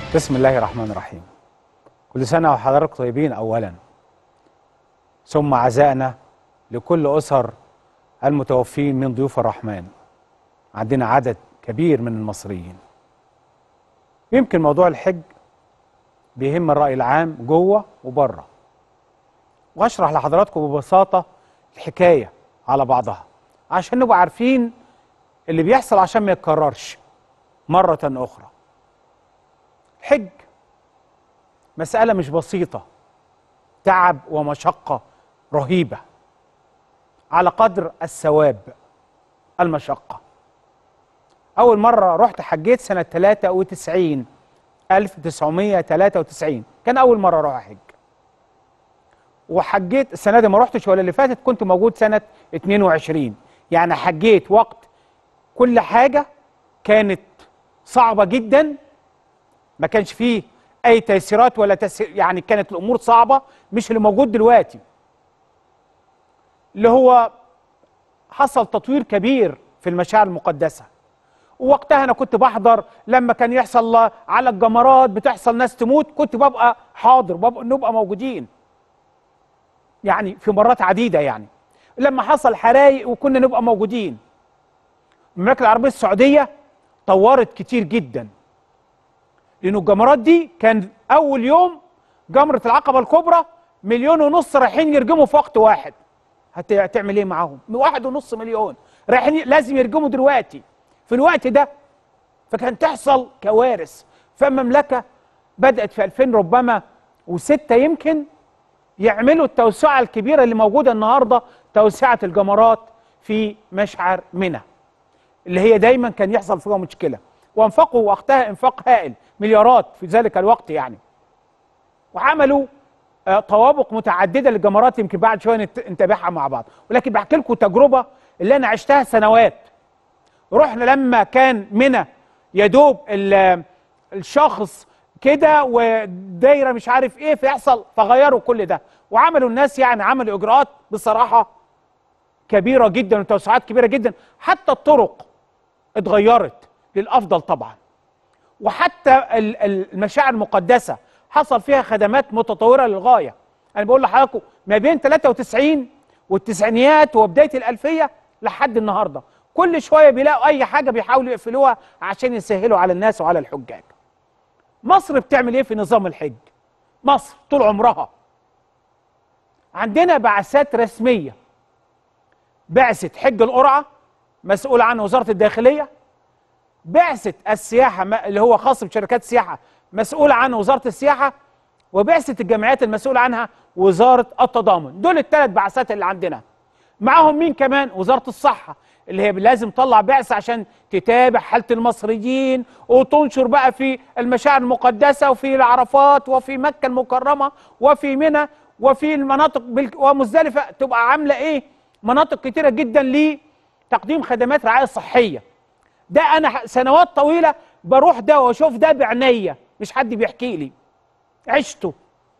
بسم الله الرحمن الرحيم كل سنة وحضراتكم طيبين أولا ثم عزائنا لكل أسر المتوفين من ضيوف الرحمن عندنا عدد كبير من المصريين يمكن موضوع الحج بيهم الرأي العام جوه وبره واشرح لحضراتكم ببساطة الحكاية على بعضها عشان نبقى عارفين اللي بيحصل عشان ما يتكررش مرة أخرى الحج مسألة مش بسيطة تعب ومشقة رهيبة على قدر الثواب المشقة أول مرة رحت حجيت سنة 93 1993 كان أول مرة أروح أحج وحجيت السنة دي ما رحتش ولا اللي فاتت كنت موجود سنة 22 يعني حجيت وقت كل حاجة كانت صعبة جدا ما كانش فيه اي تيسيرات ولا تسير يعني كانت الامور صعبه مش اللي موجود دلوقتي اللي هو حصل تطوير كبير في المشاعر المقدسه ووقتها انا كنت بحضر لما كان يحصل على الجمرات بتحصل ناس تموت كنت ببقى حاضر ببقى نبقى موجودين يعني في مرات عديده يعني لما حصل حرايق وكنا نبقى موجودين المملكه العربيه السعوديه طورت كتير جدا لانه الجمرات دي كان اول يوم جمره العقبه الكبرى مليون ونص رايحين يرجموا في وقت واحد هت- هتعمل ايه معاهم؟ واحد ونص مليون رايحين ي- لازم يرجموا دلوقتي في الوقت ده فكان تحصل كوارث فالمملكه بدات في 2000 ربما وستة يمكن يعملوا التوسعه الكبيره اللي موجوده النهارده توسعه الجمرات في مشعر منى اللي هي دايما كان يحصل فيها مشكله وانفقوا وقتها انفاق هائل مليارات في ذلك الوقت يعني وعملوا آه، طوابق متعدده للجمرات يمكن بعد شويه نت- نتابعها مع بعض ولكن بحكي لكم تجربه اللي انا عشتها سنوات رحنا لما كان منى يدوب ال- الشخص كده ودايره مش عارف ايه فيحصل فغيروا كل ده وعملوا الناس يعني عملوا اجراءات بصراحه كبيره جدا وتوسعات كبيره جدا حتى الطرق اتغيرت للافضل طبعا وحتى ال- ال- المشاعر المقدسه حصل فيها خدمات متطوره للغايه انا بقول لحضراتكم ما بين 93 والتسعينيات وبدايه الالفيه لحد النهارده كل شويه بيلاقوا اي حاجه بيحاولوا يقفلوها عشان يسهلوا على الناس وعلى الحجاج مصر بتعمل ايه في نظام الحج مصر طول عمرها عندنا بعثات رسميه بعثه حج القرعه مسؤول عنها وزاره الداخليه بعثه السياحه ما- اللي هو خاص بشركات السياحه مسؤول عنها وزاره السياحه وبعثه الجمعيات المسؤول عنها وزاره التضامن دول الثلاث بعثات اللي عندنا معاهم مين كمان وزاره الصحه اللي هي لازم تطلع بعثه عشان تتابع حاله المصريين وتنشر بقى في المشاعر المقدسه وفي العرفات وفي مكه المكرمه وفي منى وفي المناطق بال- ومزدلفه تبقى عامله ايه مناطق كتيره جدا لتقديم خدمات رعايه صحيه ده انا ح- سنوات طويله بروح ده واشوف ده بعينيا مش حد بيحكي لي عشته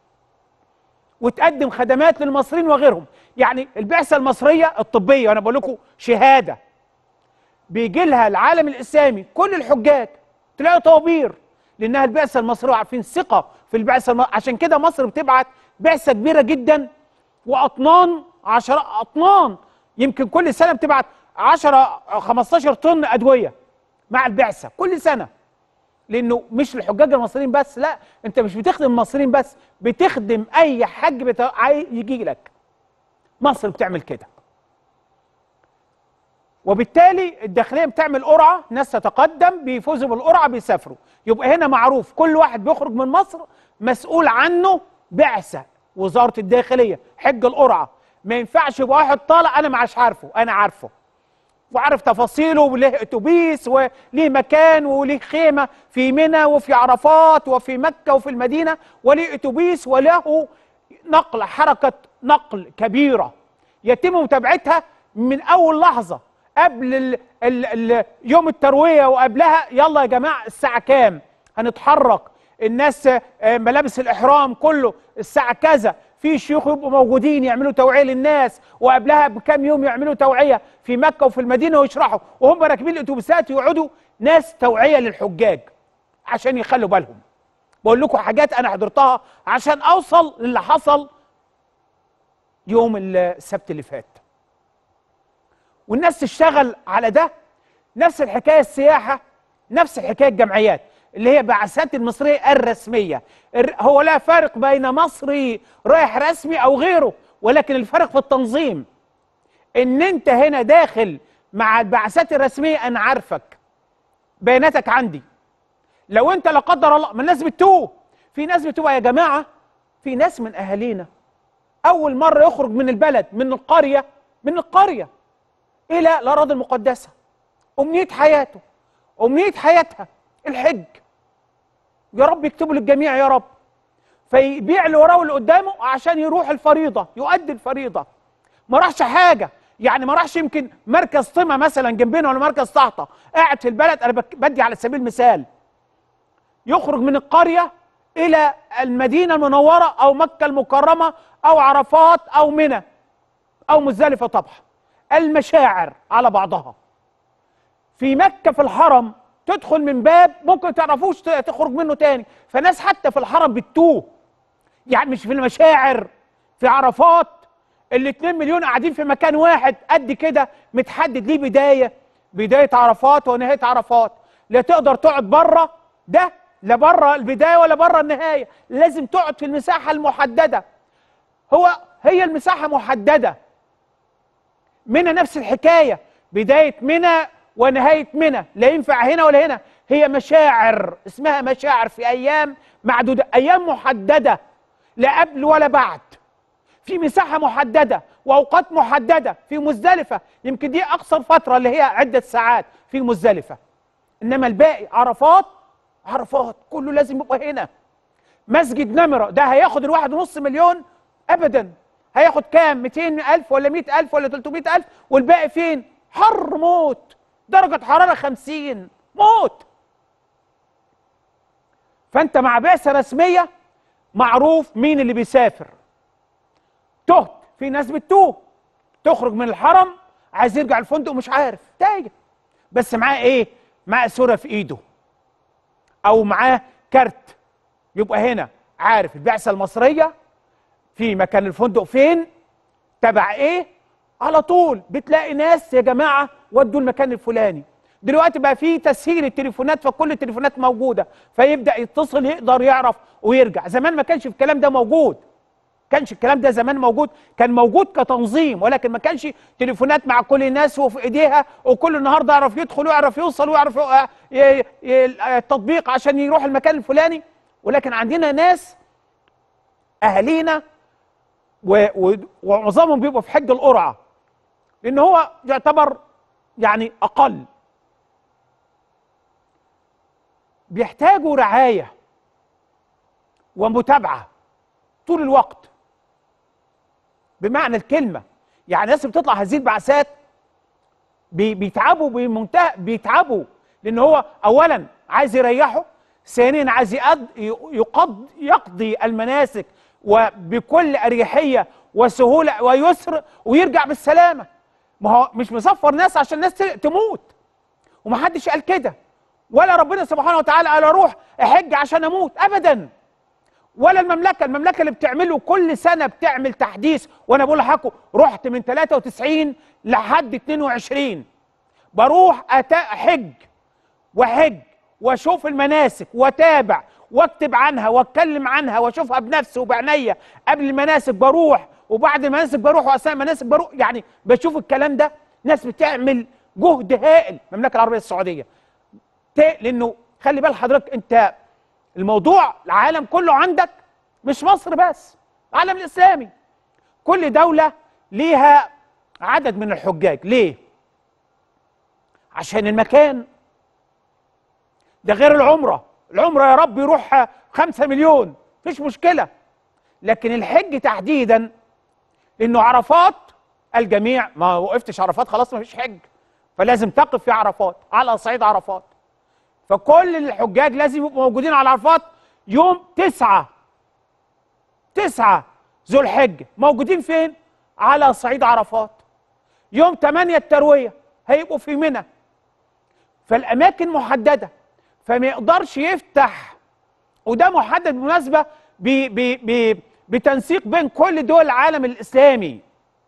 وتقدم خدمات للمصريين وغيرهم يعني البعثه المصريه الطبيه وانا بقول لكم شهاده بيجي لها العالم الاسلامي كل الحجاج تلاقي طوابير لانها البعثه المصريه عارفين ثقه في البعثه الم... عشان كده مصر بتبعت بعثه كبيره جدا واطنان 10 اطنان يمكن كل سنه بتبعت 10 15 طن ادويه مع البعثه كل سنه لانه مش الحجاج المصريين بس لا انت مش بتخدم المصريين بس بتخدم اي حج بت... عاي- يجي لك مصر بتعمل كده وبالتالي الداخليه بتعمل قرعه ناس تتقدم بيفوزوا بالقرعه بيسافروا يبقى هنا معروف كل واحد بيخرج من مصر مسؤول عنه بعثه وزاره الداخليه حج القرعه ما ينفعش يبقى واحد طالع انا مش عارفه انا عارفه وعارف تفاصيله وليه اتوبيس وليه مكان وليه خيمه في منى وفي عرفات وفي مكه وفي المدينه وليه اتوبيس وله نقل حركه نقل كبيره يتم متابعتها من اول لحظه قبل ال ال ال يوم الترويه وقبلها يلا يا جماعه الساعه كام هنتحرك الناس آه، ملابس الاحرام كله الساعه كذا في شيوخ يبقوا موجودين يعملوا توعيه للناس وقبلها بكام يوم يعملوا توعيه في مكه وفي المدينه ويشرحوا وهم راكبين الاتوبيسات يقعدوا ناس توعيه للحجاج عشان يخلوا بالهم بقول لكم حاجات انا حضرتها عشان اوصل للي حصل يوم السبت اللي فات والناس تشتغل على ده نفس الحكايه السياحه نفس الحكايه الجمعيات اللي هي بعثات المصريه الرسميه الر- هو لا فرق بين مصري رايح رسمي او غيره ولكن الفرق في التنظيم ان انت هنا داخل مع البعثات الرسميه انا عارفك بياناتك عندي لو انت لا قدر الله ما الناس بتتوه في ناس بتوه يا جماعه في ناس من اهالينا اول مره يخرج من البلد من القريه من القريه الى الاراضي المقدسه امنيه حياته امنيه حياتها الحج يا رب يكتبه للجميع يا رب فيبيع اللي وراه واللي قدامه عشان يروح الفريضه يؤدي الفريضه ما راحش حاجه يعني ما راحش يمكن مركز طمع مثلا جنبنا ولا مركز طحطه قاعد في البلد انا بك- بدي على سبيل المثال يخرج من القريه الى المدينه المنوره او مكه المكرمه او عرفات او منى او مزدلفه طبعا المشاعر على بعضها في مكه في الحرم تدخل من باب ممكن تعرفوش ت- تخرج منه تاني فناس حتى في الحرم بتتوه يعني مش في المشاعر في عرفات الاتنين مليون قاعدين في مكان واحد قد كده متحدد ليه بدايه بدايه عرفات ونهايه عرفات لا تقدر تقعد بره ده لا بره البدايه ولا بره النهايه لازم تقعد في المساحه المحدده هو هي المساحه محدده منى نفس الحكايه بدايه منى ونهايه منى لا ينفع هنا ولا هنا هي مشاعر اسمها مشاعر في ايام معدوده ايام محدده لا قبل ولا بعد في مساحه محدده واوقات محدده في مزدلفه يمكن دي اقصر فتره اللي هي عده ساعات في مزدلفه انما الباقي عرفات عرفات كله لازم يبقى هنا مسجد نمرة ده هياخد الواحد ونص مليون ابدا هياخد كام 200 الف ولا 100 الف ولا 300 الف والباقي فين حر موت درجة حرارة 50 موت فانت مع بعثة رسمية معروف مين اللي بيسافر تهت في ناس بتتوه تخرج من الحرم عايز يرجع الفندق مش عارف تايه بس معاه ايه معاه صورة في ايده او معاه كارت يبقى هنا عارف البعثه المصريه في مكان الفندق فين تبع ايه على طول بتلاقي ناس يا جماعه ودوا المكان الفلاني دلوقتي بقى في تسهيل التليفونات فكل التليفونات موجوده فيبدا يتصل يقدر يعرف ويرجع زمان ما كانش الكلام ده موجود كانش الكلام ده زمان موجود كان موجود كتنظيم ولكن ما كانش تليفونات مع كل الناس وفي ايديها وكل النهارده يعرف يدخل ويعرف يوصل ويعرف ي- ي- ي- التطبيق عشان يروح المكان الفلاني ولكن عندنا ناس اهالينا و- و- ومعظمهم بيبقوا في حج القرعه لان هو يعتبر يعني اقل بيحتاجوا رعايه ومتابعه طول الوقت بمعنى الكلمه يعني الناس اللي بتطلع هذه البعثات بي- بيتعبوا بمنتهى بيتعبوا لان هو اولا عايز يريحه ثانيا عايز يقض يقض يقضي المناسك وبكل اريحيه وسهوله ويسر ويرجع بالسلامه ما هو مش مسفر ناس عشان الناس ت- تموت ومحدش قال كده ولا ربنا سبحانه وتعالى قال اروح احج عشان اموت ابدا ولا المملكه المملكه اللي بتعمله كل سنه بتعمل تحديث وانا بقول لحضراتكم رحت من 93 لحد 22 بروح أتا احج واحج واشوف المناسك واتابع واكتب عنها واتكلم عنها واشوفها بنفسي وبعناية قبل المناسك بروح وبعد المناسك بروح واثناء المناسك بروح يعني بشوف الكلام ده ناس بتعمل جهد هائل المملكه العربيه السعوديه ت- لانه خلي بال حضرتك انت الموضوع العالم كله عندك مش مصر بس العالم الاسلامي كل دوله ليها عدد من الحجاج ليه عشان المكان ده غير العمره العمره يا رب يروح خمسة مليون مفيش مشكله لكن الحج تحديدا لانه عرفات الجميع ما وقفتش عرفات خلاص مفيش حج فلازم تقف في عرفات على صعيد عرفات فكل الحجاج لازم يبقوا موجودين على عرفات يوم تسعة تسعة ذو الحجة موجودين فين؟ على صعيد عرفات يوم تمانية التروية هيبقوا في منى فالأماكن محددة فما يقدرش يفتح وده محدد بالمناسبه ب ب ب بتنسيق بين كل دول العالم الاسلامي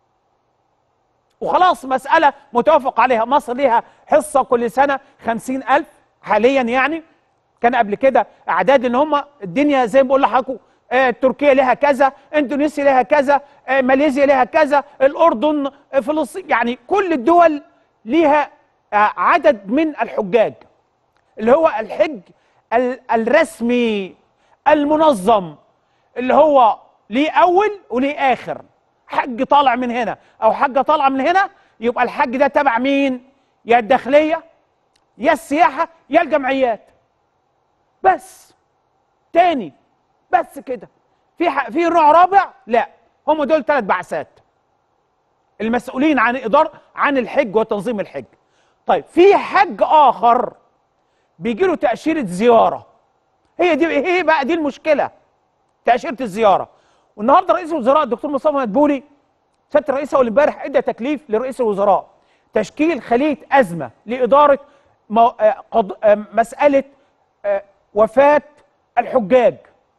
وخلاص مسألة متوافق عليها مصر ليها حصة كل سنة خمسين ألف حاليا يعني كان قبل كده أعداد إن هم الدنيا زي ما بقول لحضراتكم آه تركيا لها كذا اندونيسيا لها كذا آه ماليزيا لها كذا الأردن آه فلسطين يعني كل الدول ليها آه عدد من الحجاج اللي هو الحج ال- الرسمي المنظم اللي هو ليه أول وليه آخر حج طالع من هنا او حاجه طالعه من هنا يبقى الحج ده تبع مين يا الداخليه يا السياحه يا الجمعيات بس تاني بس كده في ح... في نوع رابع لا هم دول ثلاث بعثات المسؤولين عن اداره عن الحج وتنظيم الحج طيب في حج اخر بيجي له تاشيره زياره هي دي هي بقى دي المشكله تاشيره الزياره والنهارده رئيس الوزراء الدكتور مصطفى مدبولي سياده الرئيس اول امبارح ادى تكليف لرئيس الوزراء تشكيل خليه ازمه لاداره مو... آه قض... آه مساله آه وفاه الحجاج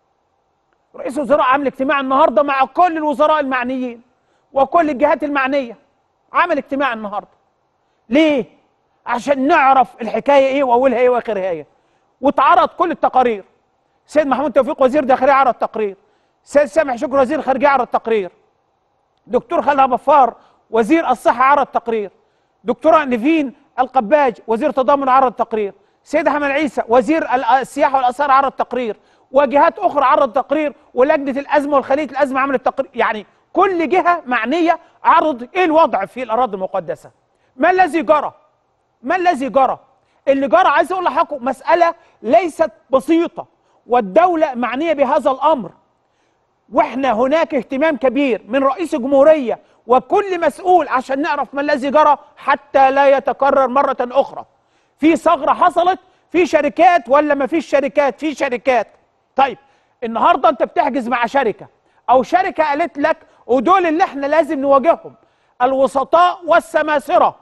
رئيس الوزراء عامل اجتماع النهارده مع كل الوزراء المعنيين وكل الجهات المعنيه عمل اجتماع النهارده ليه عشان نعرف الحكايه ايه واولها ايه واخرها ايه واتعرض كل التقارير سيد محمود توفيق وزير داخليه عرض تقرير سيد سامح شكر وزير خارجيه عرض تقرير دكتور خالد غفار وزير الصحه عرض تقرير دكتوره نيفين القباج وزير تضامن عرض تقرير سيد حمد عيسى وزير السياحه والاثار عرض تقرير وجهات اخرى عرض تقرير ولجنه الازمه والخليه الازمه عملت تقرير يعني كل جهه معنيه عرض ايه الوضع في الاراضي المقدسه ما الذي جرى ما الذي جرى اللي جرى عايز اقول لحضراتكم مساله ليست بسيطه والدوله معنيه بهذا الامر واحنا هناك اهتمام كبير من رئيس الجمهوريه وكل مسؤول عشان نعرف ما الذي جرى حتى لا يتكرر مره اخرى في ثغره حصلت في شركات ولا ما فيش شركات في شركات طيب النهارده انت بتحجز مع شركه او شركه قالت لك ودول اللي احنا لازم نواجههم الوسطاء والسماسره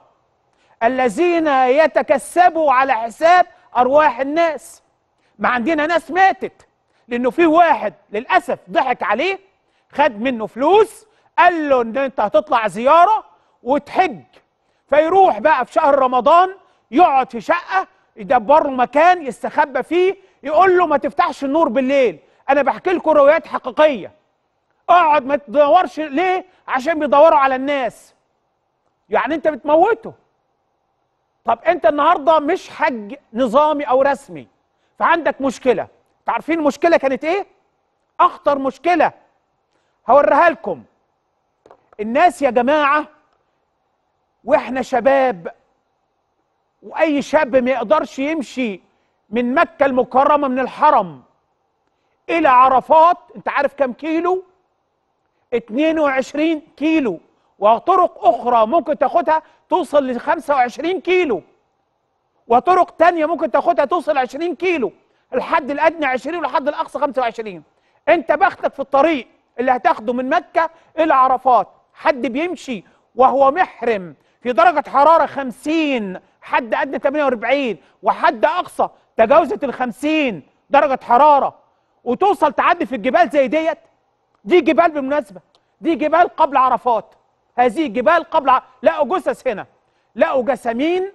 الذين يتكسبوا على حساب ارواح الناس ما عندنا ناس ماتت لانه في واحد للاسف ضحك عليه خد منه فلوس قال له ان انت هتطلع زياره وتحج فيروح بقى في شهر رمضان يقعد في شقه يدبر له مكان يستخبى فيه يقول له ما تفتحش النور بالليل انا بحكي لكم روايات حقيقيه اقعد ما تدورش ليه عشان بيدوروا على الناس يعني انت بتموته طب انت النهارده مش حج نظامي او رسمي فعندك مشكله عارفين المشكله كانت ايه اخطر مشكله هوريها لكم الناس يا جماعه واحنا شباب واي شاب ما يقدرش يمشي من مكه المكرمه من الحرم الى عرفات انت عارف كم كيلو 22 كيلو وطرق اخرى ممكن تاخدها توصل ل 25 كيلو وطرق تانية ممكن تاخدها توصل 20 كيلو الحد الادنى 20 والحد الاقصى 25 انت بختك في الطريق اللي هتاخده من مكه الى عرفات حد بيمشي وهو محرم في درجه حراره 50 حد ادنى 48 وحد اقصى تجاوزت ال 50 درجه حراره وتوصل تعدي في الجبال زي ديت دي جبال بالمناسبه دي جبال قبل عرفات هذه جبال قبل ع... لقوا جثث هنا لقوا جسامين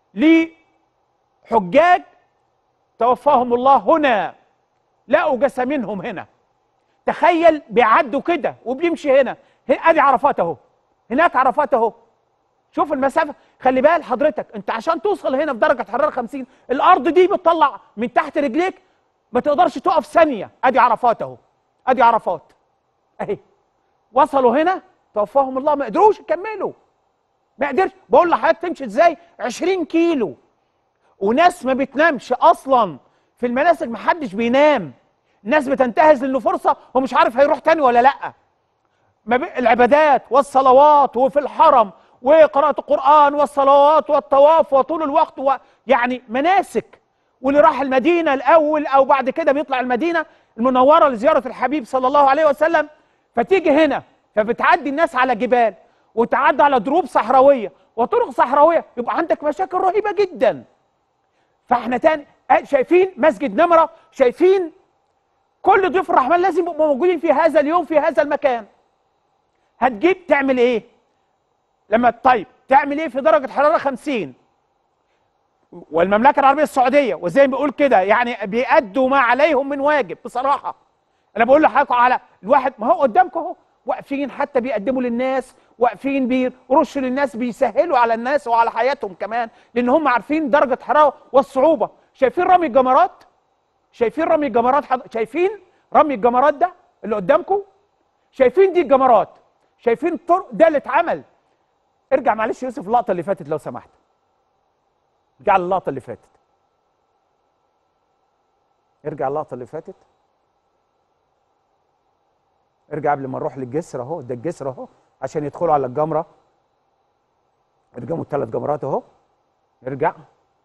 لحجاج توفاهم الله هنا لقوا جسامينهم هنا تخيل بيعدوا كده وبيمشي هنا ادي عرفات اهو هناك عرفات اهو شوف المسافه خلي بال حضرتك انت عشان توصل هنا في درجه حراره 50 الارض دي بتطلع من تحت رجليك ما تقدرش تقف ثانيه ادي عرفات اهو ادي عرفات اهي وصلوا هنا توفاهم الله ما قدروش يكملوا ما قدرش بقول لحضرتك تمشي ازاي 20 كيلو وناس ما بتنامش اصلا في المناسك ما حدش بينام الناس بتنتهز لانه فرصه ومش عارف هيروح تاني ولا لا ما بي... العبادات والصلوات وفي الحرم وقراءة القرآن والصلوات والطواف وطول الوقت و... يعني مناسك واللي راح المدينة الأول أو بعد كده بيطلع المدينة المنورة لزيارة الحبيب صلى الله عليه وسلم فتيجي هنا فبتعدي الناس على جبال وتعدي على دروب صحراوية وطرق صحراوية يبقى عندك مشاكل رهيبة جدا فاحنا تاني شايفين مسجد نمرة شايفين كل ضيوف الرحمن لازم يبقوا موجودين في هذا اليوم في هذا المكان هتجيب تعمل ايه لما طيب تعمل ايه في درجه حراره 50 والمملكه العربيه السعوديه وزي ما بيقول كده يعني بيأدوا ما عليهم من واجب بصراحه انا بقول لحضراتكم على الواحد ما هو قدامكم اهو واقفين حتى بيقدموا للناس واقفين بيرشوا للناس بيسهلوا على الناس وعلى حياتهم كمان لان هم عارفين درجه الحراره والصعوبه شايفين رمي الجمرات شايفين رمي الجمرات حض... شايفين رمي الجمرات ده اللي قدامكم شايفين دي الجمرات شايفين الطرق ده اللي اتعمل ارجع معلش يوسف اللقطه اللي فاتت لو سمحت ارجع للقطه اللي فاتت ارجع اللقطه اللي فاتت ارجع قبل ما نروح للجسر اهو ده الجسر اهو عشان يدخلوا على الجمره ارجموا الثلاث جمرات اهو ارجع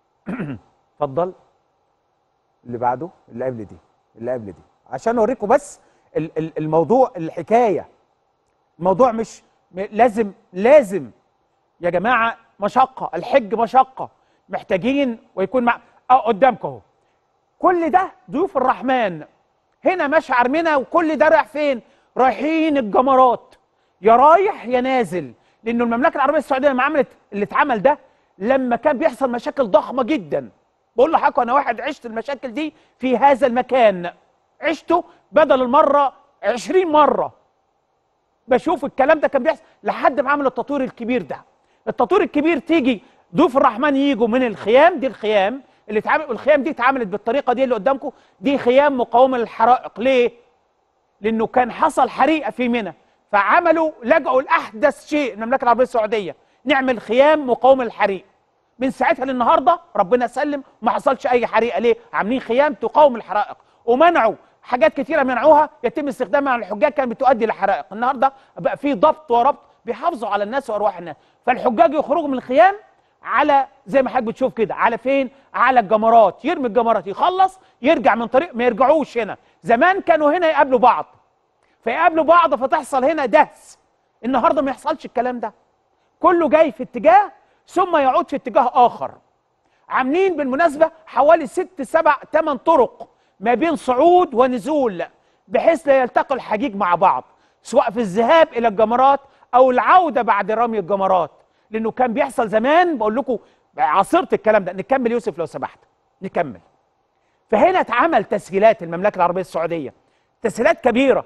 اتفضل اللي بعده اللي قبل دي اللي قبل دي عشان اوريكم بس ال- ال- الموضوع الحكايه الموضوع مش م- لازم لازم يا جماعه مشقه الحج مشقه محتاجين ويكون مع اه قدامكم اهو كل ده ضيوف الرحمن هنا مشعر منى وكل ده رايح فين رايحين الجمرات يا رايح يا نازل لانه المملكه العربيه السعوديه لما عملت اللي اتعمل ده لما كان بيحصل مشاكل ضخمه جدا بقول لحضرتك انا واحد عشت المشاكل دي في هذا المكان عشته بدل المره 20 مره بشوف الكلام ده كان بيحصل لحد ما عمل التطوير الكبير ده التطوير الكبير تيجي ضيوف الرحمن يجوا من الخيام دي الخيام اللي اتعمل والخيام دي اتعملت بالطريقه دي اللي قدامكم دي خيام مقاومه للحرائق ليه لانه كان حصل حريقه في منى فعملوا لجأوا لاحدث شيء المملكه العربيه السعوديه نعمل خيام مقاومه للحريق من ساعتها للنهارده ربنا سلم ما حصلش اي حريقه ليه عاملين خيام تقاوم الحرائق ومنعوا حاجات كتيره منعوها يتم استخدامها على الحجاج كانت بتؤدي لحرائق النهارده بقى في ضبط وربط بيحافظوا على الناس وارواح الناس فالحجاج يخرجوا من الخيام على زي ما حضرتك بتشوف كده على فين على الجمرات يرمي الجمرات يخلص يرجع من طريق ما يرجعوش هنا زمان كانوا هنا يقابلوا بعض فيقابلوا بعض فتحصل هنا دهس النهارده ما يحصلش الكلام ده كله جاي في اتجاه ثم يعود في اتجاه اخر عاملين بالمناسبه حوالي ست سبع ثمان طرق ما بين صعود ونزول بحيث لا يلتقي الحجيج مع بعض سواء في الذهاب الى الجمرات او العوده بعد رمي الجمرات لانه كان بيحصل زمان بقول لكم عاصرت الكلام ده نكمل يوسف لو سمحت نكمل فهنا اتعمل تسهيلات المملكه العربيه السعوديه تسهيلات كبيره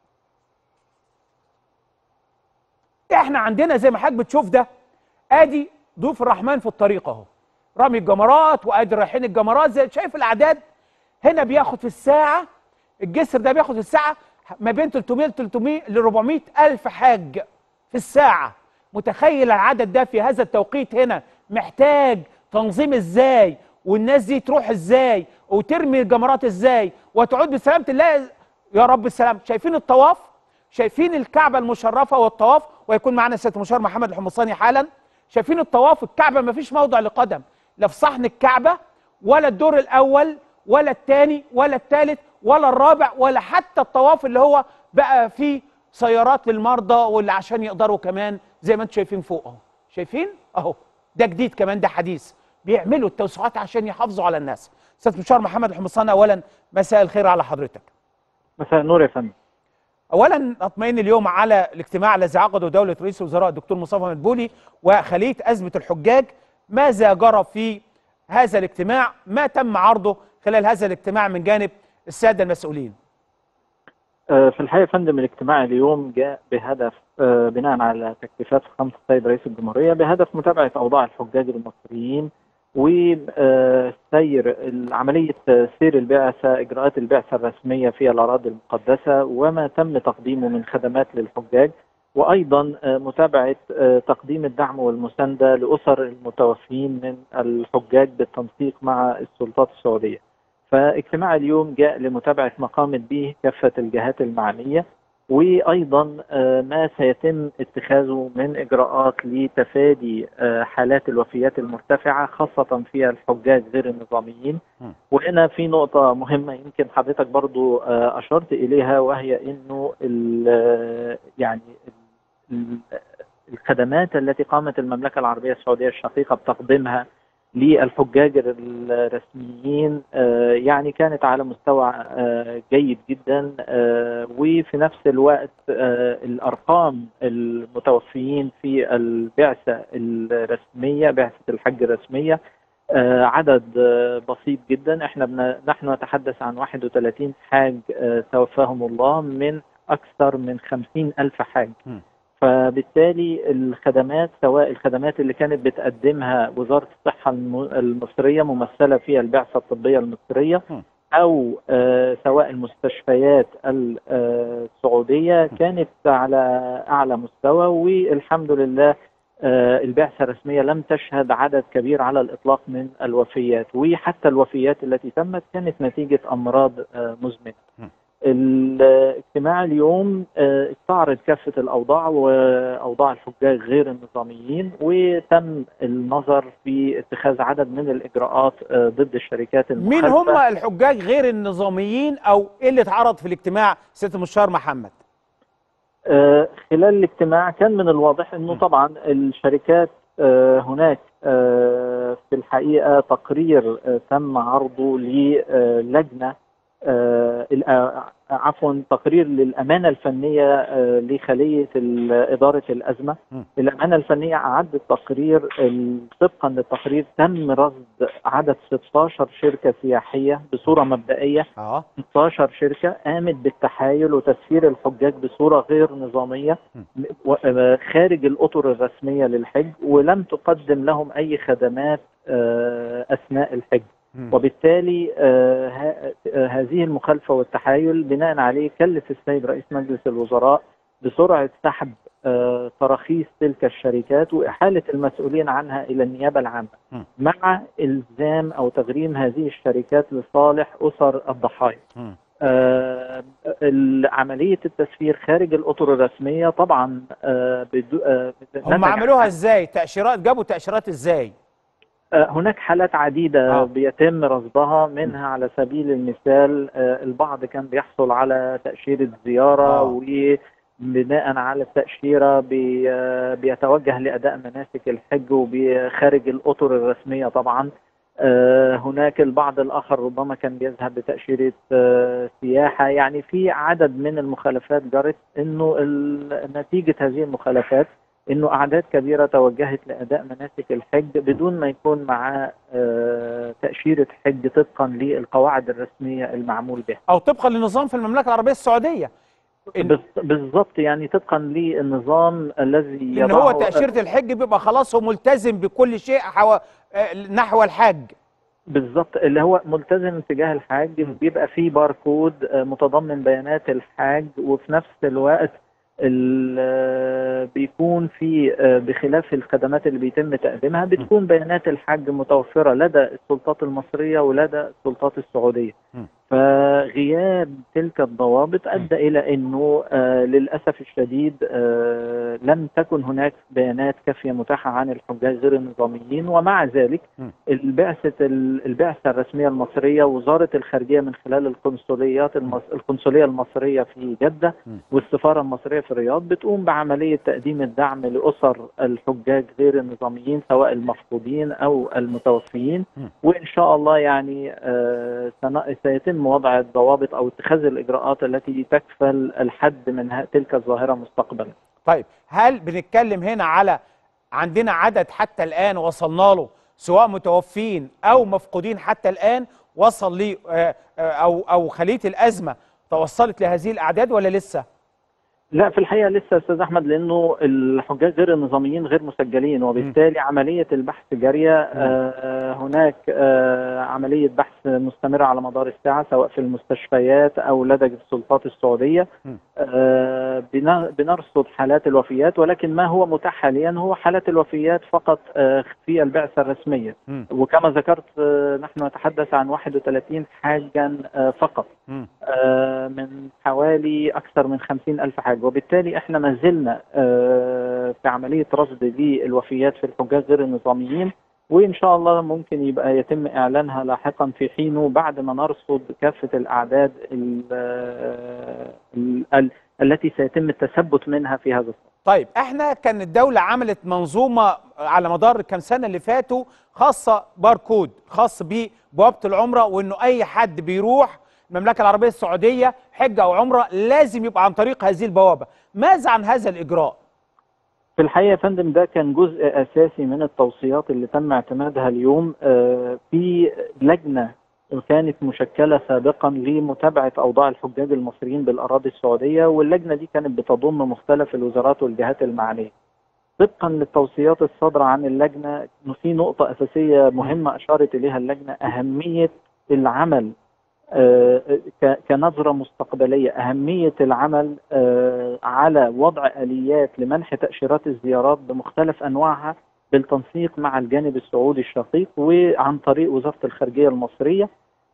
احنا عندنا زي ما حضرتك بتشوف ده ادي ضيوف الرحمن في الطريق اهو رمي الجمرات وادي رايحين الجمرات زي شايف الاعداد هنا بياخد في الساعه الجسر ده بياخد في الساعه ما بين 300 ل 300 ل 400 الف حاج في الساعه متخيل العدد ده في هذا التوقيت هنا محتاج تنظيم ازاي والناس دي تروح ازاي وترمي الجمرات ازاي وتعود بسلامه الله يا رب السلام شايفين الطواف شايفين الكعبه المشرفه والطواف ويكون معنا سياده المشار محمد الحمصاني حالا شايفين الطواف الكعبه ما فيش موضع لقدم لا في صحن الكعبه ولا الدور الاول ولا الثاني ولا الثالث ولا الرابع ولا حتى الطواف اللي هو بقى فيه سيارات للمرضى واللي عشان يقدروا كمان زي ما انتم شايفين فوق اهو شايفين اهو ده جديد كمان ده حديث بيعملوا التوسعات عشان يحافظوا على الناس استاذ مشار محمد الحمصاني اولا مساء الخير على حضرتك مساء النور يا فندم اولا اطمئن اليوم على الاجتماع الذي عقده دوله رئيس الوزراء الدكتور مصطفى مدبولي وخليه ازمه الحجاج ماذا جرى في هذا الاجتماع ما تم عرضه خلال هذا الاجتماع من جانب الساده المسؤولين آه، في الحقيقه يا فندم الاجتماع اليوم جاء بهدف آه، بناء على تكليفات فخامه السيد رئيس الجمهوريه بهدف متابعه اوضاع الحجاج المصريين وسير عمليه سير البعثه اجراءات البعثه الرسميه في الاراضي المقدسه وما تم تقديمه من خدمات للحجاج وايضا آه، متابعه آه، تقديم الدعم والمسانده لاسر المتوفين من الحجاج بالتنسيق مع السلطات السعوديه. فاجتماع اليوم جاء لمتابعه ما قامت به كافه الجهات المعنيه وايضا آه، ما سيتم اتخاذه من اجراءات لتفادي آه، حالات الوفيات المرتفعه خاصه في الحجاج غير النظاميين م. وهنا في نقطه مهمه يمكن حضرتك برضو آه، اشرت اليها وهي انه ال- يعني ال- الخدمات التي قامت المملكه العربيه السعوديه الشقيقه بتقديمها للحجاج الرسميين آه، يعني كانت على مستوى آه، جيد جدا آه، وفي نفس الوقت آه، الارقام المتوفيين في البعثه الرسميه بعثه الحج الرسميه آه، عدد آه، بسيط جدا احنا بن... نحن نتحدث عن 31 حاج آه، توفاهم الله من اكثر من 50 الف حاج م. فبالتالي الخدمات سواء الخدمات اللي كانت بتقدمها وزاره الصحه الم- المصريه ممثله في البعثه الطبيه المصريه م. او آه، سواء المستشفيات ال- آه، السعوديه كانت على اعلى مستوى والحمد لله آه، البعثة الرسمية لم تشهد عدد كبير على الإطلاق من الوفيات وحتى الوفيات التي تمت كانت نتيجة أمراض آه، مزمنة م. الاجتماع اليوم آه، استعرض كافة الأوضاع وأوضاع الحجاج غير النظاميين وتم النظر في اتخاذ عدد من الإجراءات آه، ضد الشركات مين المخالفة هم الحجاج غير النظاميين او ايه اللي اتعرض في الاجتماع سياده المستشار محمد آه، خلال الاجتماع كان من الواضح انه م. طبعا الشركات آه، هناك آه، في الحقيقه تقرير آه، تم عرضه للجنه آه، الأ- عفوا تقرير للامانه الفنيه آه، لخليه ال- اداره الازمه م. الامانه الفنيه اعدت تقرير ال- طبقا للتقرير تم رصد عدد 16 شركه سياحيه بصوره مبدئيه اه 16 شركة قامت بالتحايل وتسفير الحجاج بصورة غير نظامية م. و- آه، خارج الأطر الرسمية للحج ولم تقدم لهم أي خدمات آه، أثناء الحج مم. وبالتالي آه، ه- آه، هذه المخالفة والتحايل بناء عليه كلف السيد رئيس مجلس الوزراء بسرعة سحب آه، تراخيص تلك الشركات وإحالة المسؤولين عنها إلى النيابة العامة م. مع إلزام أو تغريم هذه الشركات لصالح أسر الضحايا مم. آه، ال- عملية التسفير خارج الأطر الرسمية طبعا آه، بدو- آه، هم نتج عملوها عن- ازاي تاشيرات جابوا تاشيرات ازاي آه، هناك حالات عديدة آه. بيتم رصدها منها على سبيل المثال آه، البعض كان بيحصل على تأشيرة زيارة آه. وبناء على التأشيرة بي- آه، بيتوجه لأداء مناسك الحج وخارج الأطر الرسمية طبعا آه، هناك البعض الآخر ربما كان بيذهب بتأشيرة آه، سياحة يعني في عدد من المخالفات جرت إنه ال- نتيجة هذه المخالفات انه اعداد كبيره توجهت لاداء مناسك الحج بدون ما يكون معاه آه، تاشيره حج طبقا للقواعد الرسميه المعمول بها او طبقا لنظام في المملكه العربيه السعوديه إن- بس- بالضبط يعني طبقا للنظام الذي ان هو يضعه- تاشيره الحج بيبقى خلاص هو ملتزم بكل شيء حو... آه، نحو الحج بالظبط اللي هو ملتزم تجاه الحاج م. بيبقى فيه باركود آه، متضمن بيانات الحاج وفي نفس الوقت ال- آه، بيكون في آه، بخلاف الخدمات اللي بيتم تقديمها بتكون بيانات الحاج متوفرة لدى السلطات المصرية ولدى السلطات السعودية م. فغياب تلك الضوابط ادى الى انه آه للاسف الشديد آه لم تكن هناك بيانات كافيه متاحه عن الحجاج غير النظاميين ومع ذلك م. البعثه البعثه الرسميه المصريه وزاره الخارجيه من خلال القنصليات المص... القنصليه المصريه في جده م. والسفاره المصريه في الرياض بتقوم بعمليه تقديم الدعم لاسر الحجاج غير النظاميين سواء المفقودين او المتوفيين م. وان شاء الله يعني آه سن- سيتم وضع الضوابط او اتخاذ الاجراءات التي تكفل الحد من ه- تلك الظاهره مستقبلا. طيب هل بنتكلم هنا على عندنا عدد حتى الآن وصلنا له سواء متوفين أو مفقودين حتى الآن وصل لي آه، آه، أو أو خلية الأزمة توصلت لهذه الأعداد ولا لسه؟ لا في الحقيقه لسه يا استاذ احمد لانه الحجاج غير النظاميين غير مسجلين وبالتالي عمليه البحث جاريه آه هناك آه عمليه بحث مستمره على مدار الساعه سواء في المستشفيات او لدى السلطات السعوديه م. آه بن- بنرصد حالات الوفيات ولكن ما هو متاح حاليا هو حالات الوفيات فقط آه في البعثه الرسميه مم. وكما ذكرت آه نحن نتحدث عن 31 حاجا آه فقط مم. آه، من حوالي أكثر من خمسين ألف حاج وبالتالي إحنا ما زلنا آه، في عملية رصد للوفيات في الحجاج غير النظاميين وإن شاء الله ممكن يبقى يتم إعلانها لاحقا في حينه بعد ما نرصد كافة الأعداد ال- آه، ال- ال- التي سيتم التثبت منها في هذا الصف طيب احنا كان الدولة عملت منظومة على مدار كام سنه اللي فاتوا خاصه باركود خاص ببوابه العمره وانه اي حد بيروح المملكه العربيه السعوديه حجه او عمره لازم يبقى عن طريق هذه البوابه ماذا عن هذا الاجراء في الحقيقه يا فندم ده كان جزء اساسي من التوصيات اللي تم اعتمادها اليوم آه، في لجنه كانت مشكله سابقا لمتابعه اوضاع الحجاج المصريين بالاراضي السعوديه واللجنه دي كانت بتضم مختلف الوزارات والجهات المعنيه. طبقا للتوصيات الصادره عن اللجنه إنه في نقطه اساسيه مهمه اشارت اليها اللجنه اهميه العمل آه، ك- كنظره مستقبليه اهميه العمل آه، على وضع اليات لمنح تاشيرات الزيارات بمختلف انواعها بالتنسيق مع الجانب السعودي الشقيق وعن طريق وزاره الخارجيه المصريه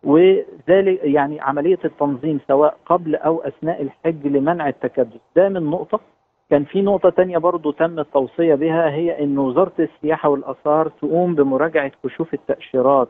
وذلك يعني عمليه التنظيم سواء قبل او اثناء الحج لمنع التكدس ده من نقطه كان في نقطة تانية برضو تم التوصية بها هي أن وزارة السياحة والآثار تقوم بمراجعة كشوف التأشيرات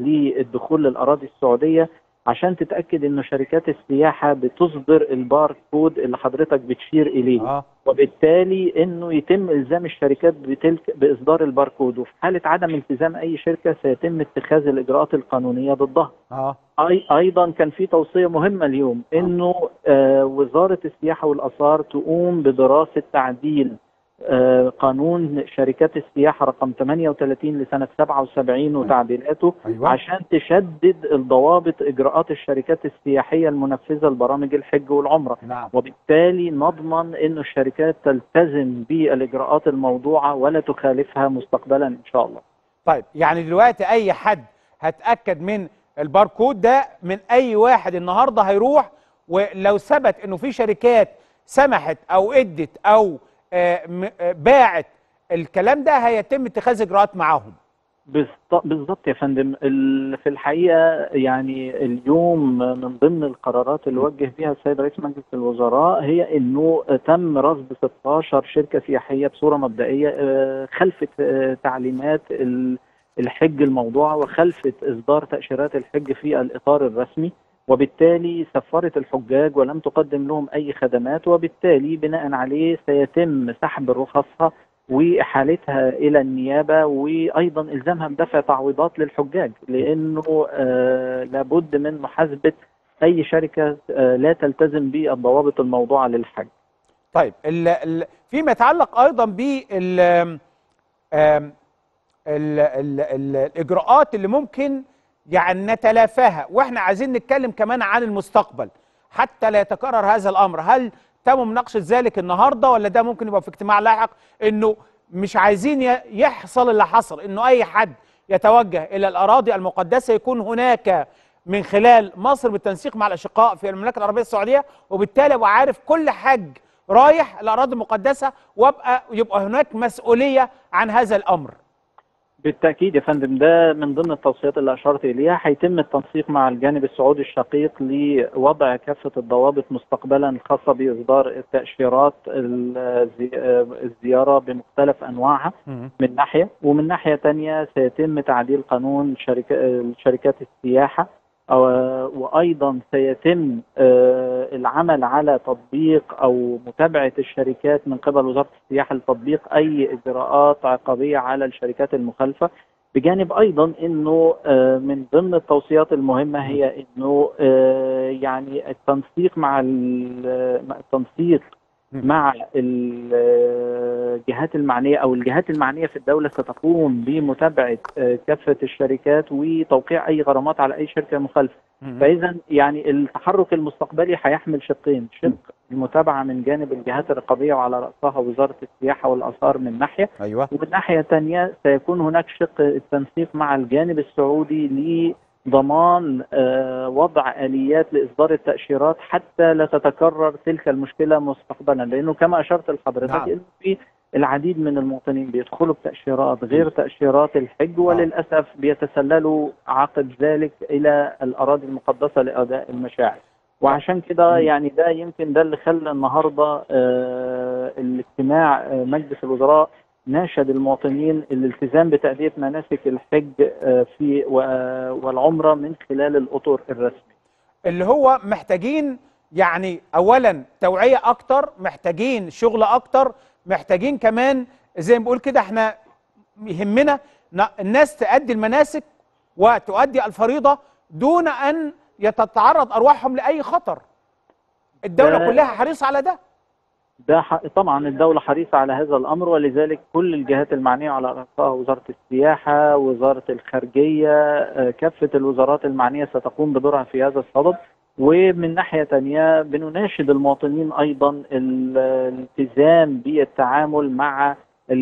للدخول للأراضي السعودية عشان تتأكد أن شركات السياحة بتصدر الباركود اللي حضرتك بتشير إليه اه وبالتالي انه يتم الزام الشركات بتلك باصدار الباركود وفي حاله عدم التزام اي شركه سيتم اتخاذ الاجراءات القانونيه ضدها. اه أي ايضا كان في توصيه مهمه اليوم انه آه وزاره السياحه والاثار تقوم بدراسه تعديل آه قانون شركات السياحه رقم 38 لسنه 77 وتعديلاته ايوه عشان تشدد الضوابط اجراءات الشركات السياحيه المنفذه لبرامج الحج والعمره. نعم وبالتالي نضمن أن الشركات تلتزم بالإجراءات الموضوعة ولا تخالفها مستقبلا إن شاء الله طيب يعني دلوقتي اي حد هتاكد من الباركود ده من اي واحد النهارده هيروح ولو ثبت انه في شركات سمحت او ادت او آه، م- آه، باعت الكلام ده هيتم اتخاذ اجراءات معاهم بالظ- بالظبط يا فندم ال- في الحقيقة يعني اليوم من ضمن القرارات اللي وجه بها السيد رئيس مجلس الوزراء هي أنه تم رصد 16 شركة سياحية بصورة مبدئية آه، خلفت آه، تعليمات ال- الحج الموضوعة وخلفت إصدار تأشيرات الحج في الإطار الرسمي وبالتالي سفرت الحجاج ولم تقدم لهم أي خدمات وبالتالي بناء عليه سيتم سحب رخصها واحالتها الى النيابه وايضا الزامها بدفع تعويضات للحجاج لانه آه لابد من محاسبه اي شركه آه لا تلتزم بالضوابط الموضوعه للحج. طيب ال ال فيما يتعلق ايضا بال آم، آم، ال ال ال الاجراءات اللي ممكن يعني نتلافاها واحنا عايزين نتكلم كمان عن المستقبل حتى لا يتكرر هذا الامر هل تم مناقشه ذلك النهارده ولا ده ممكن يبقى في اجتماع لاحق انه مش عايزين ي- يحصل اللي حصل انه اي حد يتوجه الى الاراضي المقدسه يكون هناك من خلال مصر بالتنسيق مع الاشقاء في المملكه العربيه السعوديه وبالتالي ابقى عارف كل حج رايح الاراضي المقدسه وابقى يبقى هناك مسؤوليه عن هذا الامر بالتاكيد يا فندم ده من ضمن التوصيات اللي اشرت اليها هيتم التنسيق مع الجانب السعودي الشقيق لوضع كافه الضوابط مستقبلا الخاصه باصدار التاشيرات الزي- الزياره بمختلف انواعها من ناحيه ومن ناحيه ثانيه سيتم تعديل قانون شركة شركات السياحه أو- وايضا سيتم آه، العمل على تطبيق او متابعه الشركات من قبل وزاره السياحه لتطبيق اي اجراءات عقابيه على الشركات المخالفه بجانب ايضا انه آه، من ضمن التوصيات المهمه هي انه آه، يعني التنسيق مع ال- مع التنسيق مم. مع الجهات المعنيه او الجهات المعنيه في الدوله ستقوم بمتابعه آه، كافه الشركات وتوقيع اي غرامات على اي شركه مخالفه فاذا يعني التحرك المستقبلي هيحمل شقين شق المتابعه من جانب الجهات الرقابيه وعلى راسها وزاره السياحه والاثار من ناحيه ايوه ومن ناحيه ثانيه سيكون هناك شق التنسيق مع الجانب السعودي لضمان آه، وضع اليات لاصدار التاشيرات حتى لا تتكرر تلك المشكله مستقبلا لانه كما اشرت لحضرتك نعم. انه في العديد من المواطنين بيدخلوا بتاشيرات غير تاشيرات الحج وللاسف بيتسللوا عقب ذلك الى الاراضي المقدسه لاداء المشاعر وعشان كده مم. يعني ده يمكن ده اللي خلى النهارده آه، الاجتماع آه، مجلس الوزراء ناشد المواطنين الالتزام بتأدية مناسك الحج آه، في و- والعمرة من خلال الأطر الرسمي اللي هو محتاجين يعني اولا توعيه اكتر محتاجين شغل اكتر محتاجين كمان زي ما بقول كده احنا يهمنا ن- الناس تؤدي المناسك وتؤدي الفريضه دون ان يتتعرض ارواحهم لاي خطر الدوله ده- كلها حريصه على ده ده ح- طبعا الدولة حريصة على هذا الأمر ولذلك كل الجهات المعنية على رأسها وزارة السياحة وزارة الخارجية آه، كافة الوزارات المعنية ستقوم بدورها في هذا الصدد ومن ناحية تانية بنناشد المواطنين أيضا ال- الالتزام بالتعامل مع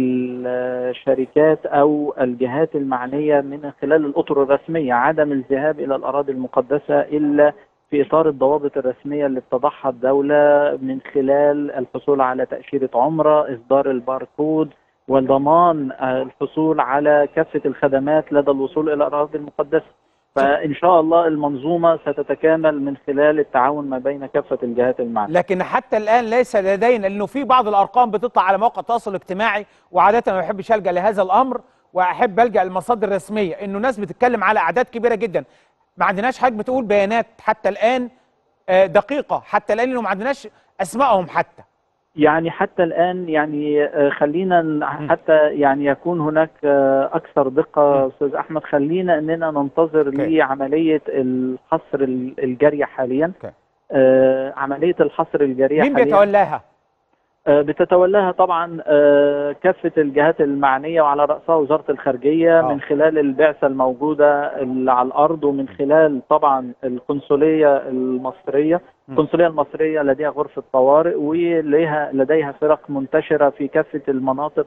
الشركات أو الجهات المعنية من خلال الأطر الرسمية عدم الذهاب إلى الأراضي المقدسة إلا في اطار الضوابط الرسميه اللي بتضعها الدوله من خلال الحصول على تاشيره عمره، اصدار الباركود وضمان آه، الحصول على كافه الخدمات لدى الوصول الى الاراضي المقدسه. فان شاء الله المنظومه ستتكامل من خلال التعاون ما بين كافه الجهات المعنيه. لكن حتى الان ليس لدينا لانه في بعض الارقام بتطلع على مواقع التواصل الاجتماعي وعاده ما بحبش الجا لهذا الامر واحب الجا للمصادر الرسميه انه ناس بتتكلم على اعداد كبيره جدا ما عندناش حاجه بتقول بيانات حتى الان آه، دقيقه حتى الان انه ما عندناش اسمائهم حتى يعني حتى الان يعني آه، خلينا ن- حتى يعني يكون هناك آه، اكثر دقه استاذ احمد خلينا اننا ننتظر أوكي. لعمليه الحصر ال- الجاريه حاليا أوكي. آه، عمليه الحصر الجاريه مين حاليا بيتولاها آه، بتتولاها طبعا آه، كافة الجهات المعنية وعلى رأسها وزارة الخارجية آه. من خلال البعثة الموجودة اللي على الأرض ومن خلال طبعا القنصلية المصرية م. القنصلية المصرية لديها غرفة طوارئ ولديها لديها فرق منتشرة في كافة المناطق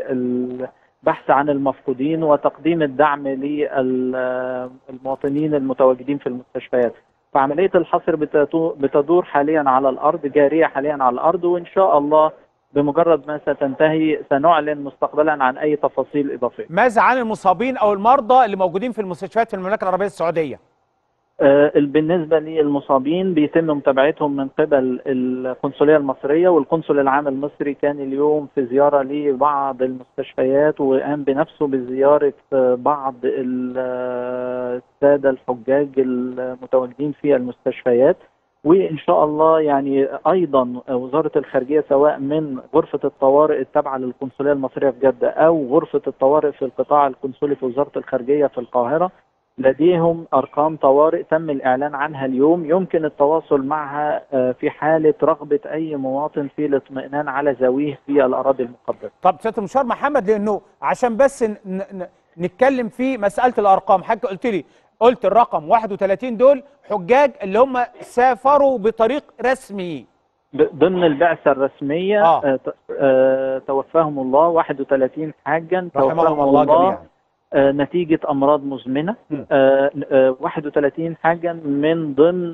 للبحث عن المفقودين وتقديم الدعم للمواطنين المتواجدين في المستشفيات فعملية الحصر بتتو- بتدور حاليا على الأرض جارية حاليا على الأرض وإن شاء الله بمجرد ما ستنتهي سنعلن مستقبلا عن أي تفاصيل إضافية ماذا عن المصابين او المرضى اللي موجودين في المستشفيات في المملكه العربيه السعوديه آه، بالنسبة للمصابين بيتم متابعتهم من قبل القنصلية المصرية والقنصل العام المصري كان اليوم في زيارة لبعض المستشفيات وقام بنفسه بزيارة آه، بعض ال- آه، السادة الحجاج المتواجدين في المستشفيات وإن شاء الله يعني أيضا وزارة الخارجية سواء من غرفة الطوارئ التابعة للقنصلية المصرية في جدة أو غرفة الطوارئ في القطاع القنصلي في وزارة الخارجية في القاهرة لديهم ارقام طوارئ تم الاعلان عنها اليوم يمكن التواصل معها آه، في حاله رغبه اي مواطن في الاطمئنان على ذويه في الاراضي المقدسه. طب سياده المشوار محمد لانه عشان بس ن- ن- نتكلم في مساله الارقام حضرتك قلت لي قلت الرقم 31 دول حجاج اللي هم سافروا بطريق رسمي ب- ضمن البعثه الرسميه آه. آه. ت- آه توفاهم الله 31 حاجا رحمهم توفاهم الله الله جميعا آه نتيجه امراض مزمنه م. آه آه 31 حاجا من ضمن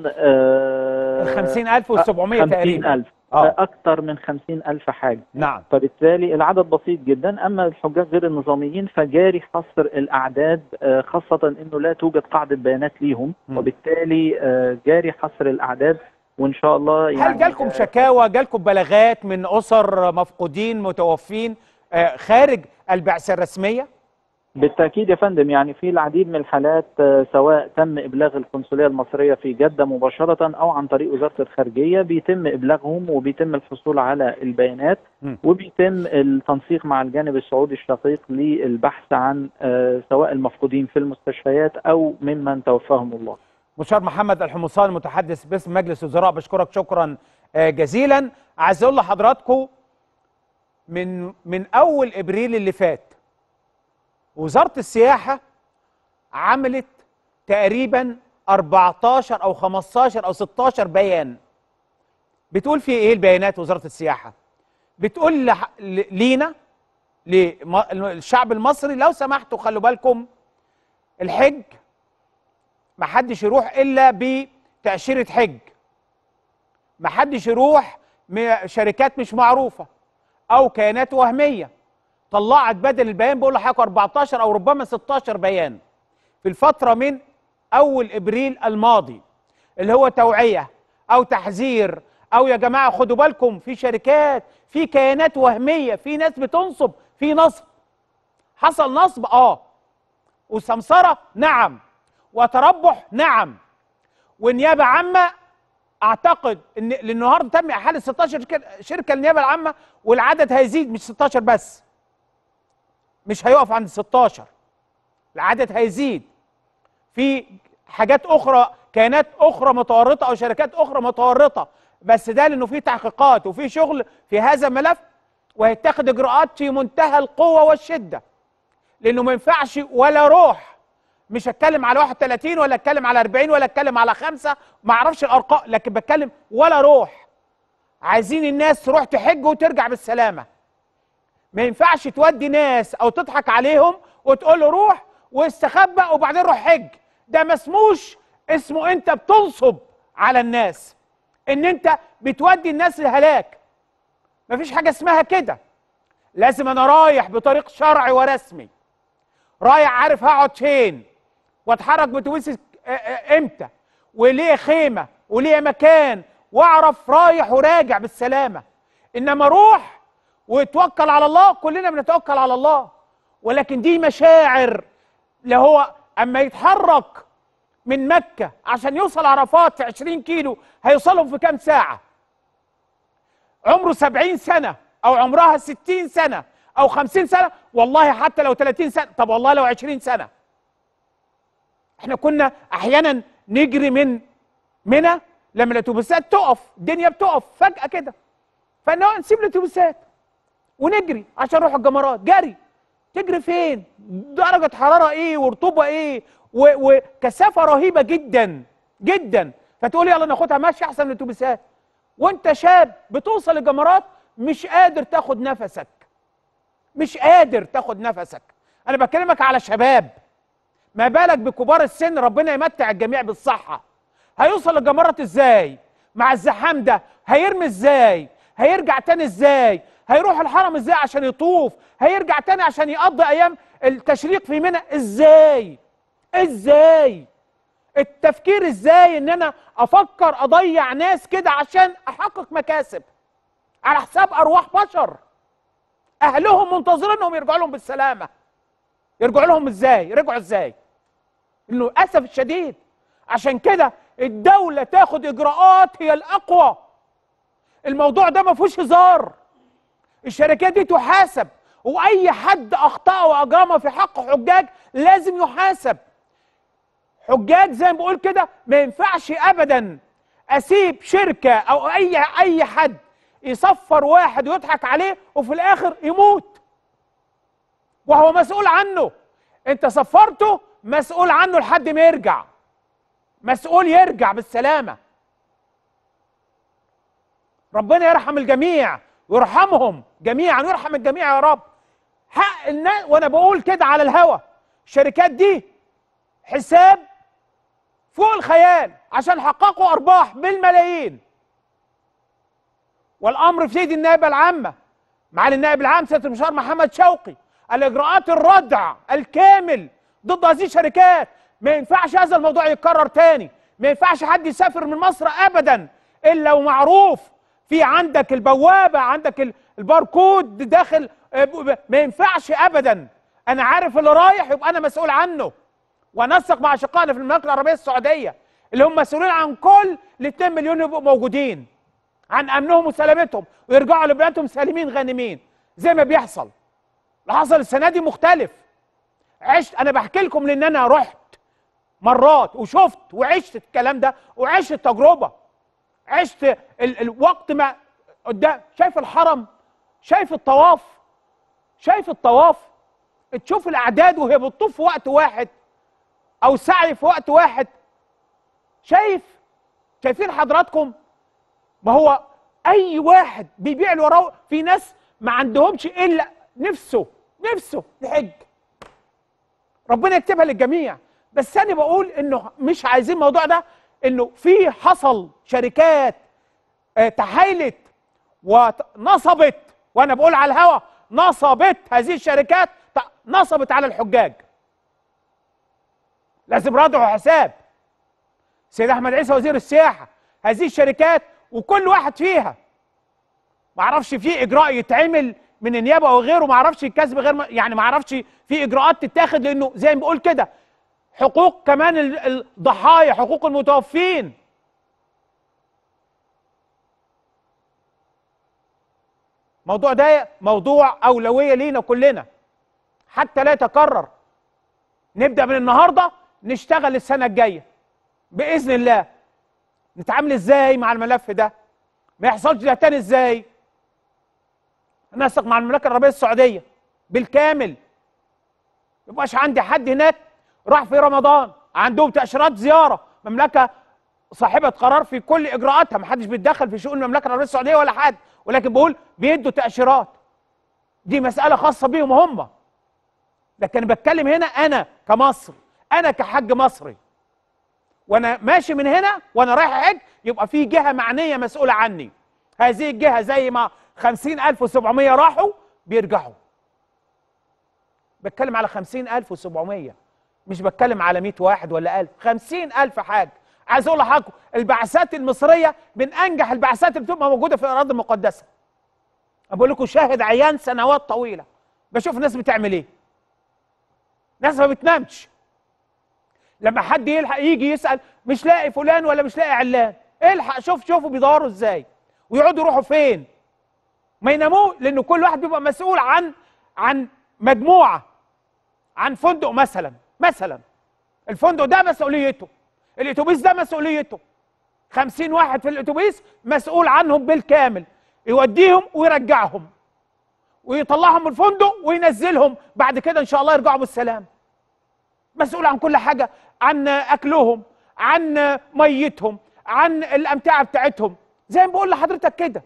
آه ال 50700 تقريبا 50000 آه. آه. اكثر من 50000 حاجه نعم فبالتالي العدد بسيط جدا اما الحجاج غير النظاميين فجاري حصر الاعداد آه، خاصه انه لا توجد قاعده بيانات ليهم م. وبالتالي آه، جاري حصر الاعداد وان شاء الله يعني هل جالكم شكاوى جالكم بلاغات من اسر مفقودين متوفين آه، خارج البعثه الرسميه بالتاكيد يا فندم يعني في العديد من الحالات آه، سواء تم ابلاغ القنصليه المصريه في جده مباشره او عن طريق وزاره الخارجيه بيتم ابلاغهم وبيتم الحصول على البيانات م. وبيتم التنسيق مع الجانب السعودي الشقيق للبحث عن آه، سواء المفقودين في المستشفيات او ممن توفاهم الله. مشار محمد الحمصان المتحدث باسم مجلس الوزراء بشكرك شكرا آه، جزيلا عايز اقول لحضراتكم من من اول ابريل اللي فات وزاره السياحه عملت تقريبا 14 او 15 او 16 بيان بتقول في ايه البيانات وزاره السياحه بتقول لح- ل- لينا للشعب المصري لو سمحتوا خلوا بالكم الحج ما حدش يروح الا بتاشيره حج ما حدش يروح م- شركات مش معروفه او كيانات وهميه طلعت بدل البيان بقول لحضرتك 14 او ربما 16 بيان في الفتره من اول ابريل الماضي اللي هو توعيه او تحذير او يا جماعه خدوا بالكم في شركات في كيانات وهميه في ناس بتنصب في نصب حصل نصب اه وسمسره نعم وتربح نعم والنيابه عامه اعتقد ان النهارده تم احاله 16 شركه شركه للنيابه العامه والعدد هيزيد مش 16 بس مش هيقف عند 16 العدد هيزيد في حاجات اخرى كيانات اخرى متورطه او شركات اخرى متورطه بس ده لانه في تحقيقات وفي شغل في هذا الملف وهيتخذ اجراءات في منتهى القوه والشده لانه ما ينفعش ولا روح مش هتكلم على 31 ولا اتكلم على 40 ولا اتكلم على خمسه ما اعرفش الارقام لكن بتكلم ولا روح عايزين الناس تروح تحج وترجع بالسلامه ما ينفعش تودي ناس او تضحك عليهم وتقول له روح واستخبى وبعدين روح حج ده ما اسموش اسمه انت بتنصب على الناس ان انت بتودي الناس للهلاك مفيش حاجه اسمها كده لازم انا رايح بطريق شرعي ورسمي رايح عارف هقعد فين واتحرك باتوبيس امتى وليه خيمه وليه مكان واعرف رايح وراجع بالسلامه انما اروح وتوكل على الله كلنا بنتوكل على الله ولكن دي مشاعر اللي هو اما يتحرك من مكه عشان يوصل عرفات في 20 كيلو هيوصلهم في كام ساعه عمره 70 سنه او عمرها 60 سنه او 50 سنه والله حتى لو 30 سنه طب والله لو 20 سنه احنا كنا احيانا نجري من منى لما الاتوبيسات تقف الدنيا بتقف فجاه كده فانه نسيب الاتوبيسات ونجري عشان نروح الجمرات جري تجري فين درجه حراره ايه ورطوبه ايه و- وكثافه رهيبه جدا جدا فتقول يلا ناخدها ماشي احسن من الاتوبيسات وانت شاب بتوصل الجمرات مش قادر تاخد نفسك مش قادر تاخد نفسك انا بكلمك على شباب ما بالك بكبار السن ربنا يمتع الجميع بالصحه هيوصل الجمرات ازاي مع الزحام ده هيرمي ازاي هيرجع تاني ازاي هيروح الحرم ازاي عشان يطوف هيرجع تاني عشان يقضي ايام التشريق في منى ازاي ازاي التفكير ازاي ان انا افكر اضيع ناس كده عشان احقق مكاسب على حساب ارواح بشر اهلهم منتظرينهم يرجعوا لهم بالسلامه يرجعوا لهم ازاي رجعوا ازاي انه للاسف الشديد عشان كده الدوله تاخد اجراءات هي الاقوى الموضوع ده ما فيهوش هزار الشركات دي تحاسب واي حد اخطا واجرم في حق حجاج لازم يحاسب حجاج زي ما بقول كده ما ينفعش ابدا اسيب شركه او اي اي حد يصفر واحد ويضحك عليه وفي الاخر يموت وهو مسؤول عنه انت صفرته مسؤول عنه لحد ما يرجع مسؤول يرجع بالسلامه ربنا يرحم الجميع ويرحمهم جميعا ويرحم الجميع يا رب حق الناس وانا بقول كده على الهوا الشركات دي حساب فوق الخيال عشان حققوا ارباح بالملايين والامر في ايد النائبه العامه معالي النائب العام سياده المستشار محمد شوقي الاجراءات الردع الكامل ضد هذه الشركات ما ينفعش هذا الموضوع يتكرر تاني ما ينفعش حد يسافر من مصر ابدا الا ومعروف في عندك البوابه عندك ال- الباركود داخل آه، ب- ما ينفعش ابدا انا عارف اللي رايح يبقى انا مسؤول عنه ونسق مع اشقائنا في المملكه العربيه السعوديه اللي هم مسؤولين عن كل ال 2 مليون يبقوا موجودين عن امنهم وسلامتهم ويرجعوا لبلادهم سالمين غانمين زي ما بيحصل اللي حصل السنه دي مختلف عشت انا بحكي لكم لان انا رحت مرات وشفت وعشت الكلام ده وعشت التجربه عشت ال الوقت ما قدام شايف الحرم شايف الطواف شايف الطواف تشوف الاعداد وهي بتطوف في وقت واحد او سعي في وقت واحد شايف شايفين حضراتكم ما هو اي واحد بيبيع اللي وراه في ناس ما عندهمش الا نفسه نفسه يحج ربنا يكتبها للجميع بس انا بقول انه مش عايزين الموضوع ده انه في حصل شركات آه، تحايلت ونصبت وانا بقول على الهوا نصبت هذه الشركات ت- نصبت على الحجاج لازم ردع حساب سيد احمد عيسى وزير السياحه هذه الشركات وكل واحد فيها ما اعرفش في اجراء يتعمل من النيابه او غيره ما اعرفش الكسب غير ما يعني ما اعرفش في اجراءات تتاخد لانه زي ما بقول كده حقوق كمان ال- الضحايا حقوق المتوفين الموضوع ده موضوع اولويه لينا كلنا حتى لا يتكرر نبدا من النهارده نشتغل السنه الجايه باذن الله نتعامل ازاي مع الملف ده ما يحصلش ده تاني ازاي نسق مع المملكه العربيه السعوديه بالكامل ما يبقاش عندي حد هناك راح في رمضان عندهم تاشيرات زياره مملكه صاحبه قرار في كل اجراءاتها ما حدش بيتدخل في شؤون المملكه العربيه السعوديه ولا حد ولكن بقول بيدوا تاشيرات دي مساله خاصه بيهم هم لكن بتكلم هنا انا كمصر انا كحج مصري وانا ماشي من هنا وانا رايح حج يبقى في جهه معنيه مسؤوله عني هذه الجهه زي ما 50700 راحوا بيرجعوا بتكلم على 50700 مش بتكلم على 100 واحد ولا 1000 50000 حاج عايز اقول لحضراتكم البعثات المصريه من انجح البعثات اللي بتبقى موجوده في الاراضي المقدسه بقول لكم شاهد عيان سنوات طويله بشوف الناس بتعمل ايه ناس ما بتنامش لما حد يلحق يجي يسال مش لاقي فلان ولا مش لاقي علان الحق شوف شوفوا بيدوروا ازاي ويقعدوا يروحوا فين ما يناموا لان كل واحد بيبقى مسؤول عن عن مجموعه عن فندق مثلا مثلا الفندق ده مسؤوليته الاتوبيس ده مسؤوليته خمسين واحد في الاتوبيس مسؤول عنهم بالكامل يوديهم ويرجعهم ويطلعهم من الفندق وينزلهم بعد كده ان شاء الله يرجعوا بالسلام مسؤول عن كل حاجه عن اكلهم عن ميتهم عن الامتعه بتاعتهم زي ما بقول لحضرتك كده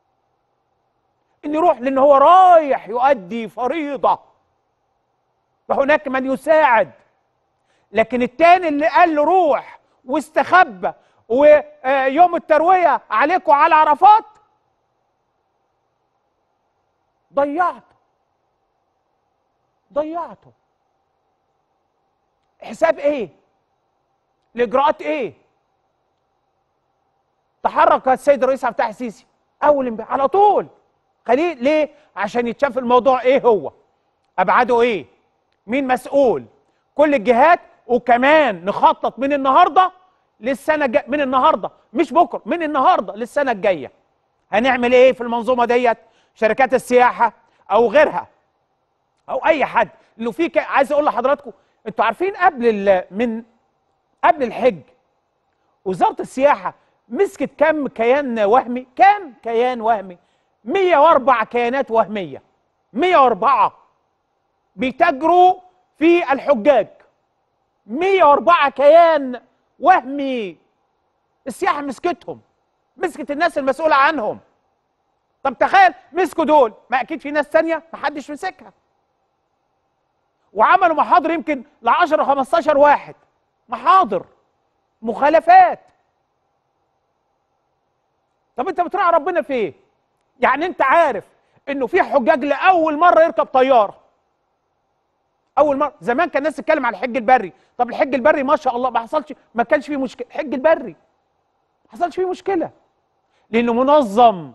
ان يروح لان هو رايح يؤدي فريضه فهناك من يساعد لكن التاني اللي قال له روح واستخبى ويوم الترويه عليكم على عرفات ضيعته ضيعته حساب ايه الاجراءات ايه تحرك السيد الرئيس عبد الفتاح السيسي اول امبارح على طول خليه ليه عشان يتشاف الموضوع ايه هو ابعاده ايه مين مسؤول كل الجهات وكمان نخطط من النهارده للسنه الجايه من النهارده مش بكره من النهارده للسنه الجايه هنعمل ايه في المنظومه ديت شركات السياحه او غيرها او اي حد انه في ك... عايز اقول لحضراتكم انتوا عارفين قبل ال... من قبل الحج وزاره السياحه مسكت كم كيان وهمي كم كيان وهمي 104 كيانات وهميه 104 بيتاجروا في الحجاج 104 كيان وهمي السياحه مسكتهم مسكت الناس المسؤوله عنهم طب تخيل مسكوا دول ما اكيد في ناس تانية ما حدش مسكها وعملوا محاضر يمكن ل 10 15 واحد محاضر مخالفات طب انت بتراعي ربنا في ايه يعني انت عارف انه في حجاج لاول مره يركب طياره اول مره زمان كان الناس تتكلم على الحج البري طب الحج البري ما شاء الله ما حصلش ما كانش فيه مشكله الحج البري ما حصلش فيه مشكله لانه منظم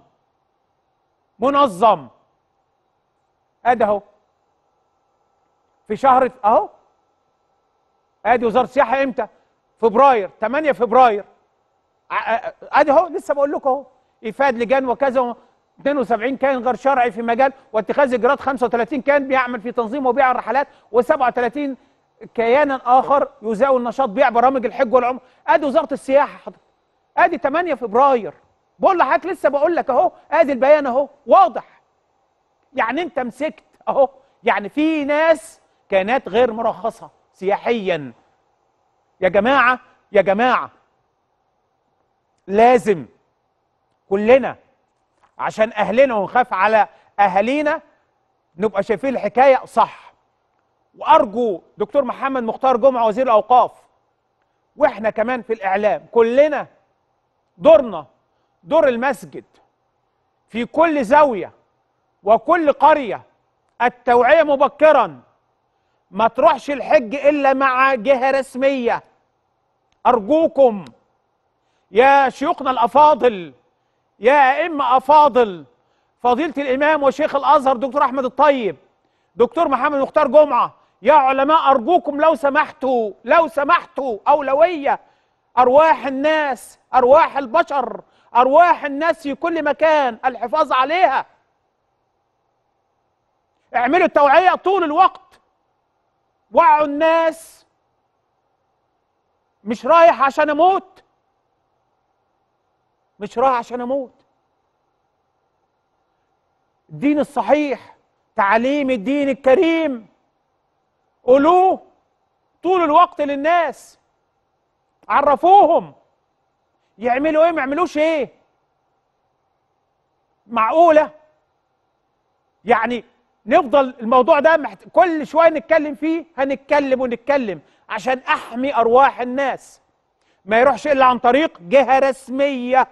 منظم ادي اهو في شهر اهو ادي وزاره السياحه امتى فبراير 8 فبراير ادي اهو لسه بقول لكم اهو ايفاد لجان وكذا 72 كان غير شرعي في مجال واتخاذ اجراءات 35 كان بيعمل في تنظيم وبيع الرحلات و37 كيانا اخر يزاول نشاط بيع برامج الحج والعمره ادي وزاره السياحه حضرتك ادي 8 فبراير بقول لحضرتك لسه بقول لك اهو ادي البيان اهو واضح يعني انت مسكت اهو يعني في ناس كانت غير مرخصه سياحيا يا جماعه يا جماعه لازم كلنا عشان اهلنا ونخاف على اهالينا نبقى شايفين الحكايه صح وارجو دكتور محمد مختار جمعه وزير الاوقاف واحنا كمان في الاعلام كلنا دورنا دور المسجد في كل زاويه وكل قريه التوعيه مبكرا ما تروحش الحج الا مع جهه رسميه ارجوكم يا شيوخنا الافاضل يا ائمه افاضل فضيله الامام وشيخ الازهر دكتور احمد الطيب دكتور محمد مختار جمعه يا علماء ارجوكم لو سمحتوا لو سمحتوا اولويه ارواح الناس ارواح البشر ارواح الناس في كل مكان الحفاظ عليها اعملوا التوعيه طول الوقت وعوا الناس مش رايح عشان اموت مش رايح عشان اموت الدين الصحيح تعليم الدين الكريم قولوه طول الوقت للناس عرفوهم يعملوا ايه ما يعملوش ايه معقوله يعني نفضل الموضوع ده محت... كل شويه نتكلم فيه هنتكلم ونتكلم عشان احمي ارواح الناس ما يروحش الا عن طريق جهه رسميه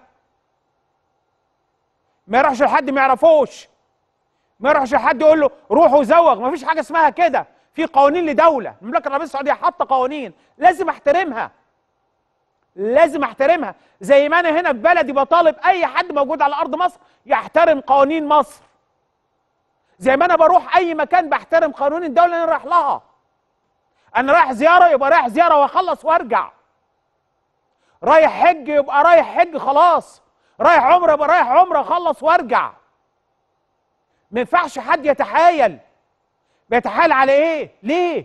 ما يروحش لحد ما يعرفوش ما يروحش لحد يقول له روح وزوغ ما فيش حاجه اسمها كده في قوانين لدوله المملكه العربيه السعوديه حاطه قوانين لازم احترمها لازم احترمها زي ما انا هنا في بلدي بطالب اي حد موجود على ارض مصر يحترم قوانين مصر زي ما انا بروح اي مكان بحترم قانون الدوله اللي انا رايح لها انا رايح زياره يبقى رايح زياره واخلص وارجع رايح حج يبقى رايح حج خلاص رايح عمره يبقى رايح عمره اخلص وارجع ما ينفعش حد يتحايل بيتحايل على ايه ليه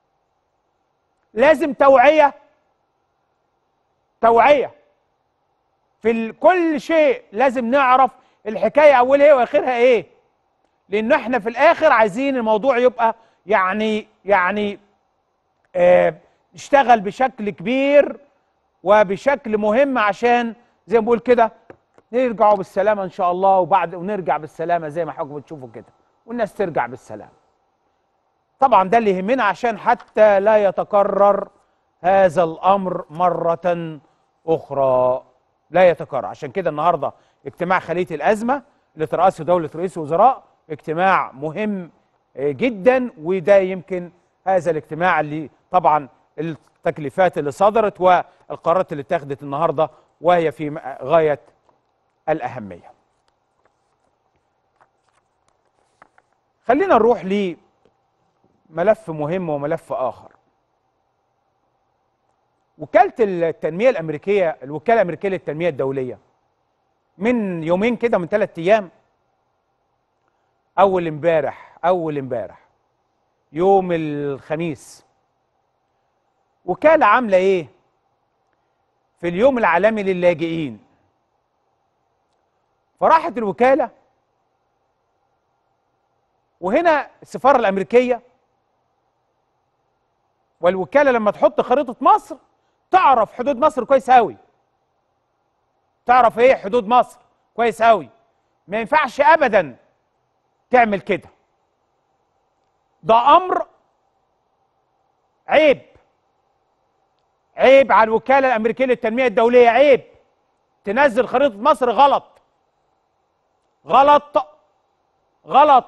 لازم توعيه توعيه في ال- كل شيء لازم نعرف الحكايه اولها ايه واخرها ايه لان احنا في الاخر عايزين الموضوع يبقى يعني يعني آه نشتغل بشكل كبير وبشكل مهم عشان زي ما بقول كده نرجعوا بالسلامه ان شاء الله وبعد ونرجع بالسلامه زي ما حضراتكم بتشوفوا كده والناس ترجع بالسلامه طبعا ده اللي يهمنا عشان حتى لا يتكرر هذا الامر مره اخرى لا يتكرر عشان كده النهارده اجتماع خليه الازمه اللي ترأسه دوله رئيس الوزراء اجتماع مهم آه، جدا وده يمكن هذا الاجتماع اللي طبعا التكليفات اللي صدرت والقرارات اللي اتخذت النهارده وهي في م- غايه الاهميه. خلينا نروح لملف مهم وملف اخر. وكاله التنميه الامريكيه الوكاله الامريكيه للتنميه الدوليه من يومين كده من ثلاث ايام اول امبارح اول امبارح يوم الخميس وكاله عامله ايه في اليوم العالمي للاجئين فراحت الوكاله وهنا السفاره الامريكيه والوكاله لما تحط خريطه مصر تعرف حدود مصر كويس قوي تعرف ايه حدود مصر كويس قوي ما ينفعش ابدا تعمل كده ده امر عيب عيب على الوكاله الامريكيه للتنميه الدوليه عيب تنزل خريطه مصر غلط غلط غلط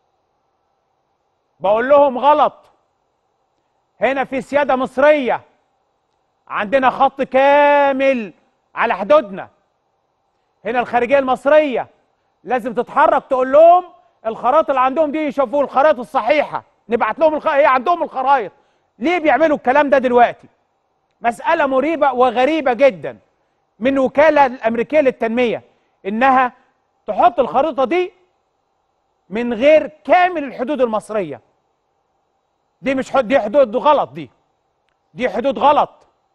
بقول لهم غلط هنا في سياده مصريه عندنا خط كامل على حدودنا هنا الخارجيه المصريه لازم تتحرك تقول لهم الخرائط اللي عندهم دي يشوفوا الخرائط الصحيحه نبعت لهم الخ... هي عندهم الخرائط ليه بيعملوا الكلام ده دلوقتي مساله مريبه وغريبه جدا من وكاله الامريكيه للتنميه انها تحط الخريطه دي من غير كامل الحدود المصريه دي مش حد دي حدود غلط دي دي حدود غلط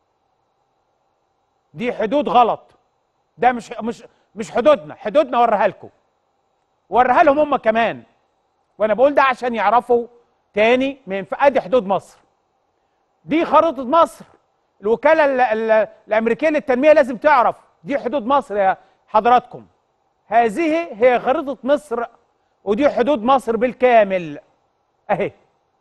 دي حدود غلط ده مش مش مش حدودنا حدودنا وريها لكم وريها لهم هم كمان وانا بقول ده عشان يعرفوا تاني ما ينفع ادي حدود مصر دي خريطه مصر الوكاله ال ال الامريكيه للتنميه لازم تعرف دي حدود مصر يا حضراتكم هذه هي خريطه مصر ودي حدود مصر بالكامل اهي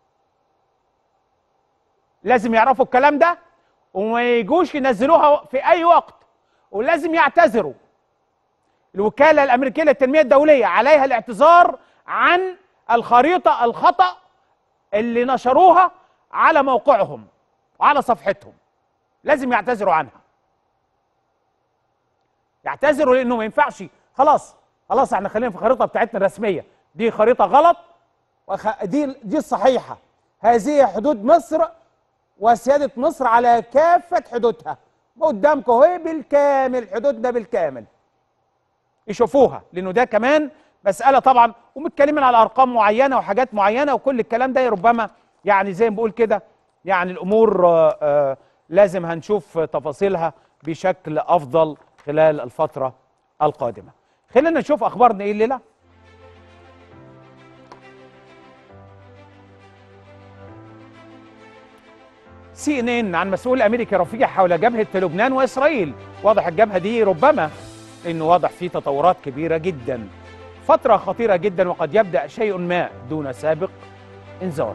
لازم يعرفوا الكلام ده وما يجوش ينزلوها في اي وقت ولازم يعتذروا الوكاله الامريكيه للتنميه الدوليه عليها الاعتذار عن الخريطه الخطا اللي نشروها على موقعهم وعلى صفحتهم لازم يعتذروا عنها يعتذروا لانه ما ينفعش خلاص خلاص احنا خلينا في الخريطه بتاعتنا الرسميه دي خريطه غلط وخ... دي دي الصحيحه هذه حدود مصر وسياده مصر على كافه حدودها قدامكم اهي بالكامل حدودنا بالكامل يشوفوها لانه ده كمان مساله طبعا ومتكلمين على ارقام معينه وحاجات معينه وكل الكلام ده ربما يعني زي ما بقول كده يعني الامور آه، آه، لازم هنشوف تفاصيلها بشكل افضل خلال الفتره القادمه خلينا نشوف اخبارنا ايه الليله سي ان ان عن مسؤول امريكي رفيع حول جبهه لبنان واسرائيل واضح الجبهه دي ربما انه واضح في تطورات كبيره جدا فتره خطيره جدا وقد يبدا شيء ما دون سابق انذار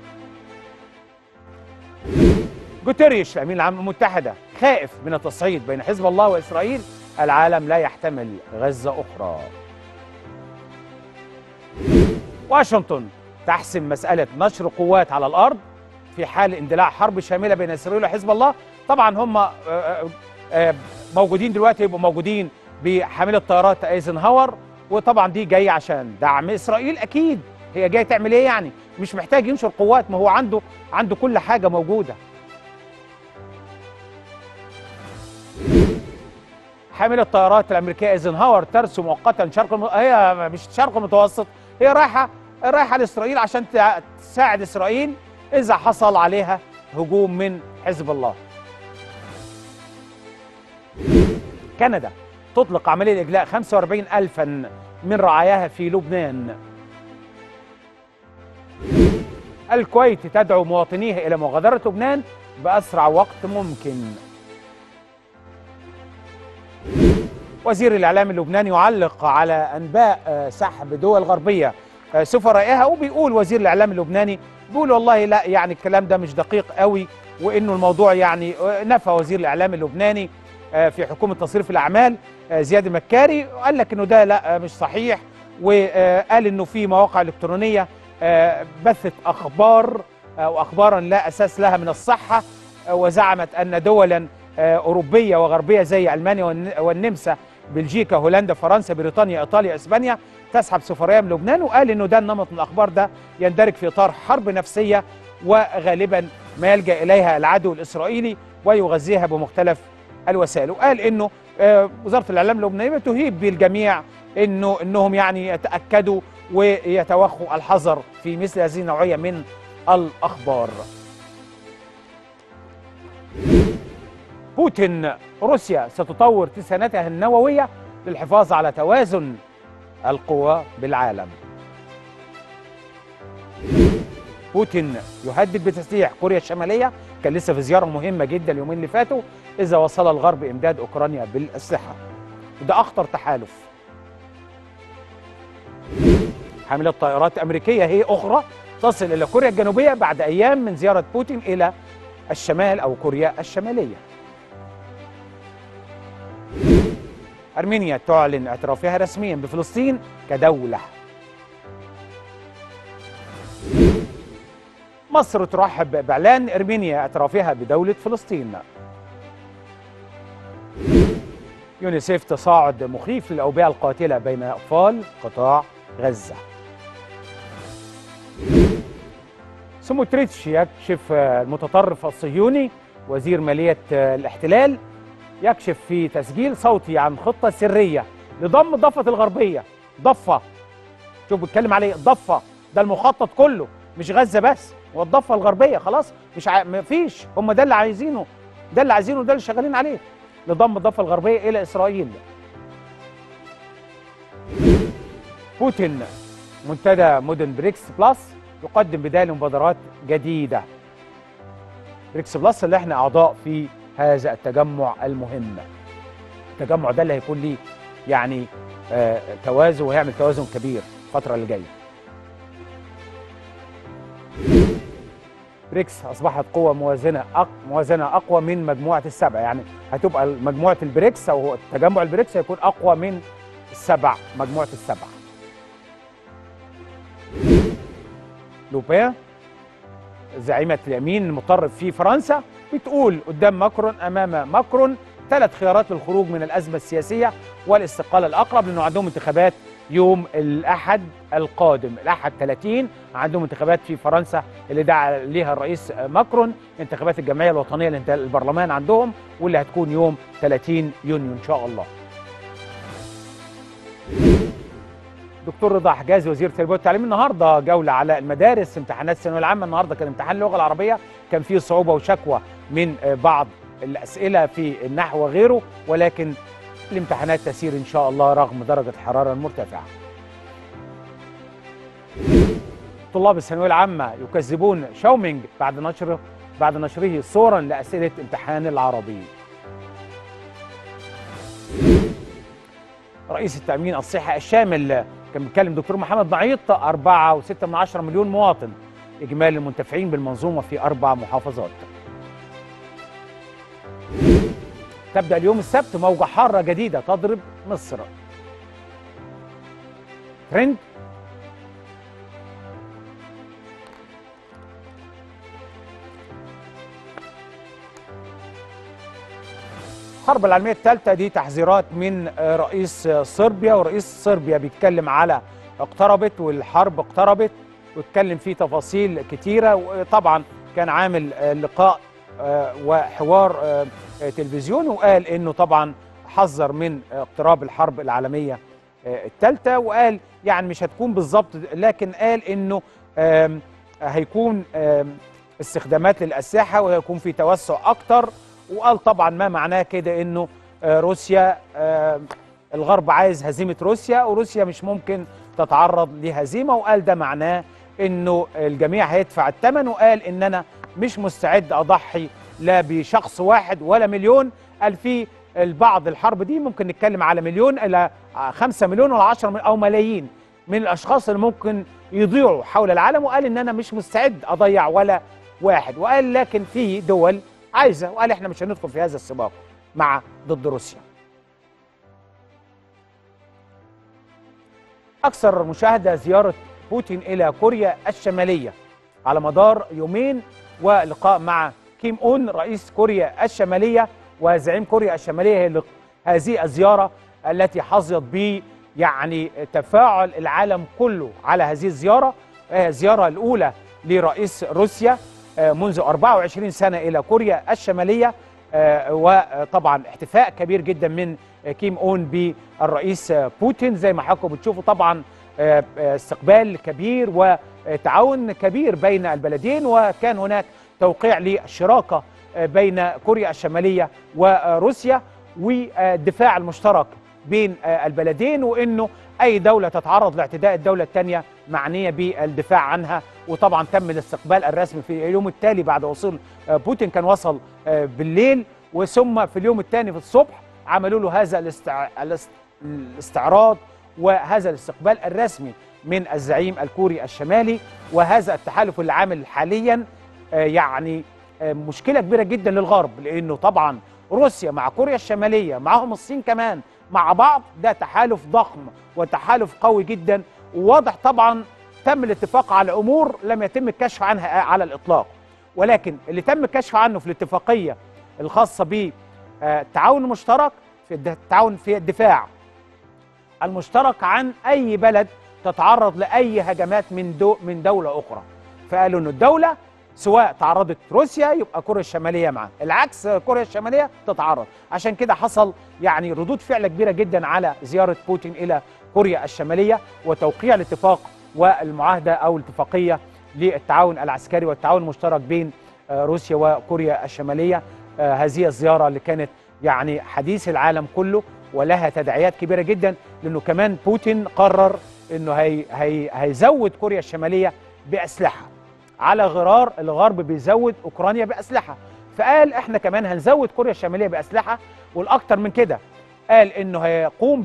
جوتيريش امين العام المتحده خائف من التصعيد بين حزب الله واسرائيل العالم لا يحتمل غزه اخرى واشنطن تحسم مساله نشر قوات على الارض في حال اندلاع حرب شامله بين اسرائيل وحزب الله طبعا هم آه، آه، آه، موجودين دلوقتي يبقوا موجودين بحامله طيارات ايزنهاور وطبعا دي جايه عشان دعم اسرائيل اكيد هي جايه تعمل ايه يعني مش محتاج ينشر قوات ما هو عنده عنده كل حاجه موجوده حامل الطيارات الامريكيه ايزنهاور ترسم مؤقتا شرق الم... هي مش شرق المتوسط هي رايحه رايحه لاسرائيل عشان ت- تساعد اسرائيل اذا حصل عليها هجوم من حزب الله. كندا تطلق عمليه اجلاء 45 الفا من رعاياها في لبنان. الكويت تدعو مواطنيها الى مغادره لبنان باسرع وقت ممكن. وزير الاعلام اللبناني يعلق على انباء آه، سحب دول غربيه آه، سفرائها وبيقول وزير الاعلام اللبناني بيقول والله لا يعني الكلام ده مش دقيق قوي وانه الموضوع يعني آه، نفى وزير الاعلام اللبناني آه، في حكومه تصريف الاعمال آه، زياد المكاري قال لك انه ده لا آه، مش صحيح وقال انه في مواقع الكترونيه آه، بثت اخبار آه، واخبارا لا اساس لها من الصحه آه، وزعمت ان دولا آه، اوروبيه وغربيه زي المانيا والن- والنمسا بلجيكا هولندا فرنسا بريطانيا ايطاليا اسبانيا تسحب سفرايا من لبنان وقال انه ده النمط من الاخبار ده يندرج في اطار حرب نفسيه وغالبا ما يلجا اليها العدو الاسرائيلي ويغذيها بمختلف الوسائل وقال انه آه، وزاره الاعلام اللبنانيه تهيب بالجميع انه انهم يعني يتاكدوا ويتوخوا الحذر في مثل هذه النوعيه من الاخبار. بوتين روسيا ستطور تسانتها النوويه للحفاظ على توازن القوى بالعالم. بوتين يهدد بتسليح كوريا الشماليه كان لسه في زياره مهمه جدا اليومين اللي فاتوا اذا وصل الغرب امداد اوكرانيا بالاسلحه. وده اخطر تحالف. حامله طائرات امريكيه هي اخرى تصل الى كوريا الجنوبيه بعد ايام من زياره بوتين الى الشمال او كوريا الشماليه. ارمينيا تعلن اعترافها رسميا بفلسطين كدوله. مصر ترحب باعلان ارمينيا اعترافها بدوله فلسطين. يونيسيف تصاعد مخيف للاوبئه القاتله بين اطفال قطاع غزه. سموتريتش يكشف المتطرف الصهيوني وزير ماليه الاحتلال يكشف في تسجيل صوتي عن خطه سريه لضم الضفه الغربيه ضفه شوف بيتكلم عليه ضفه ده المخطط كله مش غزه بس والضفه الغربيه خلاص مش ع... مفيش هم ده اللي عايزينه ده اللي عايزينه ده اللي شغالين عليه لضم الضفه الغربيه الى اسرائيل بوتين منتدى مدن بريكس بلس يقدم بدايه لمبادرات جديده بريكس بلس اللي احنا اعضاء في هذا التجمع المهم التجمع ده اللي هيكون ليه يعني آه توازن وهيعمل توازن كبير الفتره اللي جايه بريكس اصبحت قوه موازنه أق... موازنه اقوى من مجموعه السبع يعني هتبقى مجموعه البريكس او تجمع البريكس هيكون اقوى من السبع مجموعه السبع لوبين زعيمة اليمين المطرف في فرنسا بتقول قدام ماكرون أمام ماكرون ثلاث خيارات للخروج من الأزمة السياسية والاستقالة الأقرب لأنه عندهم انتخابات يوم الأحد القادم الأحد 30 عندهم انتخابات في فرنسا اللي دعا ليها الرئيس ماكرون انتخابات الجمعية الوطنية للبرلمان عندهم واللي هتكون يوم 30 يونيو إن شاء الله دكتور رضا حجازي وزير التربيه والتعليم النهارده جوله على المدارس امتحانات الثانويه العامه النهارده كان امتحان اللغه العربيه كان فيه صعوبه وشكوى من آه، بعض الاسئله في النحو وغيره ولكن الامتحانات تسير ان شاء الله رغم درجه الحراره المرتفعه. طلاب الثانويه العامه يكذبون شاومينج بعد نشره بعد نشره صورا لاسئله امتحان العربي. رئيس التامين الصحي الشامل كان بيتكلم دكتور محمد نعيط 4.6 مليون مواطن اجمالي المنتفعين بالمنظومه في اربع محافظات. تبدا اليوم السبت موجه حاره جديده تضرب مصر. ترند الحرب العالمية الثالثة دي تحذيرات من آه، رئيس آه، صربيا ورئيس صربيا بيتكلم على اقتربت والحرب اقتربت واتكلم فيه تفاصيل كتيرة وطبعا كان عامل آه، لقاء آه، وحوار آه، آه، تلفزيوني وقال انه طبعا حذر من اقتراب الحرب العالمية آه، الثالثة وقال يعني مش هتكون بالظبط لكن قال انه آم، هيكون آم، استخدامات للأسلحة وهيكون في توسع أكتر وقال طبعا ما معناه كده انه آه، روسيا آه، الغرب عايز هزيمه روسيا وروسيا مش ممكن تتعرض لهزيمه وقال ده معناه انه الجميع هيدفع الثمن وقال ان انا مش مستعد اضحي لا بشخص واحد ولا مليون قال في البعض الحرب دي ممكن نتكلم على مليون الى خمسة مليون ولا عشرة مليون او ملايين من الاشخاص اللي ممكن يضيعوا حول العالم وقال ان انا مش مستعد اضيع ولا واحد وقال لكن في دول عايزه وقال احنا مش هندخل في هذا السباق مع ضد روسيا اكثر مشاهده زياره بوتين الى كوريا الشماليه على مدار يومين ولقاء مع كيم اون رئيس كوريا الشماليه وزعيم كوريا الشماليه هي لق- هذه الزياره التي حظيت ب يعني تفاعل العالم كله على هذه الزياره آه، الزياره الاولى لرئيس روسيا آه، منذ 24 سنه الى كوريا الشماليه آه، وطبعا احتفاء كبير جدا من آه، كيم اون بالرئيس آه، بوتين زي ما حضراتكم بتشوفوا طبعا آه، آه، استقبال كبير وتعاون كبير بين البلدين وكان هناك توقيع للشراكه آه، بين كوريا الشماليه وروسيا والدفاع المشترك بين آه، البلدين وانه اي دوله تتعرض لاعتداء الدوله الثانيه معنيه بالدفاع عنها وطبعا تم الاستقبال الرسمي في اليوم التالي بعد وصول آه، بوتين كان وصل آه، بالليل وثم في اليوم الثاني في الصبح عملوا له هذا الاستع... الاست- الاستعراض وهذا الاستقبال الرسمي من الزعيم الكوري الشمالي وهذا التحالف اللي عامل حاليا آه، يعني آه، مشكله كبيره جدا للغرب لانه طبعا روسيا مع كوريا الشماليه معهم الصين كمان مع بعض ده تحالف ضخم وتحالف قوي جدا وواضح طبعا تم الاتفاق على امور لم يتم الكشف عنها على الاطلاق ولكن اللي تم الكشف عنه في الاتفاقيه الخاصه بالتعاون المشترك في الد- التعاون في الدفاع المشترك عن اي بلد تتعرض لاي هجمات من دو من دوله اخرى فقالوا انه الدوله سواء تعرضت روسيا يبقى كوريا الشماليه معاها العكس كوريا الشماليه تتعرض عشان كده حصل يعني ردود فعل كبيره جدا على زياره بوتين الى كوريا الشماليه وتوقيع الاتفاق والمعاهده او الاتفاقيه للتعاون العسكري والتعاون المشترك بين آه، روسيا وكوريا الشماليه آه، هذه الزياره اللي كانت يعني حديث العالم كله ولها تداعيات كبيره جدا لانه كمان بوتين قرر انه هي هي هيزود كوريا الشماليه باسلحه على غرار الغرب بيزود اوكرانيا باسلحه فقال احنا كمان هنزود كوريا الشماليه باسلحه والاكثر من كده قال انه هيقوم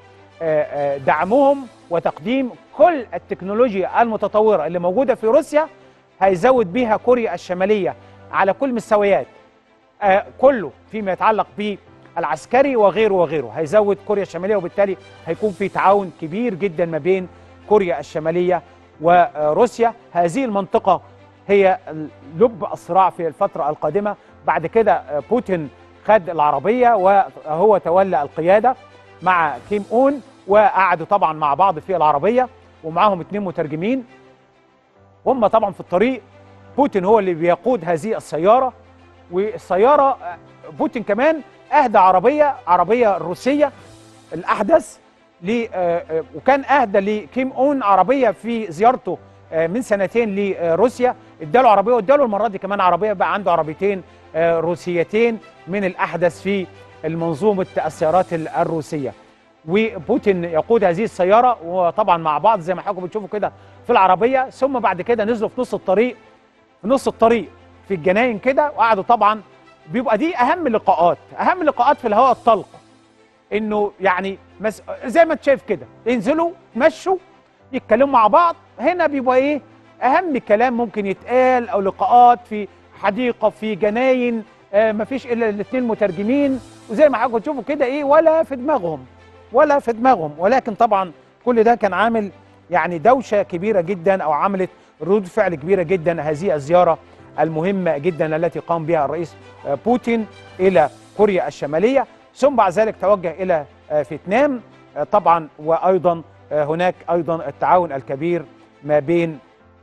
بدعمهم وتقديم كل التكنولوجيا المتطوره اللي موجوده في روسيا هيزود بيها كوريا الشماليه على كل مستويات آه، كله فيما يتعلق بالعسكري وغيره وغيره هيزود كوريا الشماليه وبالتالي هيكون في تعاون كبير جدا ما بين كوريا الشماليه وروسيا هذه المنطقه هي لب الصراع في الفتره القادمه بعد كده آه، بوتين خد العربيه وهو تولى القياده مع كيم اون وقعدوا طبعا مع بعض في العربيه ومعاهم اتنين مترجمين هم طبعا في الطريق بوتين هو اللي بيقود هذه السياره والسياره آه، بوتين كمان اهدى عربيه عربيه روسيه الاحدث ل آه، آه، وكان اهدى لكيم اون عربيه في زيارته آه، من سنتين لروسيا اداله عربيه واداله المره دي كمان عربيه بقى عنده عربيتين آه، روسيتين من الاحدث في المنظومه السيارات ال- الروسيه وبوتين يقود هذه السياره وطبعا مع بعض زي ما حضراتكم بتشوفوا كده في العربيه ثم بعد كده نزلوا في نص الطريق في نص الطريق في الجناين كده وقعدوا طبعا بيبقى دي اهم لقاءات اهم لقاءات في الهواء الطلق انه يعني مس... زي ما انت شايف كده ينزلوا يمشوا يتكلموا مع بعض هنا بيبقى ايه اهم كلام ممكن يتقال او لقاءات في حديقه في جناين آه مفيش الا الاثنين مترجمين وزي ما حضراتكم تشوفوا كده ايه ولا في دماغهم ولا في دماغهم ولكن طبعا كل ده كان عامل يعني دوشه كبيره جدا او عملت ردود فعل كبيره جدا هذه الزياره المهمه جدا التي قام بها الرئيس آه، بوتين الى كوريا الشماليه ثم بعد ذلك توجه الى آه، فيتنام آه، طبعا وايضا آه، هناك ايضا التعاون الكبير ما بين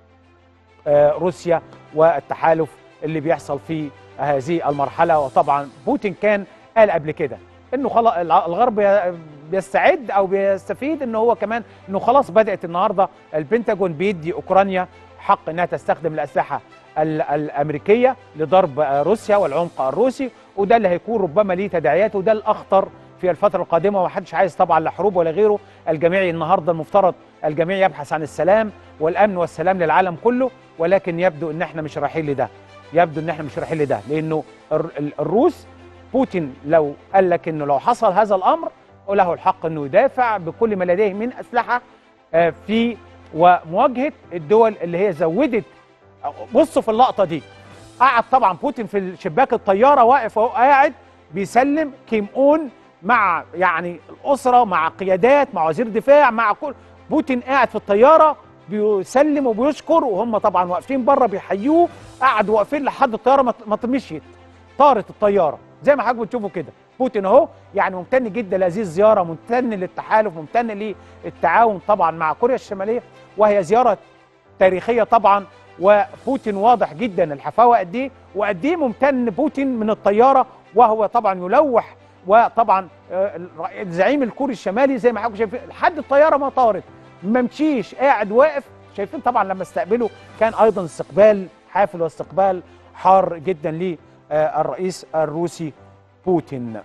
آه، روسيا والتحالف اللي بيحصل في هذه المرحله وطبعا بوتين كان قال قبل كده انه خلاص الغرب ي- بيستعد او بيستفيد ان هو كمان انه خلاص بدات النهارده البنتاجون بيدي اوكرانيا حق انها تستخدم الاسلحه ال- الامريكيه لضرب آه، روسيا والعمق الروسي وده اللي هيكون ربما ليه تداعيات وده الاخطر في الفتره القادمه ومحدش عايز طبعا لا حروب ولا غيره الجميع النهارده المفترض الجميع يبحث عن السلام والامن والسلام للعالم كله ولكن يبدو ان احنا مش رايحين لده يبدو ان احنا مش رايحين لده لانه الر- ال- الروس بوتين لو قال لك انه لو حصل هذا الامر له الحق انه يدافع بكل ما لديه من اسلحه آه، في ومواجهه الدول اللي هي زودت بصوا في اللقطه دي قعد طبعا بوتين في شباك الطياره واقف اهو قاعد بيسلم كيم اون مع يعني الاسره مع قيادات مع وزير دفاع مع كل بوتين قاعد في الطياره بيسلم وبيشكر وهم طبعا واقفين بره بيحيوه قعدوا واقفين لحد الطياره ما ما مشيت طارت الطياره زي ما حضرتك بتشوفوا كده بوتين اهو يعني ممتن جدا لهذه الزياره ممتن للتحالف ممتن للتعاون طبعا مع كوريا الشماليه وهي زياره تاريخيه طبعا وبوتين واضح جدا الحفاوه قد ايه وقد ايه ممتن بوتين من الطياره وهو طبعا يلوح وطبعا آه، الر- الزعيم الكوري الشمالي زي ما حضرتك شايفين لحد الطياره ما طارت ما مشيش قاعد واقف شايفين طبعا لما استقبله كان ايضا استقبال حافل واستقبال حار جدا للرئيس الروسي بوتين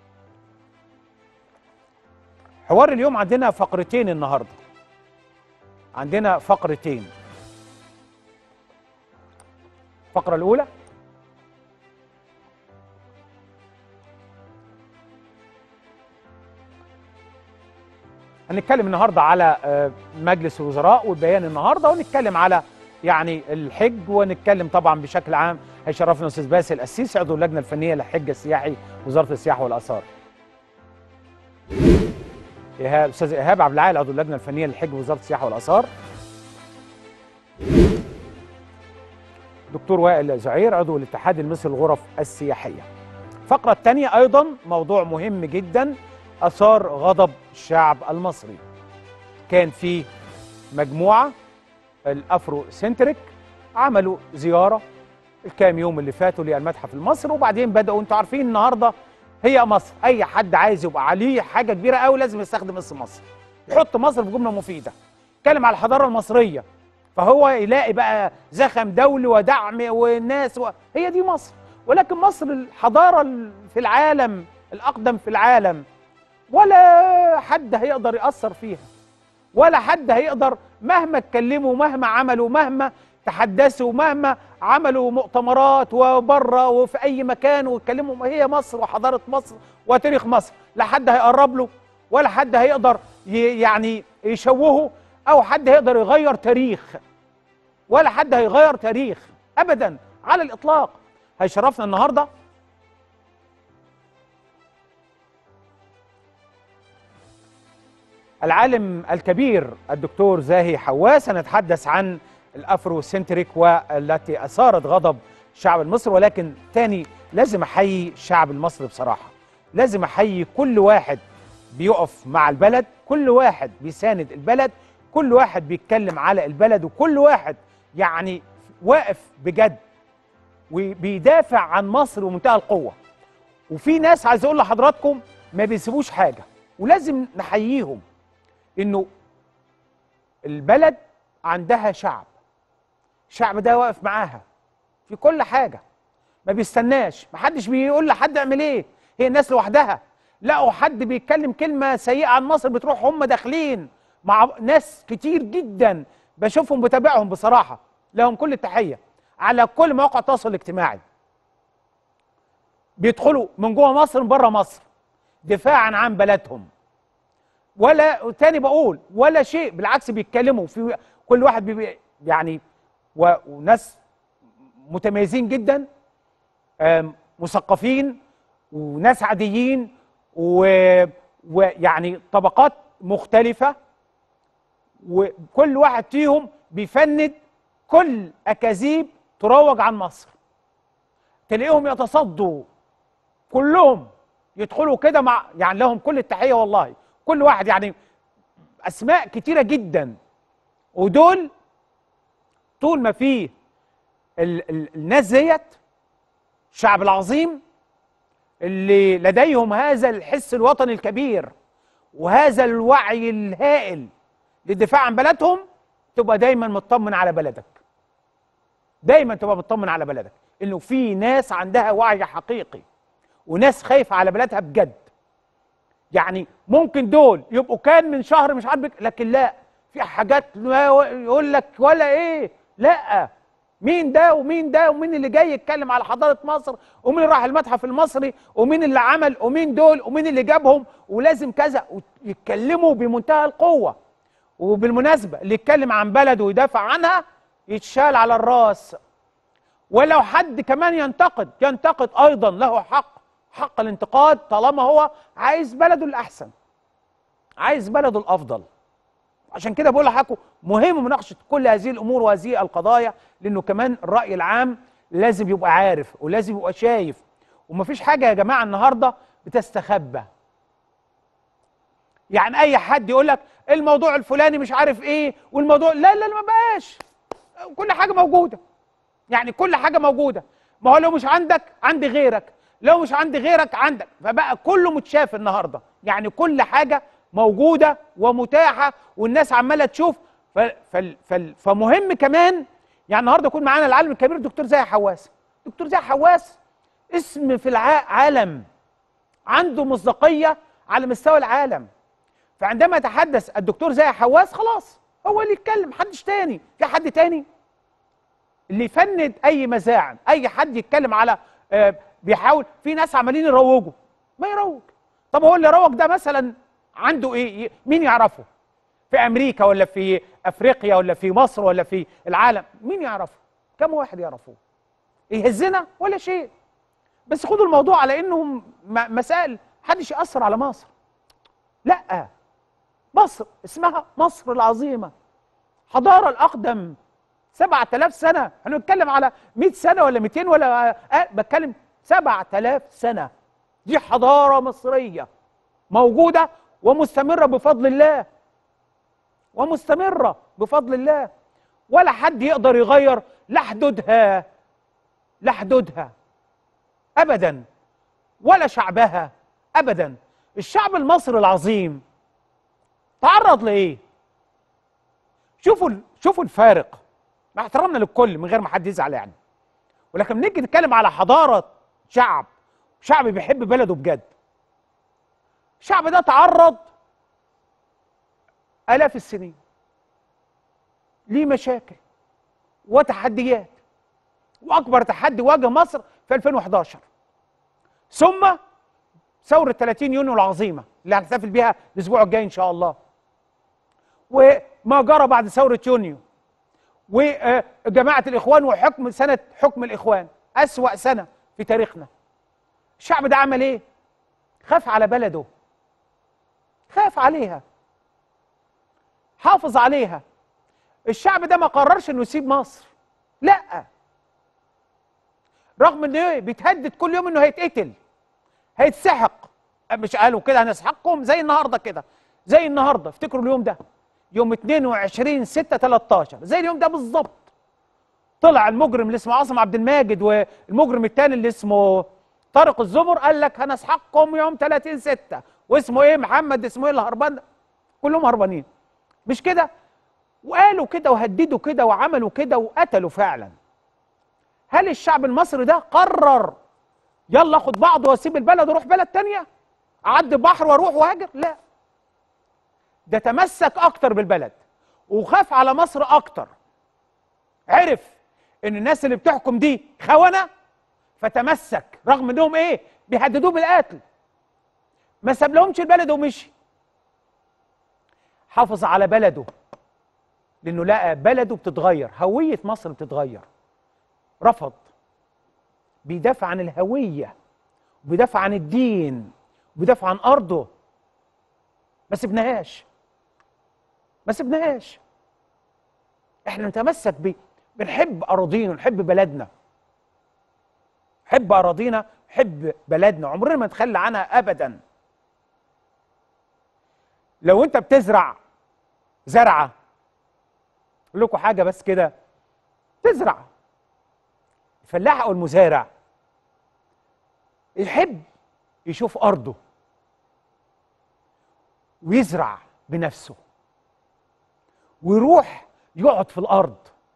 حوار اليوم عندنا فقرتين النهارده عندنا فقرتين الفقره الاولى هنتكلم النهارده على آه، مجلس الوزراء والبيان النهارده ونتكلم على يعني الحج ونتكلم طبعا بشكل عام هيشرفنا الاستاذ باسل السيسي عضو اللجنه الفنيه للحج السياحي وزاره السياحه والاثار. ايهاب استاذ ايهاب عبد العال عضو اللجنه الفنيه للحج وزاره السياحه والاثار. دكتور وائل زعير عضو الاتحاد المصري للغرف السياحيه. الفقره الثانيه ايضا موضوع مهم جدا اثار غضب الشعب المصري. كان في مجموعه الافرو سنتريك عملوا زياره الكام يوم اللي فاتوا للمتحف المصري وبعدين بداوا انتوا عارفين النهارده هي مصر اي حد عايز يبقى عليه حاجه كبيره قوي لازم يستخدم اسم مصر يحط مصر في جمله مفيده اتكلم على الحضاره المصريه فهو يلاقي بقى زخم دولي ودعم والناس و... هي دي مصر ولكن مصر الحضاره ال- في العالم الاقدم في العالم ولا حد هيقدر ياثر فيها ولا حد هيقدر مهما اتكلموا مهما عملوا مهما تحدثوا مهما عملوا مؤتمرات وبره وفي اي مكان واتكلموا هي مصر وحضاره مصر وتاريخ مصر لا حد هيقرب له ولا حد هيقدر ي- يعني يشوهه او حد هيقدر يغير تاريخ ولا حد هيغير تاريخ ابدا على الاطلاق هيشرفنا النهارده العالم الكبير الدكتور زاهي حواس سنتحدث عن الافرو سنتريك والتي اثارت غضب الشعب المصري ولكن تاني لازم احيي الشعب المصري بصراحه لازم احيي كل واحد بيقف مع البلد كل واحد بيساند البلد كل واحد بيتكلم على البلد وكل واحد يعني واقف بجد وبيدافع عن مصر بمنتهى القوه وفي ناس عايز اقول لحضراتكم ما بيسيبوش حاجه ولازم نحييهم انه البلد عندها شعب الشعب ده واقف معاها في كل حاجه ما بيستناش ما حدش بيقول لحد اعمل ايه هي الناس لوحدها لقوا حد بيتكلم كلمه سيئه عن مصر بتروح هم داخلين مع ناس كتير جدا بشوفهم بتابعهم بصراحه لهم كل التحيه على كل مواقع التواصل الاجتماعي بيدخلوا من جوه مصر من بره مصر دفاعا عن بلدهم ولا تاني بقول ولا شيء بالعكس بيتكلموا في كل واحد بيبقى يعني و- وناس متميزين جدا آم، مثقفين وناس عاديين و- ويعني طبقات مختلفة وكل واحد فيهم بيفند كل أكاذيب تروج عن مصر تلاقيهم يتصدوا كلهم يدخلوا كده مع يعني لهم كل التحية والله كل واحد يعني أسماء كتيرة جدا ودول طول ما فيه ال ال الناس ديت الشعب العظيم اللي لديهم هذا الحس الوطني الكبير وهذا الوعي الهائل للدفاع عن بلدهم تبقى دايما مطمن على بلدك دايما تبقى مطمن على بلدك انه في ناس عندها وعي حقيقي وناس خايفه على بلدها بجد يعني ممكن دول يبقوا كان من شهر مش عارف لكن لا في حاجات لا يقول لك ولا ايه لا مين ده ومين ده ومين اللي جاي يتكلم على حضاره مصر ومين اللي راح المتحف المصري ومين اللي عمل ومين دول ومين اللي جابهم ولازم كذا يتكلموا بمنتهى القوه وبالمناسبه اللي يتكلم عن بلده ويدافع عنها يتشال على الراس ولو حد كمان ينتقد ينتقد ايضا له حق حق الانتقاد طالما هو عايز بلده الاحسن عايز بلده الافضل عشان كده بقول لحضراتكم مهم مناقشه كل هذه الامور وهذه القضايا لانه كمان الراي العام لازم يبقى عارف ولازم يبقى شايف ومفيش حاجه يا جماعه النهارده بتستخبى يعني اي حد يقول لك الموضوع الفلاني مش عارف ايه والموضوع لا لا ما بقاش كل حاجه موجوده يعني كل حاجه موجوده ما هو لو مش عندك عند غيرك لو مش عند غيرك عندك فبقى كله متشاف النهارده يعني كل حاجه موجوده ومتاحه والناس عماله تشوف ف- فال- فال- فمهم كمان يعني النهارده يكون معانا العالم الكبير الدكتور زاهي حواس دكتور زاهي حواس اسم في العالم عنده مصداقيه على مستوى العالم فعندما يتحدث الدكتور زاهي حواس خلاص هو اللي يتكلم محدش تاني في حد تاني اللي يفند اي مزاعم اي حد يتكلم على آه، بيحاول في ناس عمالين يروجوا ما يروج طب هو اللي روج ده مثلا عنده ايه ي- مين يعرفه في امريكا ولا في افريقيا ولا في مصر ولا في العالم مين يعرفه كم واحد يعرفوه يهزنا ولا شيء بس خدوا الموضوع على انه م- مسائل محدش ياثر على مصر لا مصر اسمها مصر العظيمه حضاره الاقدم 7000 سنه احنا بنتكلم على 100 سنه ولا 200 ولا أه بتكلم 7000 سنه دي حضاره مصريه موجوده ومستمره بفضل الله ومستمره بفضل الله ولا حد يقدر يغير لا حدودها لا حدودها ابدا ولا شعبها ابدا الشعب المصري العظيم تعرض لايه شوفوا شوفوا الفارق مع احترامنا للكل من غير ما حد يزعل يعني ولكن نيجي نتكلم على حضاره شعب شعب بيحب بلده بجد الشعب ده تعرض آلاف السنين ليه مشاكل وتحديات وأكبر تحدي واجه مصر في 2011 ثم ثورة 30 يونيو العظيمة اللي هنحتفل بيها الأسبوع الجاي إن شاء الله وما جرى بعد ثورة يونيو وجماعة الإخوان وحكم سنة حكم الإخوان أسوأ سنة في تاريخنا الشعب ده عمل إيه؟ خاف على بلده خاف عليها حافظ عليها الشعب ده ما قررش انه يسيب مصر لا رغم انه ايه بيتهدد كل يوم انه هيتقتل هيتسحق مش قالوا كده هنسحقكم زي النهارده كده زي النهارده افتكروا اليوم ده يوم 22 6 13 زي اليوم ده بالظبط طلع المجرم اللي اسمه عاصم عبد الماجد والمجرم الثاني اللي اسمه طارق الزبر قال لك هنسحقكم يوم 30 6 واسمه ايه محمد اسمه ايه الهربان ده؟ كلهم هربانين مش كده وقالوا كده وهددوا كده وعملوا كده وقتلوا فعلا هل الشعب المصري ده قرر يلا اخد بعض واسيب البلد واروح بلد تانية اعدي البحر واروح واهاجر لا ده تمسك اكتر بالبلد وخاف على مصر اكتر عرف ان الناس اللي بتحكم دي خونه فتمسك رغم انهم ايه بيهددوه بالقتل ما ساب لهمش البلد ومشي حافظ على بلده لانه لقى بلده بتتغير هويه مصر بتتغير رفض بيدافع عن الهويه وبيدافع عن الدين وبيدافع عن ارضه ما سبناهاش ما سبناهاش احنا نتمسك بيه بنحب اراضينا ونحب بلدنا حب اراضينا حب بلدنا عمرنا ما نتخلى عنها ابدا لو انت بتزرع زرعه اقول لكم حاجه بس كده تزرع الفلاح او المزارع يحب يشوف ارضه ويزرع بنفسه ويروح يقعد في الارض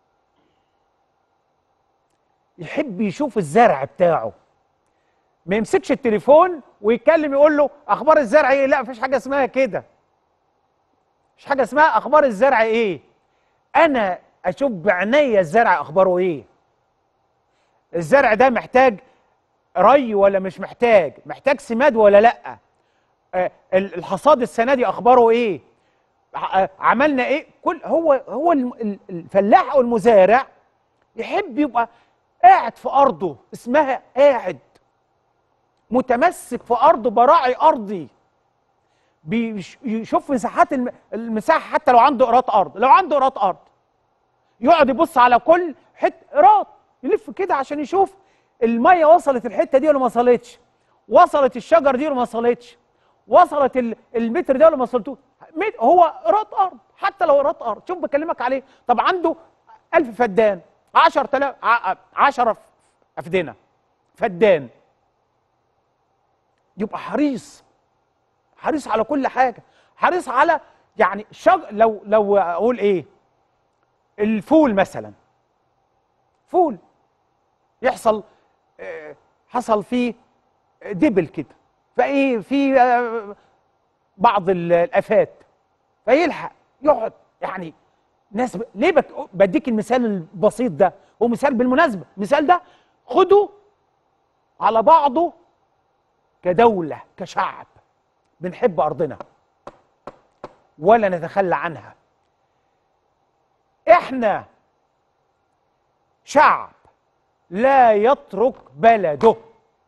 يحب يشوف الزرع بتاعه ما يمسكش التليفون ويتكلم يقول له اخبار الزرع ايه لا مفيش حاجه اسمها كده مفيش حاجه اسمها اخبار الزرع ايه انا اشوف بعينيا الزرع اخباره ايه الزرع ده محتاج ري ولا مش محتاج محتاج سماد ولا لا آه، ال- الحصاد السنه دي اخباره ايه ع- آه، عملنا ايه كل هو هو الم- ال- الفلاح او المزارع يحب يبقى قاعد في ارضه اسمها قاعد متمسك في ارضه براعي ارضي بيش- يشوف مساحات الم- المساحه حتى لو عنده قراط ارض لو عنده قراط ارض يقعد يبص على كل حته قراط يلف كده عشان يشوف الميه وصلت الحته دي ولا ما وصلتش وصلت الشجر دي ولا ما وصلتش وصلت ال- المتر ده ولا ما وصلتوش مت- هو قراط ارض حتى لو قراط ارض شوف بكلمك عليه طب عنده 1000 فدان 10000 10 افدنه فدان يبقى حريص حريص على كل حاجه حريص على يعني شج... لو لو اقول ايه الفول مثلا فول يحصل آه، حصل فيه دبل كده فايه في آه، بعض ال- الافات فيلحق يقعد يعني ناس ب... ليه بك... بديك المثال البسيط ده هو مثال بالمناسبه المثال ده خده على بعضه كدوله كشعب بنحب ارضنا ولا نتخلى عنها احنا شعب لا يترك بلده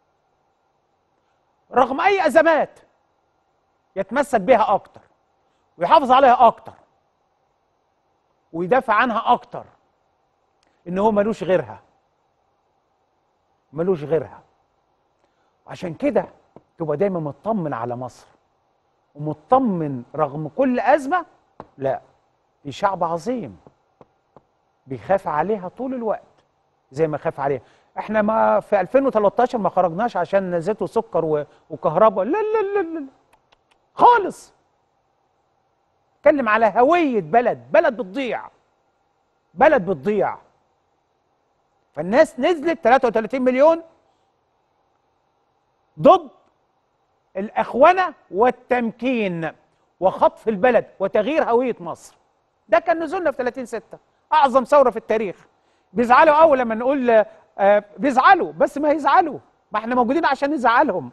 رغم اي ازمات يتمسك بها اكتر ويحافظ عليها اكتر ويدافع عنها اكتر ان هو ملوش غيرها ملوش غيرها عشان كده تبقى دايما مطمن على مصر ومطمن رغم كل ازمه لا دي شعب عظيم بيخاف عليها طول الوقت زي ما خاف عليها احنا ما في 2013 ما خرجناش عشان زيت وسكر و- وكهرباء لا لا لا لا لا. خالص اتكلم على هوية بلد بلد بتضيع بلد بتضيع فالناس نزلت 33 مليون ضد الأخونة والتمكين وخطف البلد وتغيير هوية مصر ده كان نزولنا في 30 6 أعظم ثورة في التاريخ بيزعلوا قوي لما نقول آه، بيزعلوا بس ما يزعلوا ما احنا موجودين عشان نزعلهم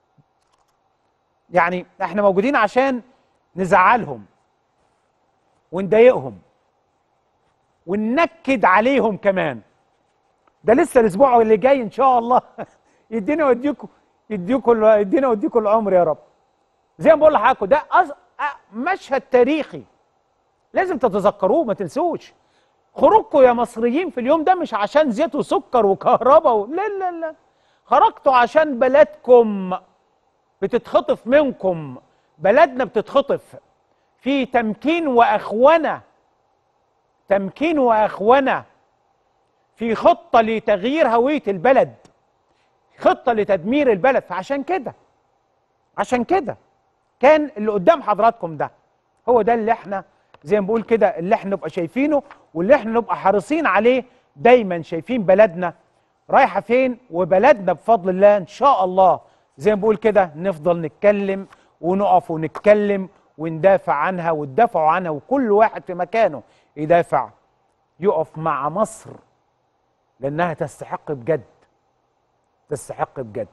يعني احنا موجودين عشان نزعلهم ونضايقهم وننكد عليهم كمان ده لسه الاسبوع اللي جاي ان شاء الله يدينا ويديكم يديكم يدينا ويديكم العمر يا رب زي ما بقول لحضراتكم ده أز... أ- مشهد تاريخي لازم تتذكروه ما تنسوش خروجكم يا مصريين في اليوم ده مش عشان زيت وسكر وكهرباء و... لا لا لا خرجتوا عشان بلدكم بتتخطف منكم بلدنا بتتخطف في تمكين واخونه تمكين واخونه في خطه لتغيير هويه البلد خطه لتدمير البلد فعشان كده عشان كده كان اللي قدام حضراتكم ده هو ده اللي احنا زي ما بقول كده اللي احنا نبقى شايفينه واللي احنا نبقى حريصين عليه دايما شايفين بلدنا رايحه فين وبلدنا بفضل الله ان شاء الله زي ما بقول كده نفضل نتكلم ونقف ونتكلم وندافع عنها وتدافعوا عنها وكل واحد في مكانه يدافع يقف مع مصر لانها تستحق بجد تستحق بجد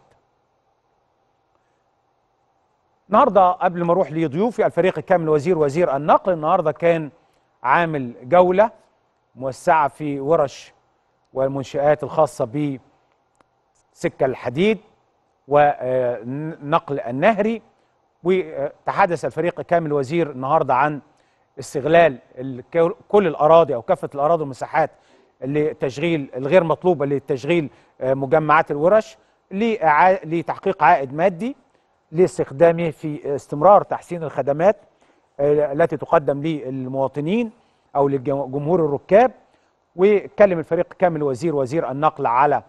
النهارده قبل ما اروح لضيوفي الفريق الكامل وزير وزير النقل النهارده كان عامل جوله موسعه في ورش والمنشآت الخاصه بسكه الحديد والنقل النهري وتحدث الفريق الكامل وزير النهارده عن استغلال ال- كل الاراضي او كافه الاراضي والمساحات لتشغيل الغير مطلوبه لتشغيل آه، مجمعات الورش لإعا- لتحقيق عائد مادي لاستخدامه في استمرار تحسين الخدمات آه، التي تقدم للمواطنين او لجمهور الركاب واتكلم الفريق كامل وزير وزير النقل على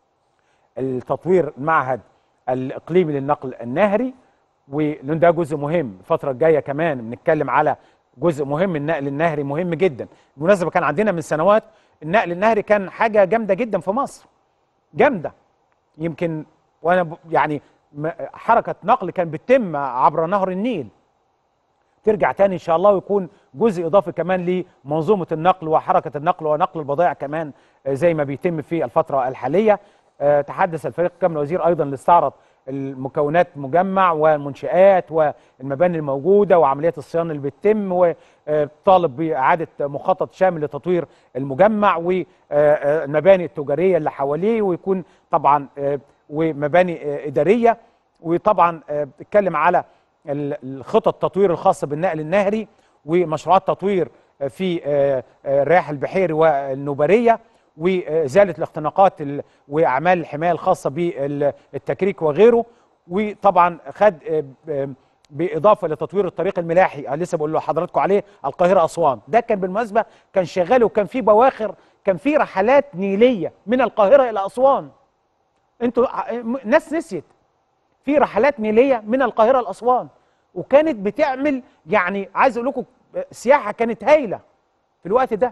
التطوير المعهد الاقليمي للنقل النهري ولان ده جزء مهم الفتره الجايه كمان بنتكلم على جزء مهم النقل النهري مهم جدا بالمناسبه كان عندنا من سنوات النقل النهري كان حاجه جامده جدا في مصر جامده يمكن وانا ب- يعني م- حركه نقل كان بتتم عبر نهر النيل ترجع تاني ان شاء الله ويكون جزء اضافي كمان لمنظومه النقل وحركه النقل ونقل البضائع كمان آه، زي ما بيتم في الفتره الحاليه آه، تحدث الفريق كامل الوزير ايضا اللي استعرض المكونات مجمع والمنشآت والمباني الموجوده وعمليات الصيانه اللي بتتم وطالب باعاده مخطط شامل لتطوير المجمع والمباني التجاريه اللي حواليه ويكون طبعا آه، ومباني آه، اداريه وطبعا آه، اتكلم على ال- الخطط التطوير الخاصه بالنقل النهري ومشروعات تطوير آه، في آه، آه، الرياح البحيري والنوبريه وازاله الاختناقات ال- واعمال الحمايه الخاصه بالتكريك وغيره وطبعا خد آه، ب- باضافه لتطوير الطريق الملاحي أنا لسه بقول لحضراتكم عليه القاهره اسوان ده كان بالمناسبه كان شغال وكان في بواخر كان في رحلات نيليه من القاهره الى اسوان انتوا ع- م- ناس نسيت في رحلات نيليه من القاهره لاسوان وكانت بتعمل يعني عايز اقول لكم سياحه كانت هايله في الوقت ده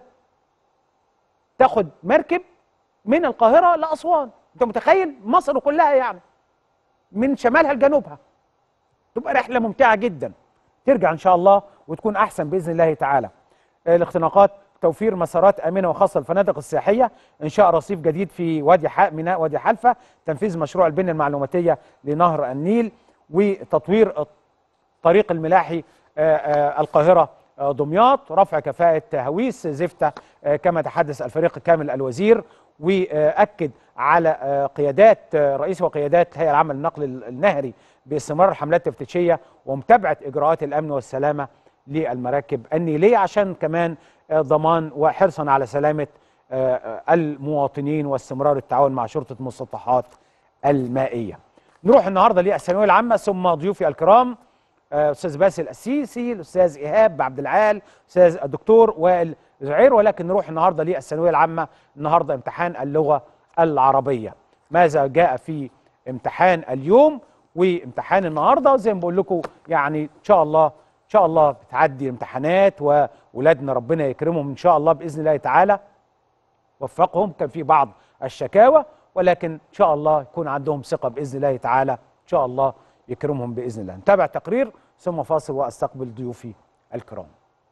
تاخد مركب من القاهره لاسوان انت متخيل مصر كلها يعني من شمالها لجنوبها تبقى رحله ممتعه جدا ترجع ان شاء الله وتكون احسن باذن الله تعالى آه، الاختناقات توفير مسارات امنه وخاصه للفنادق السياحيه انشاء رصيف جديد في وادي ح- ميناء وادي حلفه تنفيذ مشروع البنيه المعلوماتيه لنهر النيل وتطوير الطريق الملاحي آه، آه، القاهره آه، دمياط رفع كفاءه هويس زفته آه، كما تحدث الفريق كامل الوزير واكد على آه، قيادات آه، رئيس وقيادات الهيئه العامه للنقل النهري باستمرار الحملات التفتيشيه ومتابعه اجراءات الامن والسلامه للمراكب النيليه عشان كمان آه، ضمان وحرصا على سلامه آه، آه، المواطنين واستمرار التعاون مع شرطه المسطحات المائيه. نروح النهارده للثانويه العامه ثم ضيوفي الكرام آه، استاذ باسل السيسي الاستاذ ايهاب عبد العال استاذ الدكتور وائل زعير ولكن نروح النهارده للثانويه العامه النهارده امتحان اللغه العربيه ماذا جاء في امتحان اليوم وامتحان النهارده زي ما بقول لكم يعني ان شاء الله ان شاء الله بتعدي الامتحانات واولادنا ربنا يكرمهم ان شاء الله باذن الله تعالى وفقهم كان في بعض الشكاوى ولكن ان شاء الله يكون عندهم ثقه باذن الله تعالى ان شاء الله يكرمهم باذن الله نتابع تقرير ثم فاصل واستقبل ضيوفي الكرام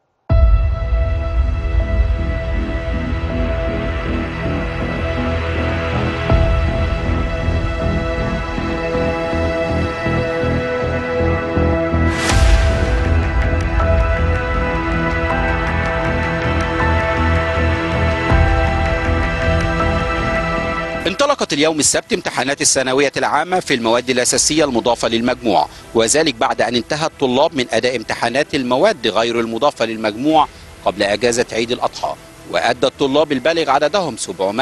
انطلقت اليوم السبت امتحانات الثانوية العامة في المواد الأساسية المضافة للمجموع وذلك بعد أن انتهى الطلاب من أداء امتحانات المواد غير المضافة للمجموع قبل أجازة عيد الأضحى وأدى الطلاب البالغ عددهم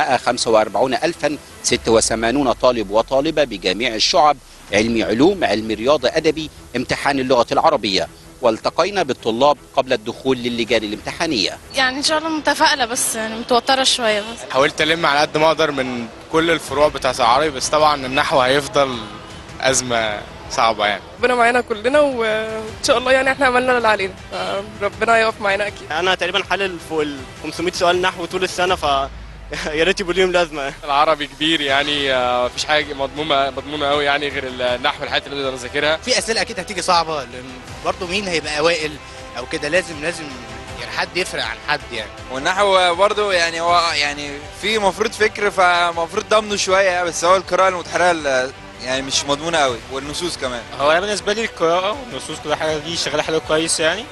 745086 طالب وطالبة بجميع الشعب علمي علوم علمي رياضة أدبي امتحان اللغة العربية والتقينا بالطلاب قبل الدخول للجان الامتحانية يعني ان شاء الله متفائله بس يعني متوتره شويه بس حاولت الم على قد ما اقدر من كل الفروع بتاعت العربي بس طبعا النحو هيفضل ازمه صعبه يعني ربنا معانا كلنا وان شاء الله يعني احنا عملنا اللي علينا ربنا يقف معانا اكيد انا تقريبا حلل فوق ال 500 سؤال نحو طول السنه ف يا ريت يبقوا ليهم لازمه العربي كبير يعني آه، مفيش حاجه مضمونه مضمونه قوي يعني غير النحو الحاجات اللي نقدر نذاكرها في اسئله اكيد هتيجي صعبه لان برضه مين هيبقى اوائل او كده لازم لازم يعني حد يفرق عن حد يعني والنحو برضه يعني هو يعني في مفروض فكر فمفروض ضمنه شويه بس هو القراءه المتحرره ال- يعني مش مضمونه قوي والنصوص كمان هو انا بالنسبه لي القراءه والنصوص كل حاجه دي شغاله حلو كويس يعني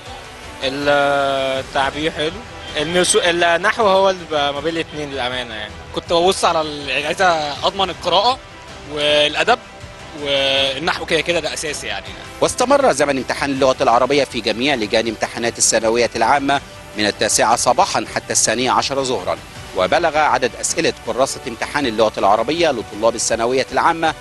التعبير حلو النسو... النحو هو اللي بقى ما بين الاثنين للامانه يعني كنت ببص على ال- يعني عايز اضمن القراءه والادب والنحو كده كده ده اساسي يعني واستمر زمن امتحان اللغة العربية في جميع لجان امتحانات الثانوية العامة من التاسعة صباحا حتى الثانية عشر ظهرا وبلغ عدد أسئلة كراسة امتحان اللغة العربية لطلاب الثانوية العامة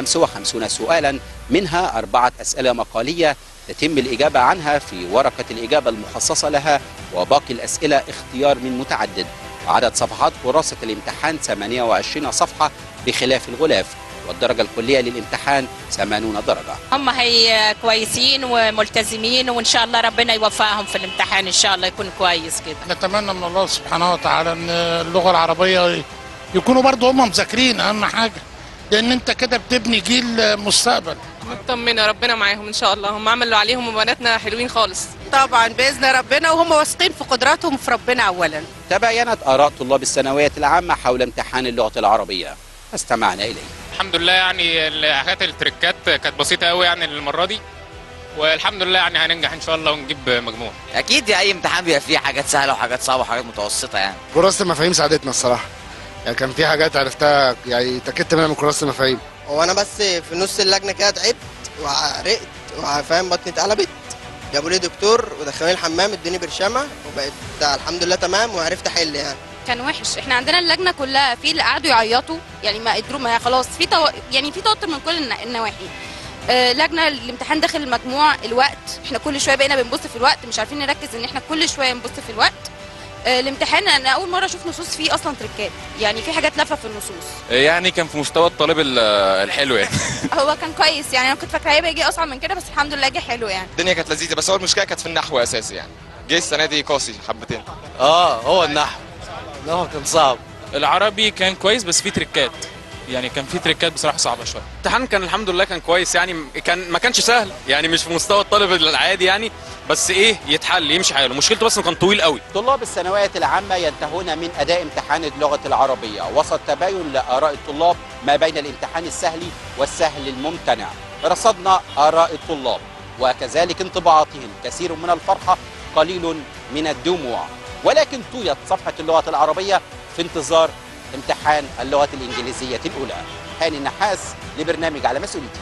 55 سؤالا منها أربعة أسئلة مقالية تتم الإجابة عنها في ورقة الإجابة المخصصة لها وباقي الأسئلة اختيار من متعدد وعدد صفحات كراسة الامتحان 28 صفحة بخلاف الغلاف والدرجة الكلية للامتحان 80 درجة هم هي كويسين وملتزمين وان شاء الله ربنا يوفقهم في الامتحان ان شاء الله يكون كويس كده نتمنى من الله سبحانه وتعالى ان اللغه العربيه يكونوا برضه هم مذاكرين اهم حاجه لان انت كده بتبني جيل مستقبل مطمنه ربنا معاهم ان شاء الله هم عملوا اللي عليهم وبناتنا حلوين خالص طبعا باذن ربنا وهم واثقين في قدراتهم في ربنا اولا تباينت آراء طلاب الثانوية العامة حول امتحان اللغة العربية استمعنا إليه الحمد لله يعني الحاجات التريكات كانت بسيطه قوي يعني المره دي والحمد لله يعني هننجح ان شاء الله ونجيب مجموع اكيد اي امتحان بيبقى فيه حاجات سهله وحاجات صعبه وحاجات متوسطه يعني كراسه المفاهيم ساعدتنا الصراحه يعني كان في حاجات عرفتها يعني اتاكدت منها من كراسه المفاهيم هو انا بس في نص اللجنه كده تعبت وعرقت وفاهم بطني اتقلبت جابوا لي دكتور ودخلوني الحمام ادوني برشامه وبقيت الحمد لله تمام وعرفت احل يعني كان وحش احنا عندنا اللجنه كلها في اللي قعدوا يعيطوا يعني ما قدروا ما خلاص في تو... يعني في توتر من كل النا- النواحي آه لجنه الامتحان داخل المجموع الوقت احنا كل شويه بقينا بنبص في الوقت مش عارفين نركز ان احنا كل شويه نبص في الوقت آه الامتحان انا اول مره اشوف نصوص فيه اصلا تريكات يعني في حاجات لافه في النصوص يعني كان في مستوى الطالب ال- الحلو يعني هو كان كويس يعني انا كنت فاكره هيبقى يجي اصعب من كده بس الحمد لله جه حلو يعني الدنيا كانت لذيذه بس هو المشكله كانت في النحو اساسي يعني جه السنه دي قاسي حبتين اه هو النحو النحو كان صعب العربي كان كويس بس فيه تريكات يعني كان فيه تريكات بصراحه صعبه شويه الامتحان كان الحمد لله كان كويس يعني كان ما كانش سهل يعني مش في مستوى الطالب العادي يعني بس ايه يتحل يمشي حاله مشكلته بس انه كان طويل قوي طلاب الثانوية العامة ينتهون من أداء امتحان اللغة العربية وسط تباين لآراء الطلاب ما بين الامتحان السهل والسهل الممتنع رصدنا آراء الطلاب وكذلك انطباعاتهم كثير من الفرحة قليل من الدموع ولكن طويت صفحة اللغة العربية في انتظار امتحان اللغة الإنجليزية الأولى هاني النحاس لبرنامج على مسؤوليتي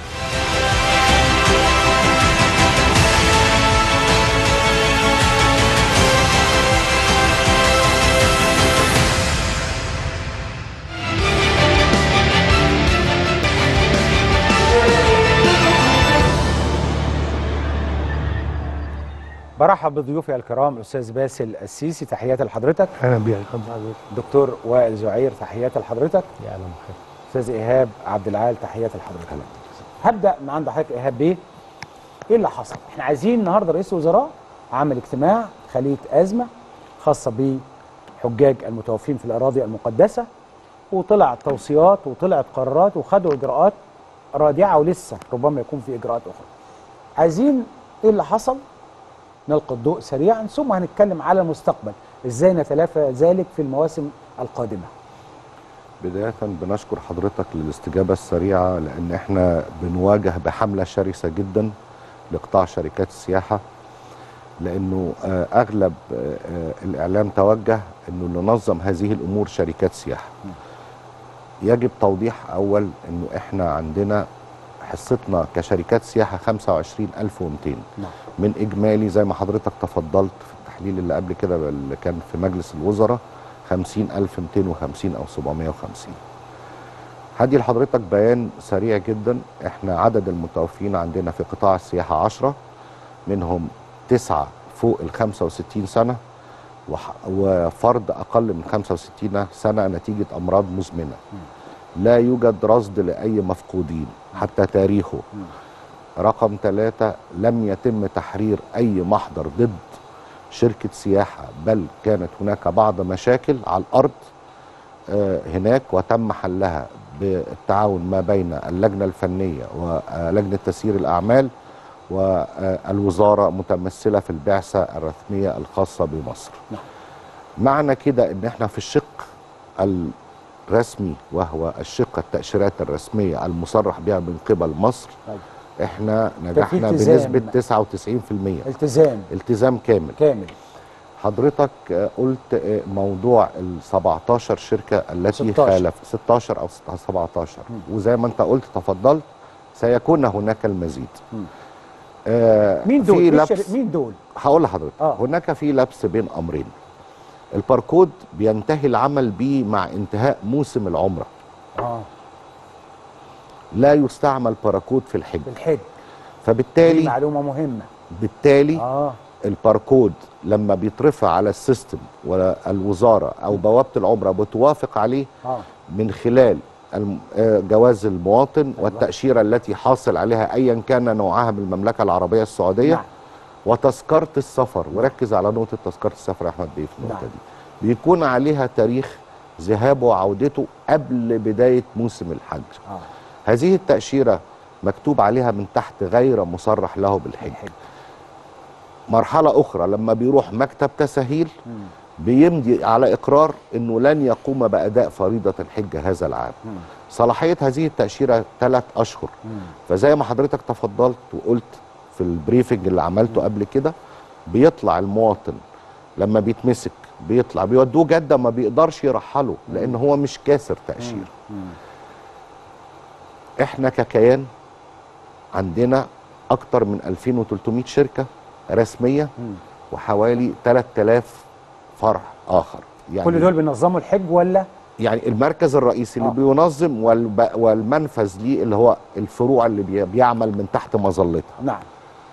برحب بضيوفي الكرام الاستاذ باسل السيسي تحياتي لحضرتك اهلا بيك دكتور وائل زعير تحياتي لحضرتك يا اهلا استاذ ايهاب عبد العال تحياتي لحضرتك هبدا من عند حضرتك ايهاب بيه ايه اللي حصل احنا عايزين النهارده رئيس الوزراء عمل اجتماع خليه ازمه خاصه بحجاج المتوفين في الاراضي المقدسه وطلعت توصيات وطلعت قرارات وخدوا اجراءات رادعه ولسه ربما يكون في اجراءات اخرى عايزين ايه اللي حصل نلقي الضوء سريعا ثم هنتكلم على المستقبل ازاي نتلافى ذلك في المواسم القادمه بداية بنشكر حضرتك للاستجابة السريعة لأن احنا بنواجه بحملة شرسة جدا لقطاع شركات السياحة لأنه آه، أغلب آه، آه، الإعلام توجه أنه اللي نظم هذه الأمور شركات سياحة يجب توضيح أول أنه احنا عندنا حصتنا كشركات سياحة 25200 نعم. من إجمالي زي ما حضرتك تفضلت في التحليل اللي قبل كده اللي كان في مجلس الوزراء 50250 أو 750 هدي لحضرتك بيان سريع جدا احنا عدد المتوفين عندنا في قطاع السياحة 10 منهم تسعة فوق ال 65 سنة وح- وفرد أقل من 65 سنة نتيجة أمراض مزمنة لا يوجد رصد لأي مفقودين حتى تاريخه رقم ثلاثة لم يتم تحرير أي محضر ضد شركة سياحة بل كانت هناك بعض مشاكل على الأرض آه، هناك وتم حلها بالتعاون ما بين اللجنة الفنية ولجنة تسيير الأعمال والوزارة متمثلة في البعثة الرسمية الخاصة بمصر معنى كده ان احنا في الشق الرسمي وهو الشق التأشيرات الرسمية المصرح بها من قبل مصر احنا نجحنا التزام. بنسبة 99% التزام التزام كامل كامل حضرتك آه، قلت آه، موضوع ال 17 شركة التي 16. خالف 16 أو 17 وزي ما أنت قلت تفضلت سيكون هناك المزيد آه مين دول؟ في مين لبس شر- مين دول؟ هقول لحضرتك آه. هناك في لبس بين أمرين الباركود بينتهي العمل به مع انتهاء موسم العمرة اه لا يستعمل باركود في الحج الحج دي فبالتالي معلومه مهمه بالتالي اه الباركود لما بيترفع على السيستم ولا الوزاره او بوابه العمره بتوافق عليه اه من خلال الم- آه، جواز المواطن والتاشيره التي حاصل عليها ايا كان نوعها من المملكه العربيه السعوديه نعم. وتذكره السفر وركز على نقطه تذكره السفر يا احمد بيه في النقطه نعم. دي بيكون عليها تاريخ ذهابه وعودته قبل بدايه موسم الحج اه هذه التأشيرة مكتوب عليها من تحت غير مصرح له بالحج مرحلة أخرى لما بيروح مكتب تسهيل بيمضي على إقرار أنه لن يقوم بأداء فريضة الحج هذا العام صلاحية هذه التأشيرة ثلاث أشهر فزي ما حضرتك تفضلت وقلت في البريفنج اللي عملته قبل كده بيطلع المواطن لما بيتمسك بيطلع بيودوه جدة ما بيقدرش يرحله لأن هو مش كاسر تأشير احنا ككيان عندنا اكتر من 2300 شركه رسميه وحوالي 3000 فرع اخر يعني كل دول بينظموا الحج ولا يعني المركز الرئيسي اللي بينظم والب... والمنفذ ليه اللي هو الفروع اللي بي... بيعمل من تحت مظلتها نعم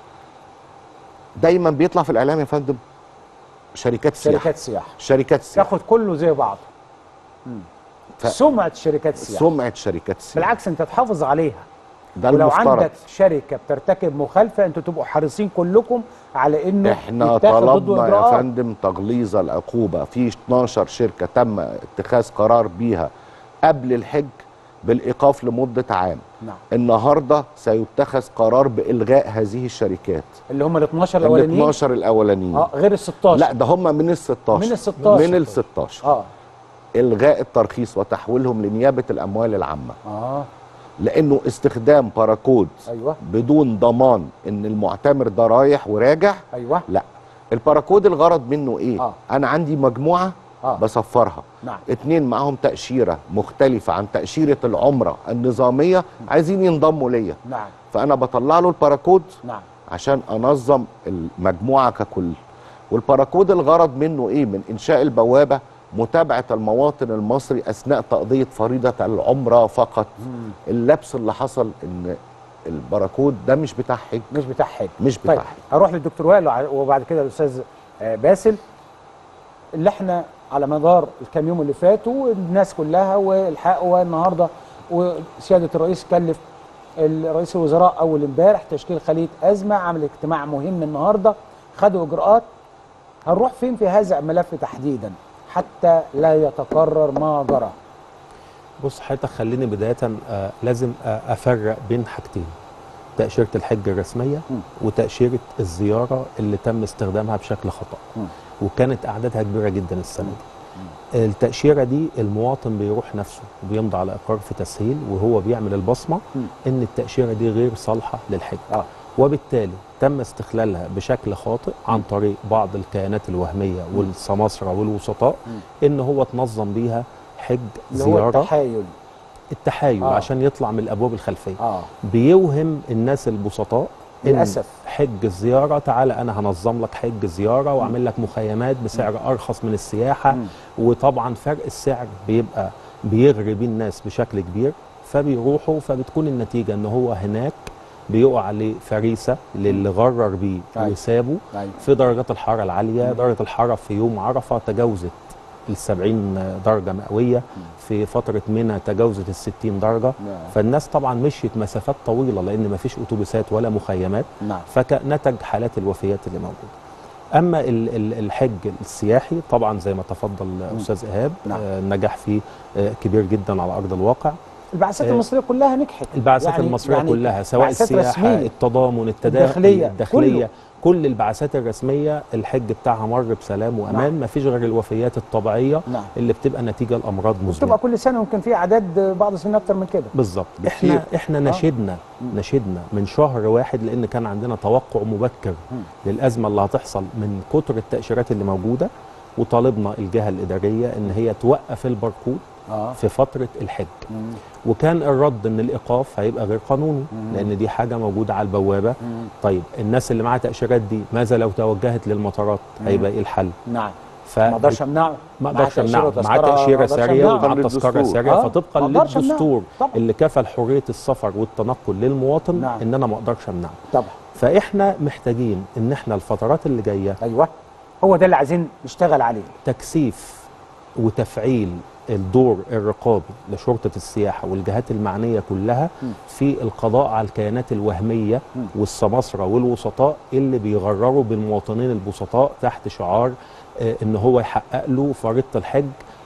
دايما بيطلع في الاعلام يا فندم شركات سياحه شركات سياحه شركات سياحه تاخد كله زي بعضه ف... سمعه شركات السياحه سمعه شركات السياحه بالعكس انت تحافظ عليها ده ولو المفترض عندك شركه بترتكب مخالفه انتوا تبقوا حريصين كلكم على انه احنا يتاخد ضده طلبنا يا اجراءات فندم تغليظ العقوبه في 12 شركه تم اتخاذ قرار بيها قبل الحج بالايقاف لمده عام نعم النهارده سيتخذ قرار بالغاء هذه الشركات اللي هم ال 12 ال الاولانيين 12 الاولانيين اه غير ال 16 لا ده هم من ال 16 من ال 16. من ال 16 اه الغاء الترخيص وتحويلهم لنيابه الاموال العامه اه لانه استخدام باركود ايوه بدون ضمان ان المعتمر ده رايح وراجع ايوه لا الباركود الغرض منه ايه آه. انا عندي مجموعه آه. بصفرها نعم اتنين معاهم تأشيرة مختلفة عن تأشيرة العمرة النظامية عايزين ينضموا ليا نعم فأنا بطلع له الباركود نعم عشان أنظم المجموعة ككل والباركود الغرض منه إيه من إنشاء البوابة متابعة المواطن المصري أثناء تقضية فريضة العمرة فقط اللبس اللي حصل إن الباركود ده مش بتاع حج مش بتاع حج مش بتاع طيب حج هروح للدكتور وائل وع- وبعد كده الاستاذ آه، باسل اللي احنا على مدار الكام يوم اللي فاتوا الناس كلها والحق والنهارده وسياده الرئيس كلف رئيس الوزراء اول امبارح تشكيل خليه ازمه عمل اجتماع مهم النهارده خدوا اجراءات هنروح فين في هذا الملف تحديدا حتى لا يتكرر ما جرى بص حضرتك خليني بداية آه لازم آه أفرق بين حاجتين تأشيرة الحج الرسمية وتأشيرة الزيارة اللي تم استخدامها بشكل خطأ وكانت أعدادها كبيرة جدا السنة دي التأشيرة دي المواطن بيروح نفسه وبيمضي على إقرار في تسهيل وهو بيعمل البصمة إن التأشيرة دي غير صالحة للحج آه. وبالتالي تم استغلالها بشكل خاطئ عن طريق بعض الكيانات الوهمية والسماسرة والوسطاء إن هو تنظم بيها حج اللي هو زيارة التحايل التحايل آه. آه. عشان يطلع من الابواب الخلفيه اه بيوهم الناس البسطاء إن للأسف. حج الزياره تعالى انا هنظم لك حج زياره واعمل لك مخيمات بسعر ارخص من السياحه وطبعا فرق السعر بيبقى بيغري بيه الناس بشكل كبير فبيروحوا فبتكون النتيجه ان هو هناك بيقع عليه فريسه للي غرر بيه أيوة. وسابه أيوة. في درجات الحراره العاليه درجه الحراره في يوم عرفه تجاوزت ال 70 درجه مئويه في فتره منى تجاوزت ال 60 درجه نعم. فالناس طبعا مشيت مسافات طويله لان ما فيش اتوبيسات ولا مخيمات نعم. فنتج حالات الوفيات اللي موجوده اما ال- ال- الحج السياحي طبعا زي ما تفضل استاذ ايهاب نعم. آه، النجاح فيه آه، كبير جدا على ارض الواقع البعثات آه، المصريه كلها نجحت البعثات يعني- المصريه يعني كلها سواء بعثات السياحه رسمية. التضامن التداخل الداخلية، الداخليه كله. كل البعثات الرسميه الحج بتاعها مر بسلام وامان نعم. ما فيش غير الوفيات الطبيعيه نعم. اللي بتبقى نتيجه لامراض مزمنه بتبقى كل سنه يمكن في اعداد بعض السنين اكتر من كده بالظبط بكتير. احنا احنا آه. نشدنا نشدنا من شهر واحد لان كان عندنا توقع مبكر للازمه اللي هتحصل من كتر التاشيرات اللي موجوده وطالبنا الجهه الاداريه ان هي توقف الباركود آه. في فتره الحج وكان الرد ان الايقاف هيبقى غير قانوني لان دي حاجه موجوده على البوابه طيب الناس اللي معاها تاشيرات دي ماذا لو توجهت للمطارات هيبقى ايه الحل نعم ف ما اقدرش امنعه ما معاه اقدرش تأشيرة امنعه معاه وتذكرة، ما تاشيره أقدرش ساريه أمنعه. ومعاه تذكره ساريه آه، فطبقا ما أقدرش أمنعه. للدستور طبعا. اللي كفل حريه السفر والتنقل للمواطن نعم. ان انا ما اقدرش امنعه طبعا فاحنا محتاجين ان احنا الفترات اللي جايه ايوه هو ده اللي عايزين نشتغل عليه تكثيف وتفعيل الدور الرقابي لشرطه السياحه والجهات المعنيه كلها في القضاء على الكيانات الوهميه والسماسره والوسطاء اللي بيغرروا بالمواطنين البسطاء تحت شعار آه، ان هو يحقق له فريضه الحج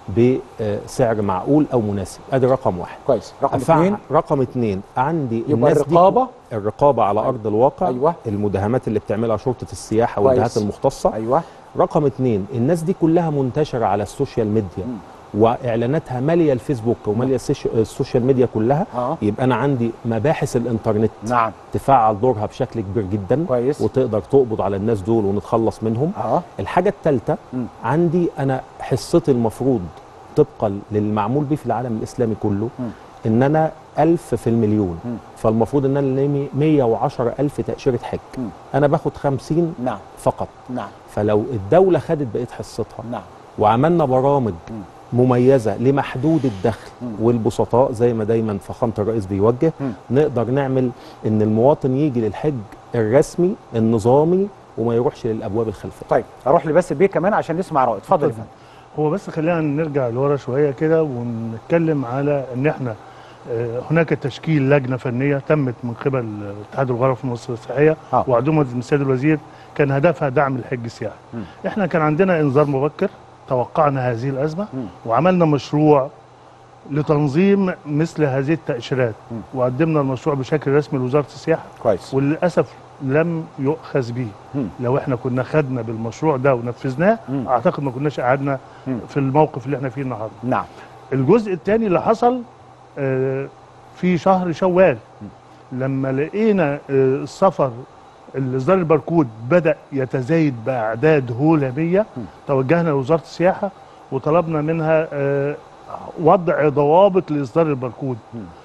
بسعر معقول او مناسب ادي رقم واحد كويس رقم أفع- اثنين رقم اتنين عندي يبقى الناس دي الرقابة. الرقابه على ارض الواقع أيوة. المداهمات اللي بتعملها شرطه السياحه كويس. والجهات المختصه ايوه رقم اتنين الناس دي كلها منتشره على السوشيال ميديا واعلاناتها ماليه الفيسبوك وماليه السيش- السوشيال ميديا كلها آه. يبقى انا عندي مباحث الانترنت نعم تفعل دورها بشكل كبير جدا كويس. وتقدر تقبض على الناس دول ونتخلص منهم اه الحاجه الثالثه مم. عندي انا حصتي المفروض طبقا للمعمول به في العالم الاسلامي كله مم. ان انا ألف في المليون مم. فالمفروض ان انا لامي 110 ألف تأشيرة حج مم. انا باخد 50 نعم فقط نعم فلو الدولة خدت بقية حصتها نعم وعملنا برامج مميزة لمحدود الدخل والبسطاء زي ما دايما فخامة الرئيس بيوجه مم. نقدر نعمل ان المواطن يجي للحج الرسمي النظامي وما يروحش للابواب الخلفيه طيب اروح لبس بيه كمان عشان نسمع رائد اتفضل يا فندم هو بس خلينا نرجع لورا شويه كده ونتكلم على ان احنا آه، هناك تشكيل لجنه فنيه تمت من قبل اتحاد الغرف المصري الصحيه آه. وعدومه من السيد الوزير كان هدفها دعم الحج السياحي. مم. احنا كان عندنا انذار مبكر توقعنا هذه الازمه مم. وعملنا مشروع لتنظيم مثل هذه التاشيرات مم. وقدمنا المشروع بشكل رسمي لوزاره السياحه كويس وللاسف لم يؤخذ به مم. لو احنا كنا خدنا بالمشروع ده ونفذناه مم. اعتقد ما كناش قعدنا مم. في الموقف اللي احنا فيه النهارده نعم الجزء الثاني اللي حصل آه، في شهر شوال لما لقينا آه، السفر الاصدار الباركود بدا يتزايد باعداد هولاميه توجهنا لوزاره السياحه وطلبنا منها آه، وضع ضوابط لاصدار الباركود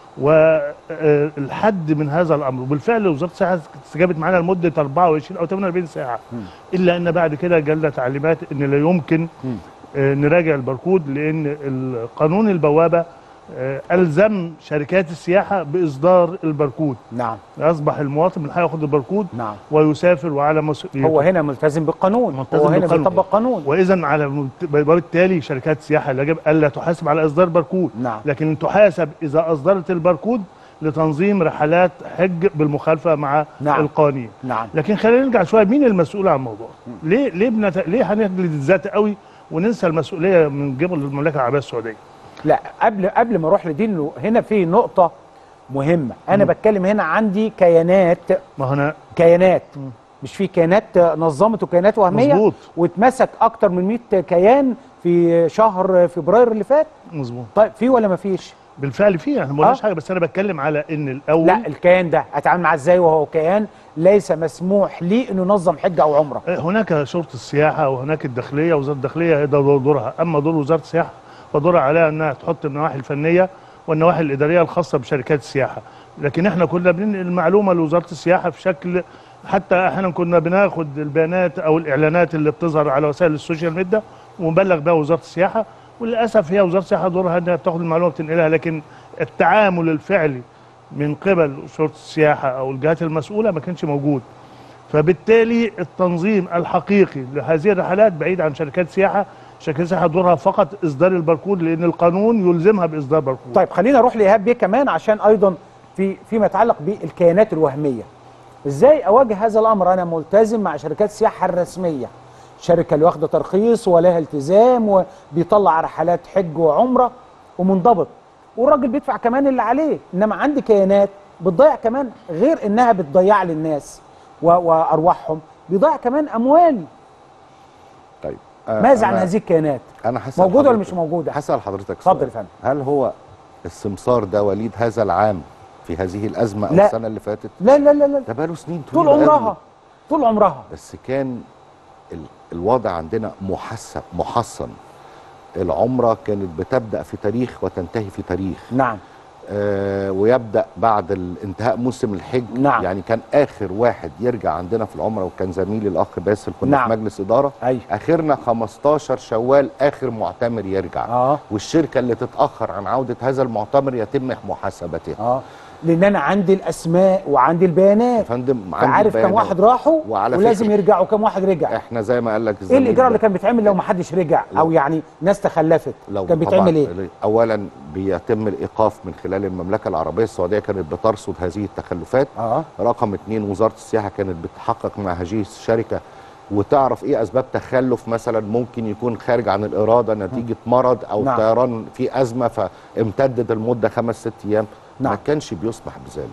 والحد من هذا الامر وبالفعل وزاره السياحه استجابت معنا لمده 24 او 48 ساعه الا ان بعد كده جالنا تعليمات ان لا يمكن آه، نراجع الباركود لان القانون البوابه آه، الزم شركات السياحه باصدار الباركود نعم اصبح المواطن من حقه ياخد الباركود نعم ويسافر وعلى مسؤوليته هو هنا ملتزم بالقانون ملتزم هو هنا بالقانون. بيطبق قانون واذا على مت- وبالتالي شركات السياحه يجب الا تحاسب على اصدار باركود نعم لكن تحاسب اذا اصدرت الباركود لتنظيم رحلات حج بالمخالفه مع نعم. القوانين نعم لكن خلينا نرجع شويه مين المسؤول عن الموضوع ليه ليه بنت... ليه هنجلد الذات قوي وننسى المسؤوليه من قبل المملكه العربيه السعوديه لا قبل قبل ما اروح لدي إنه هنا في نقطه مهمه انا مم. بتكلم هنا عندي كيانات ما هو انا كيانات مش في كيانات نظمت وكيانات وهميه مظبوط. واتمسك اكتر من 100 كيان في شهر فبراير اللي فات مظبوط طيب في ولا ما فيش بالفعل فيه احنا ما قلناش آه. حاجه بس انا بتكلم على ان الاول لا الكيان ده اتعامل معاه ازاي وهو كيان ليس مسموح ليه انه ينظم حجه او عمره هناك شرطه السياحه وهناك الداخليه وزاره الداخليه ده دور- دورها اما دور وزاره السياحه فدورها عليها انها تحط النواحي الفنيه والنواحي الاداريه الخاصه بشركات السياحه لكن احنا كنا بننقل المعلومه لوزاره السياحه في شكل حتى احيانا كنا بناخد البيانات او الاعلانات اللي بتظهر على وسائل السوشيال ميديا ونبلغ بها وزاره السياحه وللاسف هي وزاره السياحه دورها انها بتاخد المعلومه وتنقلها لكن التعامل الفعلي من قبل شرطه السياحه او الجهات المسؤوله ما كانش موجود فبالتالي التنظيم الحقيقي لهذه الرحلات بعيد عن شركات السياحه شركات السياحه دورها فقط اصدار الباركود لان القانون يلزمها باصدار باركود طيب خلينا نروح لايهاب بيه كمان عشان ايضا في فيما يتعلق بالكيانات الوهميه ازاي اواجه هذا الامر انا ملتزم مع شركات السياحه الرسميه شركه اللي واخده ترخيص ولها التزام وبيطلع رحلات حج وعمره ومنضبط والراجل بيدفع كمان اللي عليه انما عندي كيانات بتضيع كمان غير انها بتضيع للناس و- وارواحهم بيضيع كمان اموال طيب آه، ماذا عن أنا- هذه الكيانات انا هسأل موجوده ولا حضرتك- مش موجوده هسأل حضرتك اتفضل سؤال. يا فندم هل هو السمسار ده وليد هذا العام في هذه الازمه او لا. السنه اللي فاتت لا لا لا لا ده بقاله سنين طول طويله عمرها قوي. طول عمرها بس كان ال- الوضع عندنا محسن محصن العمره كانت بتبدا في تاريخ وتنتهي في تاريخ نعم آه ويبدا بعد ال- انتهاء موسم الحج نعم. يعني كان اخر واحد يرجع عندنا في العمره وكان زميلي الاخ باسل كنا نعم. في مجلس اداره أيوه. اخرنا 15 شوال اخر معتمر يرجع آه. والشركه اللي تتاخر عن عوده هذا المعتمر يتم محاسبتها اه لان انا عندي الاسماء وعندي البيانات يا فندم عندي فعارف كم البيانات. واحد راحوا وعلى ولازم فكرة يرجعوا كم واحد رجع احنا زي ما قال لك ايه الزميل الاجراء ده. اللي كان بيتعمل لو ما حدش رجع او يعني ناس تخلفت لو كان طبعاً بيتعمل ايه اولا بيتم الايقاف من خلال المملكه العربيه السعوديه كانت بترصد هذه التخلفات اه رقم اتنين وزاره السياحه كانت بتحقق مع هذه الشركه وتعرف ايه اسباب تخلف مثلا ممكن يكون خارج عن الاراده نتيجه مرض او نعم. طيران في ازمه فامتدت المده خمس ست ايام نعم. ما كانش بيسمح بذلك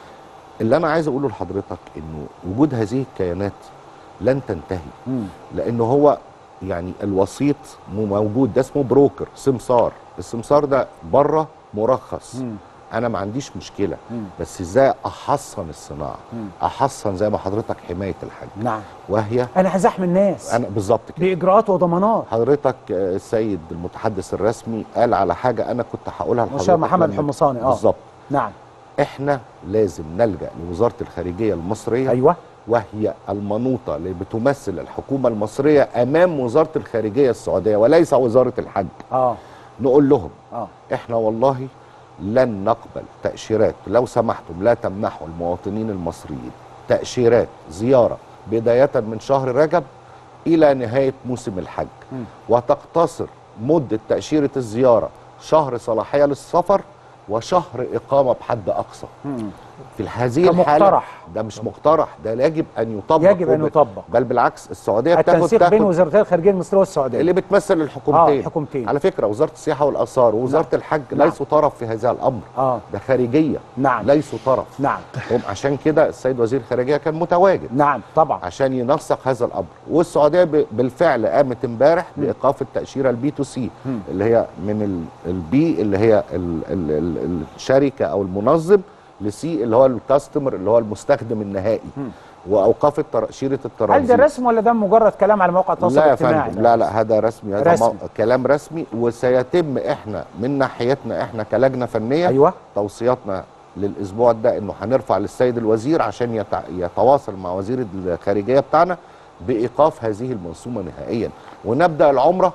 اللي انا عايز اقوله لحضرتك انه وجود هذه الكيانات لن تنتهي مم. لانه هو يعني الوسيط مو موجود ده اسمه بروكر سمسار السمسار ده بره مرخص مم. انا ما عنديش مشكله مم. بس ازاي احصن الصناعه مم. احصن زي ما حضرتك حمايه الحج نعم وهي انا هزاحم الناس انا بالظبط كده باجراءات وضمانات حضرتك آه، السيد المتحدث الرسمي قال على حاجه انا كنت هقولها لحضرتك مشا محمد لما- الحمصاني اه بالظبط نعم احنا لازم نلجا لوزاره الخارجيه المصريه ايوه وهي المنوطه اللي بتمثل الحكومه المصريه امام وزاره الخارجيه السعوديه وليس وزاره الحج اه نقول لهم اه احنا والله لن نقبل تاشيرات لو سمحتم لا تمنحوا المواطنين المصريين تاشيرات زياره بدايه من شهر رجب الى نهايه موسم الحج مم. وتقتصر مده تاشيره الزياره شهر صلاحيه للسفر وشهر اقامه بحد اقصى مم. في هذه الحاله كمقترح. ده مش مقترح ده يجب ان يطبق يجب أن وب- يطبق. بل بالعكس السعوديه بتاخد التنسيق بين تاخد وزارتي الخارجيه المصريه والسعوديه اللي بتمثل الحكومتين اه الحكومتين على فكره وزاره السياحه والاثار ووزاره نعم. الحج نعم. ليسوا طرف في هذا الامر اه ده خارجيه نعم ليسوا طرف نعم هم عشان كده السيد وزير الخارجيه كان متواجد نعم طبعا عشان ينسق هذا الامر والسعوديه ب- بالفعل قامت امبارح بايقاف التاشيره البي تو سي مم. اللي هي من ال- البي اللي هي ال ال ال الشركه او المنظم لسي اللي هو الكاستمر اللي هو المستخدم النهائي مم. واوقفت تاشيره هل الترانزيت ده رسم ولا ده مجرد كلام على موقع التواصل لا يا الاجتماعي فندم لا لا هذا رسمي هذا رسمي. مو... كلام رسمي وسيتم احنا من ناحيتنا احنا كلجنه فنيه ايوه توصياتنا للاسبوع ده انه هنرفع للسيد الوزير عشان يتع... يتواصل مع وزير الخارجيه بتاعنا بايقاف هذه المنظومه نهائيا ونبدا العمره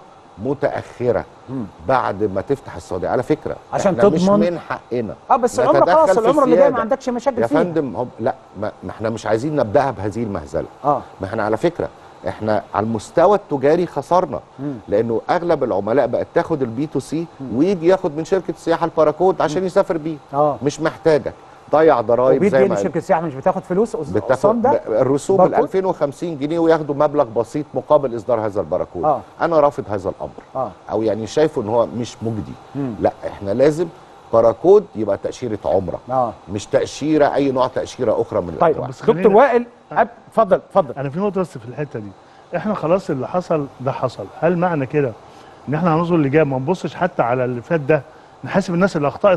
متاخره مم. بعد ما تفتح السعوديه على فكره عشان احنا مش تضمن- من حقنا اه بس العمره نتدخل خلاص في العمره اللي جايه ما السيادة. عندكش مشاكل يا فيها فندم هم لا ما ما احنا مش عايزين نبداها بهذه المهزله اه ما احنا على فكره احنا على المستوى التجاري خسرنا مم. لانه اغلب العملاء بقت تاخد البي تو سي ويجي ياخد من شركه السياحه الباراكود عشان يسافر بيه اه مش محتاجك ضيع ضرايب وبيدي زي ان ما شركه السياحه مش بتاخد فلوس قص- بتاخد قصاد ده ب- الرسوم ال باركود؟ 2050 جنيه وياخدوا مبلغ بسيط مقابل اصدار هذا الباراكود آه. انا رافض هذا الامر اه او يعني شايفه ان هو مش مجدي مم. لا احنا لازم باراكود يبقى تاشيره عمره اه مش تاشيره اي نوع تاشيره اخرى من طيب الانواع بس دكتور خلينا- وائل أب- اتفضل اتفضل انا في نقطه بس في الحته دي احنا خلاص اللي حصل ده حصل هل معنى كده ان احنا هننظر اللي جاي ما نبصش حتى على اللي فات ده نحاسب الناس اللي اخطات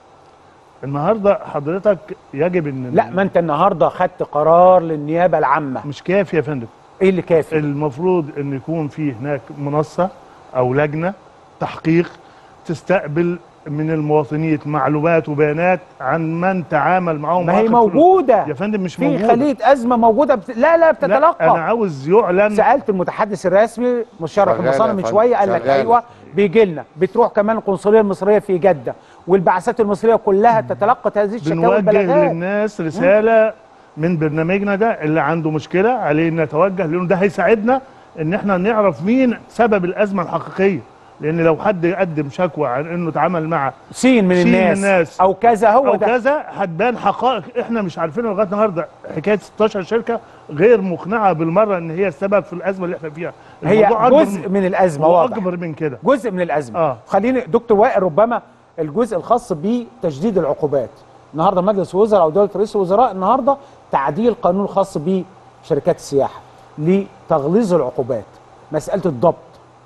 النهارده حضرتك يجب ان لا ما انت النهارده خدت قرار للنيابه العامه مش كافي يا فندم ايه اللي كافي المفروض ان يكون في هناك منصه او لجنه تحقيق تستقبل من المواطنين معلومات وبيانات عن من تعامل معهم ما هي وأخذ فلوس. موجوده يا فندم مش في موجوده خليه ازمه موجوده بت... لا لا بتتلقى لا انا عاوز يعلن سالت المتحدث الرسمي مشرف شغالة المصانع يا من فندم، شويه قال لك شغالة. ايوه بيجي لنا بتروح كمان القنصليه المصريه في جده والبعثات المصريه كلها تتلقى هذه الشكاوى بنوجه والبلاغات للناس رساله من برنامجنا ده اللي عنده مشكله عليه ان يتوجه لانه ده هيساعدنا ان احنا نعرف مين سبب الازمه الحقيقيه لان لو حد قدم شكوى عن انه اتعامل مع سين من سين الناس, الناس او كذا هو او ده كذا هتبان حقائق احنا مش عارفينها لغايه النهارده حكايه 16 شركه غير مقنعه بالمره ان هي السبب في الازمه اللي احنا فيها هي الموضوع أكبر جزء من الازمه هو واضح اكبر من كده جزء من الازمه آه. خليني دكتور وائل ربما الجزء الخاص بتجديد العقوبات النهارده مجلس الوزراء او دوله رئيس الوزراء النهارده تعديل قانون خاص بشركات السياحه لتغليظ العقوبات مساله الضبط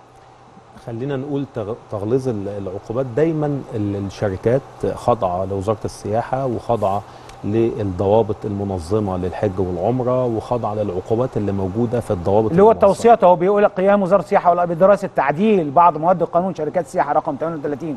خلينا نقول تغ- تغليظ ال- العقوبات دايما ال- الشركات خاضعه لوزاره السياحه وخاضعه للضوابط المنظمه للحج والعمره وخاضعه للعقوبات اللي موجوده في الضوابط اللي هو المنظمة. التوصيات اهو بيقول قيام وزاره السياحه ولا بدراسه تعديل بعض مواد قانون شركات السياحه رقم 38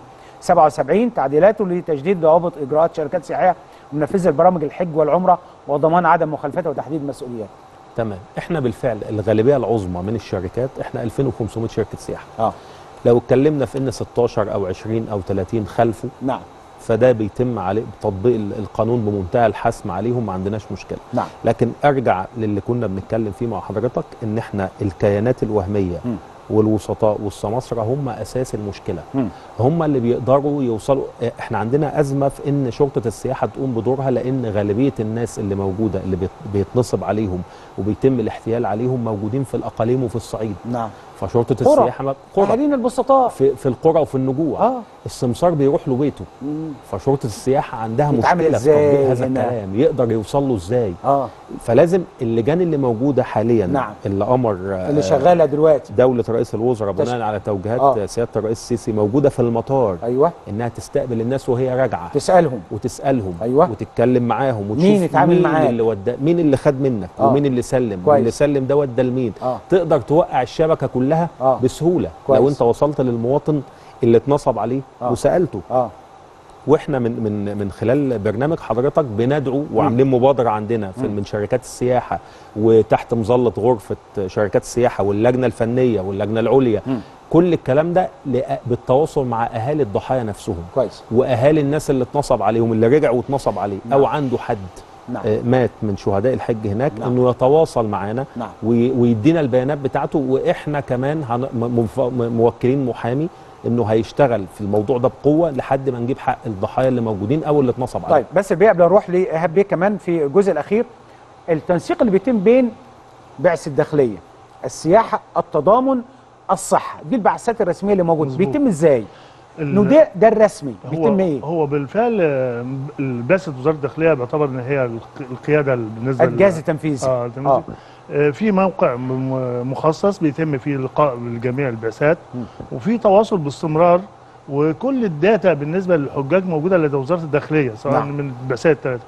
77 تعديلاته لتجديد ضوابط اجراءات شركات سياحيه ومنفذه البرامج الحج والعمره وضمان عدم مخالفتها وتحديد مسؤوليات تمام احنا بالفعل الغالبيه العظمى من الشركات احنا 2500 شركه سياحه اه لو اتكلمنا في ان 16 او 20 او 30 خلفوا نعم فده بيتم عليه تطبيق ال- القانون بمنتهى الحسم عليهم ما عندناش مشكله نعم لكن ارجع للي كنا بنتكلم فيه مع حضرتك ان احنا الكيانات الوهميه م. والوسطاء والسماسره هم اساس المشكله م. هم اللي بيقدروا يوصلوا احنا عندنا ازمه في ان شرطه السياحه تقوم بدورها لان غالبيه الناس اللي موجوده اللي بيت- بيتنصب عليهم وبيتم الاحتيال عليهم موجودين في الاقاليم وفي الصعيد نعم فشرطه قرى. السياحه ما- قرى اهالينا البسطاء في, في القرى وفي النجوع اه السمسار بيروح له بيته مم. فشرطه السياحه عندها يتعامل مشكله في إزاي تطبيق هذا هنا؟ الكلام يقدر يوصل له ازاي اه فلازم اللجان اللي موجوده حاليا نعم. اللي امر اللي شغاله دلوقتي دوله رئيس الوزراء تش- بناء على توجيهات آه. سياده الرئيس السيسي موجوده في المطار ايوه انها تستقبل الناس وهي راجعه تسالهم وتسالهم أيوة. وتتكلم معاهم وتشوف مين اتعامل مين معاك؟ اللي ودا مين اللي خد منك آه. ومين اللي سلم كويس. واللي سلم ده ودى لمين اه تقدر توقع الشبكه كلها آه. بسهوله كويس. لو انت وصلت للمواطن اللي اتنصب عليه آه. وسالته اه واحنا من من من خلال برنامج حضرتك بندعو وعاملين مبادره عندنا في مم. من شركات السياحه وتحت مظله غرفه شركات السياحه واللجنه الفنيه واللجنه العليا مم. كل الكلام ده لأ- بالتواصل مع اهالي الضحايا نفسهم كويس واهالي الناس اللي اتنصب عليهم اللي رجع واتنصب عليه نعم. او عنده حد نعم آه، مات من شهداء الحج هناك نعم. انه يتواصل معانا نعم وي- ويدينا البيانات بتاعته واحنا كمان هن- م- منف- م- موكلين محامي انه هيشتغل في الموضوع ده بقوه لحد ما نجيب حق الضحايا اللي موجودين او اللي اتنصب عليهم طيب بس البيع قبل نروح لايهاب بيه كمان في الجزء الاخير التنسيق اللي بيتم بين بعث الداخليه السياحه التضامن الصحه دي البعثات الرسميه اللي موجوده مظبوط. بيتم ازاي ال- انه ده ده الرسمي هو بيتم ايه هو بالفعل آه، بعثه وزاره الداخليه بيعتبر ان هي الق- القياده بالنسبه لل- الجهاز التنفيذي اه التنفيذي. آه، في موقع م- مخصص بيتم فيه لقاء لجميع البعثات وفي تواصل باستمرار وكل الداتا بالنسبه للحجاج موجوده لدى وزاره الداخليه سواء نعم. من البعثات الثلاثه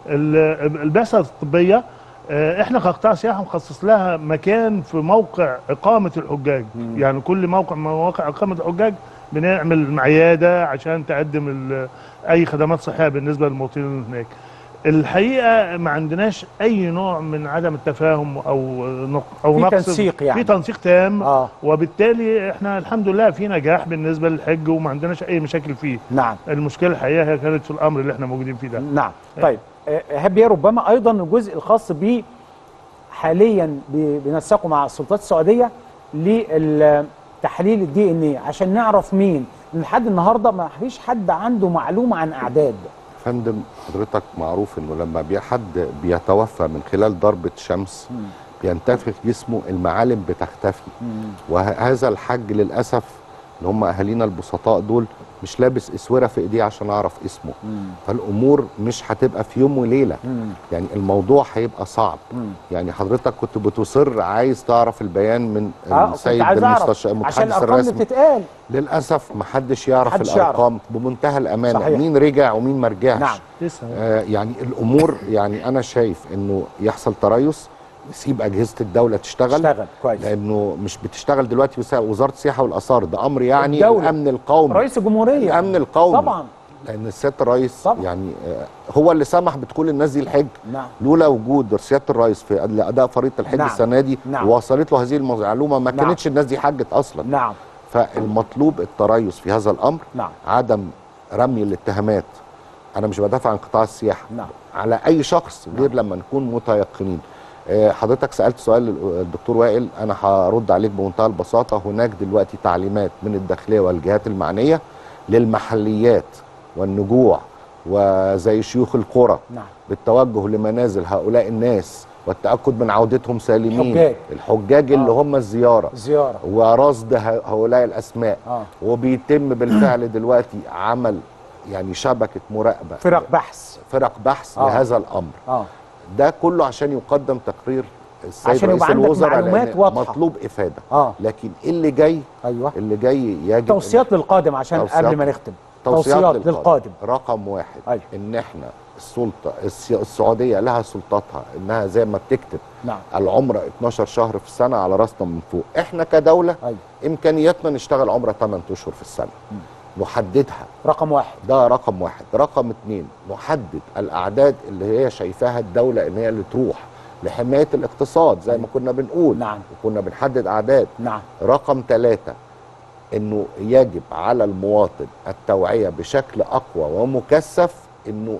ال- البعثه الطبيه آه، احنا كقطاع سياحه مخصص لها مكان في موقع اقامه الحجاج مم. يعني كل موقع من مواقع اقامه الحجاج بنعمل عياده عشان تقدم ال- اي خدمات صحيه بالنسبه للمواطنين هناك الحقيقه ما عندناش اي نوع من عدم التفاهم او نق- او في نقص تنسيق يعني. في تنسيق تام اه وبالتالي احنا الحمد لله في نجاح بالنسبه للحج وما عندناش اي مشاكل فيه نعم المشكله الحقيقه هي كانت في الامر اللي احنا موجودين فيه ده نعم طيب آه، ايهاب بيه ربما ايضا الجزء الخاص ب حاليا بي- بنسقه مع السلطات السعوديه لتحليل الدي ان ايه عشان نعرف مين لان لحد النهارده ما فيش حد عنده معلومه عن اعداد فندم حضرتك معروف انه لما بي- حد بيتوفى من خلال ضربة شمس بينتفخ جسمه المعالم بتختفي وهذا الحج للاسف اللي هم اهالينا البسطاء دول مش لابس اسوره في ايديه عشان اعرف اسمه فالامور مش هتبقى في يوم وليله يعني الموضوع هيبقى صعب يعني حضرتك كنت بتصر عايز تعرف البيان من اه كنت السيد عايز اعرف المستشار عشان المتحدث الارقام اللي الرسمي بتتقال للاسف محدش يعرف محدش الارقام بمنتهى الامانه صحيح. مين رجع ومين ما رجعش نعم. لسه آه يعني الامور يعني انا شايف انه يحصل تريث نسيب اجهزه الدوله تشتغل اشتغل كويس لانه مش بتشتغل دلوقتي وس- وزاره السياحه والاثار ده امر يعني الدولة. الامن القومي رئيس الجمهوريه الامن القومي طبعا لان سياده الرئيس طبعا. يعني آه هو اللي سمح بدخول الناس دي الحج نعم لولا وجود سياده الرئيس في اداء فريضه الحج نعم. السنه دي نعم. ووصلت له هذه المعلومه ما نعم. كانتش الناس دي حجت اصلا نعم فالمطلوب التريث في هذا الامر نعم عدم رمي الاتهامات انا مش بدافع عن قطاع السياحه نعم على اي شخص غير لما نكون متيقنين آه، حضرتك سالت سؤال الدكتور وائل انا هرد عليك بمنتهى البساطه هناك دلوقتي تعليمات من الداخليه والجهات المعنيه للمحليات والنجوع وزي شيوخ القرى نعم بالتوجه لمنازل هؤلاء الناس والتاكد من عودتهم سالمين الحجاج. الحجاج اللي هم الزياره زياره ورصد ه- هؤلاء الاسماء اه وبيتم بالفعل دلوقتي عمل يعني شبكه مراقبه فرق بحث فرق بحث آه. لهذا الامر اه ده كله عشان يقدم تقرير السيد عشان رئيس يبقى عندك الوزراء معلومات لأن واضحة. مطلوب افاده اه لكن اللي جاي ايوه اللي جاي يجب توصيات للقادم عشان توصيات- قبل ما نختم توصيات, توصيات للقادم رقم واحد أيوة. ان احنا السلطه السي- السعوديه لها سلطتها انها زي ما بتكتب نعم العمره 12 شهر في السنه على راسنا من فوق احنا كدوله أيوة. امكانياتنا نشتغل عمره 8 اشهر في السنه نحددها رقم واحد ده رقم واحد رقم اتنين نحدد الاعداد اللي هي شايفاها الدوله ان هي اللي تروح لحمايه الاقتصاد زي ما كنا بنقول نعم وكنا بنحدد اعداد نعم رقم ثلاثة انه يجب على المواطن التوعية بشكل اقوى ومكثف انه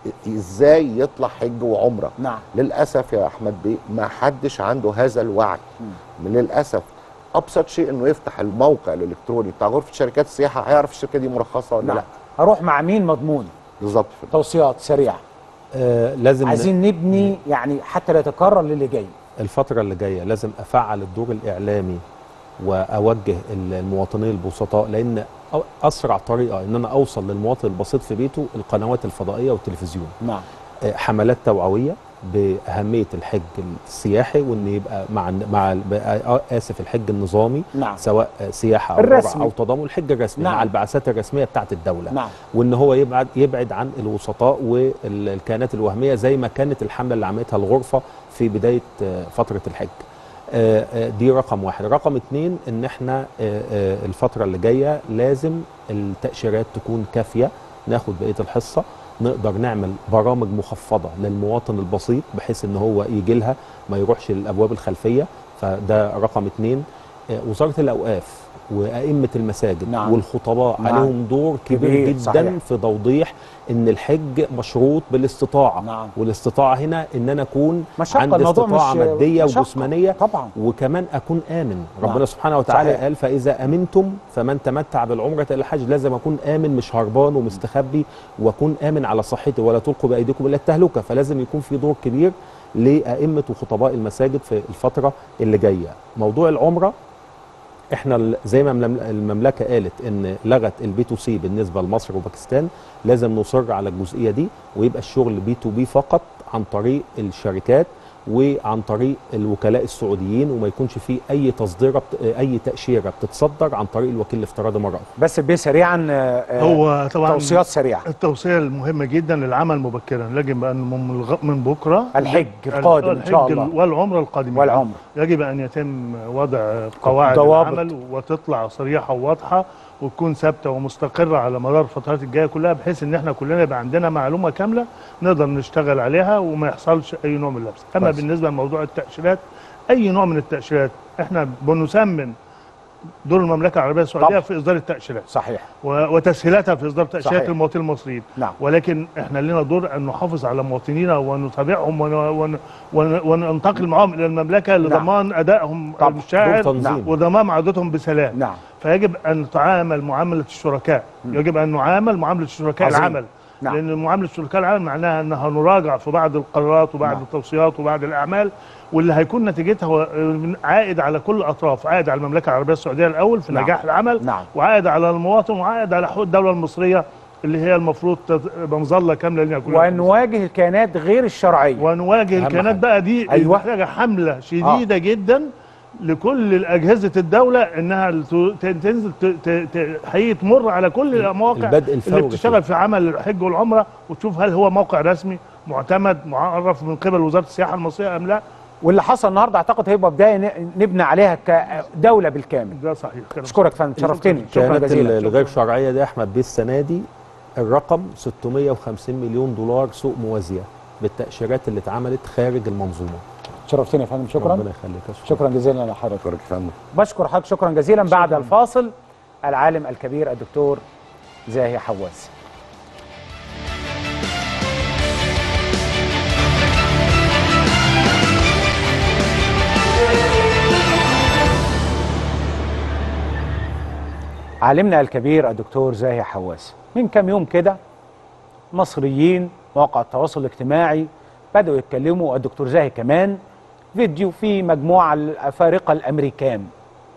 ازاي يطلع حج وعمرة نعم للأسف يا أحمد بيه ما حدش عنده هذا الوعي من للأسف أبسط شيء إنه يفتح الموقع الإلكتروني بتاع غرفة شركات السياحة هيعرف الشركة دي مرخصة ولا نعم لا هروح مع مين مضمون بالظبط توصيات سريعه آه لازم عايزين نبني يعني حتى لا يتكرر للي جاي الفترة اللي جاية لازم أفعل الدور الإعلامي وأوجه المواطنين البسطاء لأن أ- أسرع طريقة إن أنا أوصل للمواطن البسيط في بيته القنوات الفضائية والتلفزيون نعم آه، حملات توعوية بأهمية الحج السياحي وإن يبقى مع مع ال- آه، آسف الحج النظامي نعم سواء آه، سياحة أو الرسمي. ربع أو تضامن الحج الرسمي نعم. مع البعثات الرسمية بتاعت الدولة نعم وان هو يبعد يبعد عن الوسطاء والكيانات الوهميه زي ما كانت الحمله اللي عملتها الغرفه في بدايه آه، فتره الحج. آه، آه، دي رقم واحد، رقم اتنين ان احنا آه، آه، الفتره اللي جايه لازم التاشيرات تكون كافيه ناخد بقيه الحصه نقدر نعمل برامج مخفضه للمواطن البسيط بحيث ان هو يجي لها ما يروحش للابواب الخلفيه فده رقم اتنين آه، وزاره الاوقاف وائمه المساجد نعم. والخطباء نعم. عليهم دور كبير, كبير، جدا صحيح. في توضيح ان الحج مشروط بالاستطاعه نعم. والاستطاعه هنا ان انا اكون مشقة، عندي الموضوع استطاعه مش ماديه مشقة. وجسمانيه طبعا وكمان اكون امن نعم. ربنا سبحانه وتعالى صحيح. قال فاذا امنتم فمن تمتع بالعمره الى الحج لازم اكون امن مش هربان ومستخبي واكون امن على صحتي ولا تلقوا بايديكم الى التهلكه فلازم يكون في دور كبير لائمه وخطباء المساجد في الفتره اللي جايه موضوع العمره احنا ال- زي ما الممل- المملكه قالت ان لغت البي تو سي بالنسبه لمصر وباكستان لازم نصر على الجزئيه دي ويبقى الشغل بي تو بي فقط عن طريق الشركات وعن طريق الوكلاء السعوديين وما يكونش فيه اي تصديره بت- اي تاشيره بتتصدر عن طريق الوكيل الافتراضي مره اخرى بس بيه سريعا آه، آه، هو طبعا توصيات سريعه التوصيه المهمه جدا للعمل مبكرا يجب ان من الغ- من بكره الحج القادم إن شاء الحج الله. والعمره القادمه والعمره يجب ان يتم وضع قواعد ضوابط. العمل وتطلع صريحه وواضحه وتكون ثابته ومستقره على مدار الفترات الجايه كلها بحيث ان احنا كلنا يبقى عندنا معلومه كامله نقدر نشتغل عليها وما يحصلش اي نوع من اللبس اما كويس. بالنسبه لموضوع التاشيرات اي نوع من التاشيرات احنا بنسمن دور المملكه العربيه السعوديه طبعا. في اصدار التاشيرات صحيح و- وتسهيلاتها في اصدار تاشيرات صحيح. المواطنين المصريين نعم ولكن احنا لنا دور ان نحافظ على مواطنينا ونتابعهم ون ون ون وننتقل معهم الى المملكه لضمان ادائهم طبعا. الشاعر دور تنظيم. وضمان عودتهم بسلام نعم فيجب ان نتعامل معامله الشركاء يجب ان نعامل معامله الشركاء عظيم. العمل نعم. لان معامله شركاء العمل معناها انها نراجع في بعض القرارات وبعض نعم. التوصيات وبعض الاعمال واللي هيكون نتيجتها هو عائد على كل الاطراف عائد على المملكه العربيه السعوديه الاول في نعم. نجاح العمل نعم وعائد على المواطن وعائد على حقوق الدوله المصريه اللي هي المفروض تبقى مظله كامله لنا كلنا ونواجه الكيانات غير الشرعيه ونواجه أهم الكيانات حاجة. بقى دي أيوة. أيوة. محتاجه حمله شديده آه. جدا لكل اجهزه الدوله انها ت- ت- تنزل ت- ت- ت- حقيقي تمر على كل المواقع البدء اللي الفوري بتشتغل في عمل الحج والعمره وتشوف هل هو موقع رسمي معتمد معرف من قبل وزاره السياحه المصريه ام لا واللي حصل النهارده اعتقد هيبقى بدايه ن- نبني عليها كدوله بالكامل ده صحيح كلام اشكرك فندم شرفتني شكرا الكيانات جزيلا الغير شرعيه دي يا احمد بيه السنه دي الرقم 650 مليون دولار سوق موازيه بالتاشيرات اللي اتعملت خارج المنظومه شرفتني يا فندم شكرا ربنا يخليك يا شكرا. شكرا جزيلا لحضرتك شكرا يا فندم بشكر حضرتك شكرا جزيلا بعد الفاصل العالم الكبير الدكتور زاهي حواس عالمنا الكبير الدكتور زاهي حواس من كام يوم كده مصريين مواقع التواصل الاجتماعي بدأوا يتكلموا الدكتور زاهي كمان فيديو في مجموعة الأفارقة الأمريكان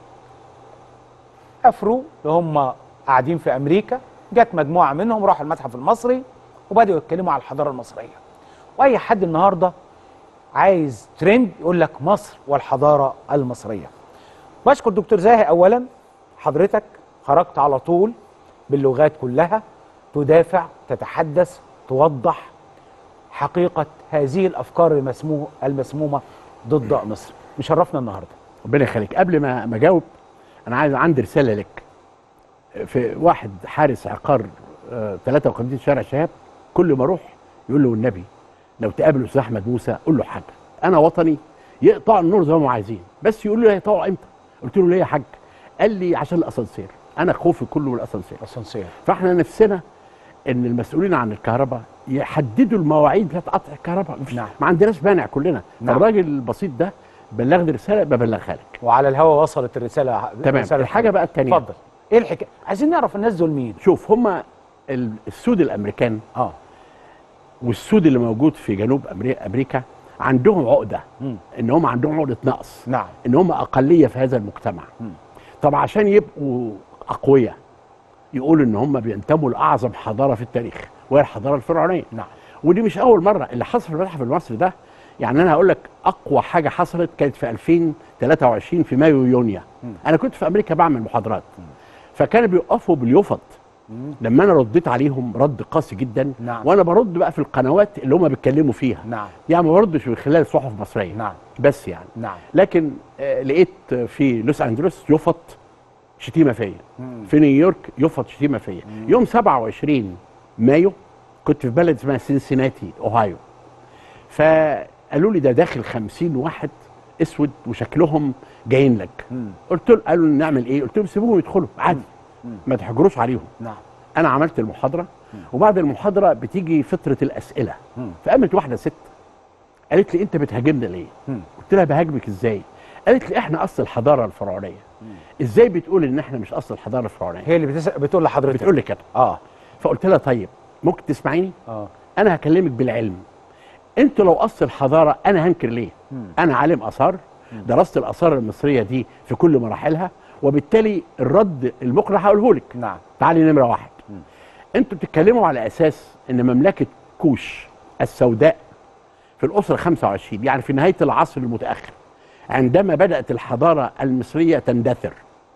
أفرو اللي هم قاعدين في أمريكا جت مجموعة منهم راحوا المتحف المصري وبدأوا يتكلموا على الحضارة المصرية وأي حد النهاردة عايز ترند يقول لك مصر والحضارة المصرية بشكر دكتور زاهي أولا حضرتك خرجت على طول باللغات كلها تدافع تتحدث توضح حقيقة هذه الأفكار المسموه المسمومة ضد مصر مشرفنا النهاردة ربنا يخليك قبل ما ما اجاوب انا عايز عندي رساله لك في واحد حارس عقار آه، 53 شارع شهاب كل ما اروح يقول له والنبي لو تقابل استاذ احمد موسى قول له حاجه انا وطني يقطع النور زي ما هم عايزين بس يقول له هيقطعوا امتى قلت له ليه يا حاج قال لي عشان الاسانسير انا خوفي كله من الاسانسير اسانسير فاحنا نفسنا ان المسؤولين عن الكهرباء يحددوا المواعيد بتاعت قطع الكهرباء نعم. ما عندناش مانع كلنا نعم. فالراجل البسيط ده بلغني رساله ببلغها لك وعلى الهواء وصلت الرسالة تمام الرسالة الحاجه بقى الثانيه اتفضل ايه الحكايه عايزين نعرف الناس دول مين شوف هم السود الامريكان اه والسود اللي موجود في جنوب أمري- امريكا عندهم عقده مم. ان هم عندهم عقده نقص نعم ان هم اقليه في هذا المجتمع طب عشان يبقوا اقوياء يقولوا ان هم بينتموا لاعظم حضاره في التاريخ وهي الحضاره الفرعونيه نعم ودي مش اول مره اللي حصل في المتحف المصري ده يعني انا هقول لك اقوى حاجه حصلت كانت في 2023 في مايو يونيو انا كنت في امريكا بعمل محاضرات فكانوا بيقفوا باليفط لما انا رديت عليهم رد قاسي جدا نعم. وانا برد بقى في القنوات اللي هم بيتكلموا فيها نعم يعني ما بردش من خلال الصحف المصريه نعم بس يعني نعم لكن آه لقيت في لوس انجلوس يفط شتيمه فيا مم. في نيويورك يفط شتيمه فيا يوم 27 مايو كنت في بلد اسمها سينسيناتي اوهايو فقالوا لي ده داخل 50 واحد اسود وشكلهم جايين لك مم. قلت له قالوا نعمل ايه قلت لهم سيبوهم يدخلوا عادي ما تحجروش عليهم نعم انا عملت المحاضره وبعد المحاضره بتيجي فتره الاسئله مم. فقامت واحده ست قالت لي انت بتهاجمنا ليه مم. قلت لها بهاجمك ازاي قالت لي احنا اصل الحضاره الفرعونيه ازاي بتقول ان احنا مش اصل الحضاره الفرعونيه هي اللي بتسأل بتقول لحضرتك بتقول لي كده اه فقلت لها طيب ممكن تسمعيني اه انا هكلمك بالعلم انتوا لو اصل الحضاره انا هنكر ليه مم. انا عالم اثار درست الاثار المصريه دي في كل مراحلها وبالتالي الرد المقنع هقوله لك نعم تعالي نمره واحد انتوا بتتكلموا على اساس ان مملكه كوش السوداء في الاسره 25 يعني في نهايه العصر المتاخر عندما بدات الحضاره المصريه تندثر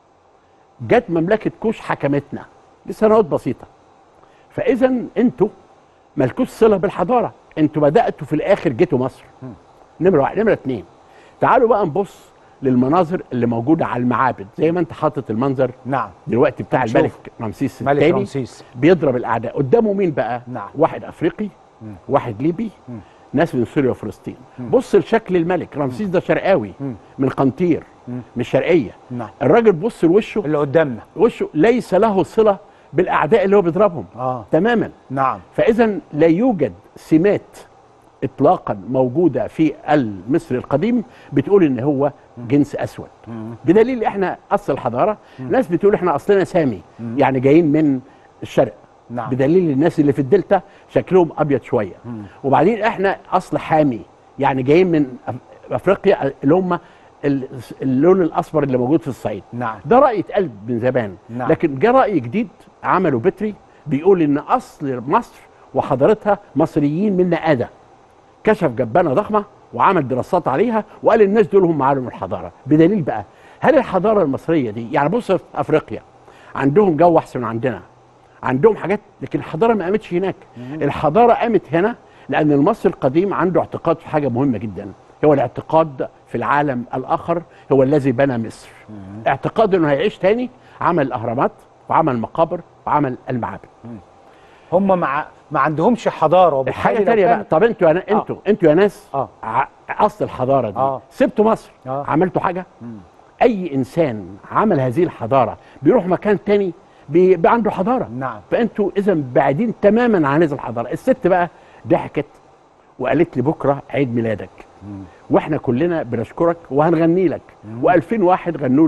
جت مملكه كوش حكمتنا لسنوات بسيطه فاذا انتوا مالكوش صله بالحضاره انتوا بداتوا في الاخر جيتوا مصر نمره واحد نمره اتنين تعالوا بقى نبص للمناظر اللي موجوده على المعابد زي ما انت حاطط المنظر نعم دلوقتي بتاع هنشوف. الملك رمسيس ملك الثاني رمسيس. بيضرب الاعداء قدامه مين بقى نعم. واحد افريقي مم. واحد ليبي مم. ناس من سوريا وفلسطين بص لشكل الملك رمسيس ده شرقاوي مم. من قنطير مم. مش شرقيه نعم الراجل بص لوشه اللي قدامنا وشه ليس له صله بالاعداء اللي هو بيضربهم اه تماما نعم فاذا لا يوجد سمات اطلاقا موجوده في المصري القديم بتقول ان هو جنس اسود بدليل احنا اصل الحضاره ناس بتقول احنا اصلنا سامي يعني جايين من الشرق نعم. بدليل الناس اللي في الدلتا شكلهم ابيض شويه وبعدين احنا اصل حامي يعني جايين من أف- افريقيا اللي هم ال- اللون الاصفر اللي موجود في الصعيد نعم ده راي اتقال من زمان نعم. لكن جه راي جديد عمله بتري بيقول ان اصل مصر وحضارتها مصريين من ادى كشف جبانه ضخمه وعمل دراسات عليها وقال الناس دول هم معالم الحضاره بدليل بقى هل الحضاره المصريه دي يعني بص في افريقيا عندهم جو احسن من عندنا عندهم حاجات لكن الحضاره ما قامتش هناك الحضاره قامت هنا لان المصري القديم عنده اعتقاد في حاجه مهمه جدا هو الاعتقاد في العالم الاخر هو الذي بنى مصر اعتقاد انه هيعيش تاني عمل الاهرامات وعمل مقابر وعمل المعابد هم مع ما عندهمش حضاره وبالتالي حاجه لو تانية كان- بقى طب انتوا يا آه. انتوا انتوا يا ناس آه. ع- اصل الحضاره دي آه. سبتوا مصر آه. عملتوا حاجه اي انسان عمل هذه الحضاره بيروح مكان تاني بيبقى عنده حضاره نعم فانتوا اذا بعيدين تماما عن هذه الحضاره الست بقى ضحكت وقالت لي بكره عيد ميلادك واحنا كلنا بنشكرك وهنغني لك و2000 واحد غنوا لي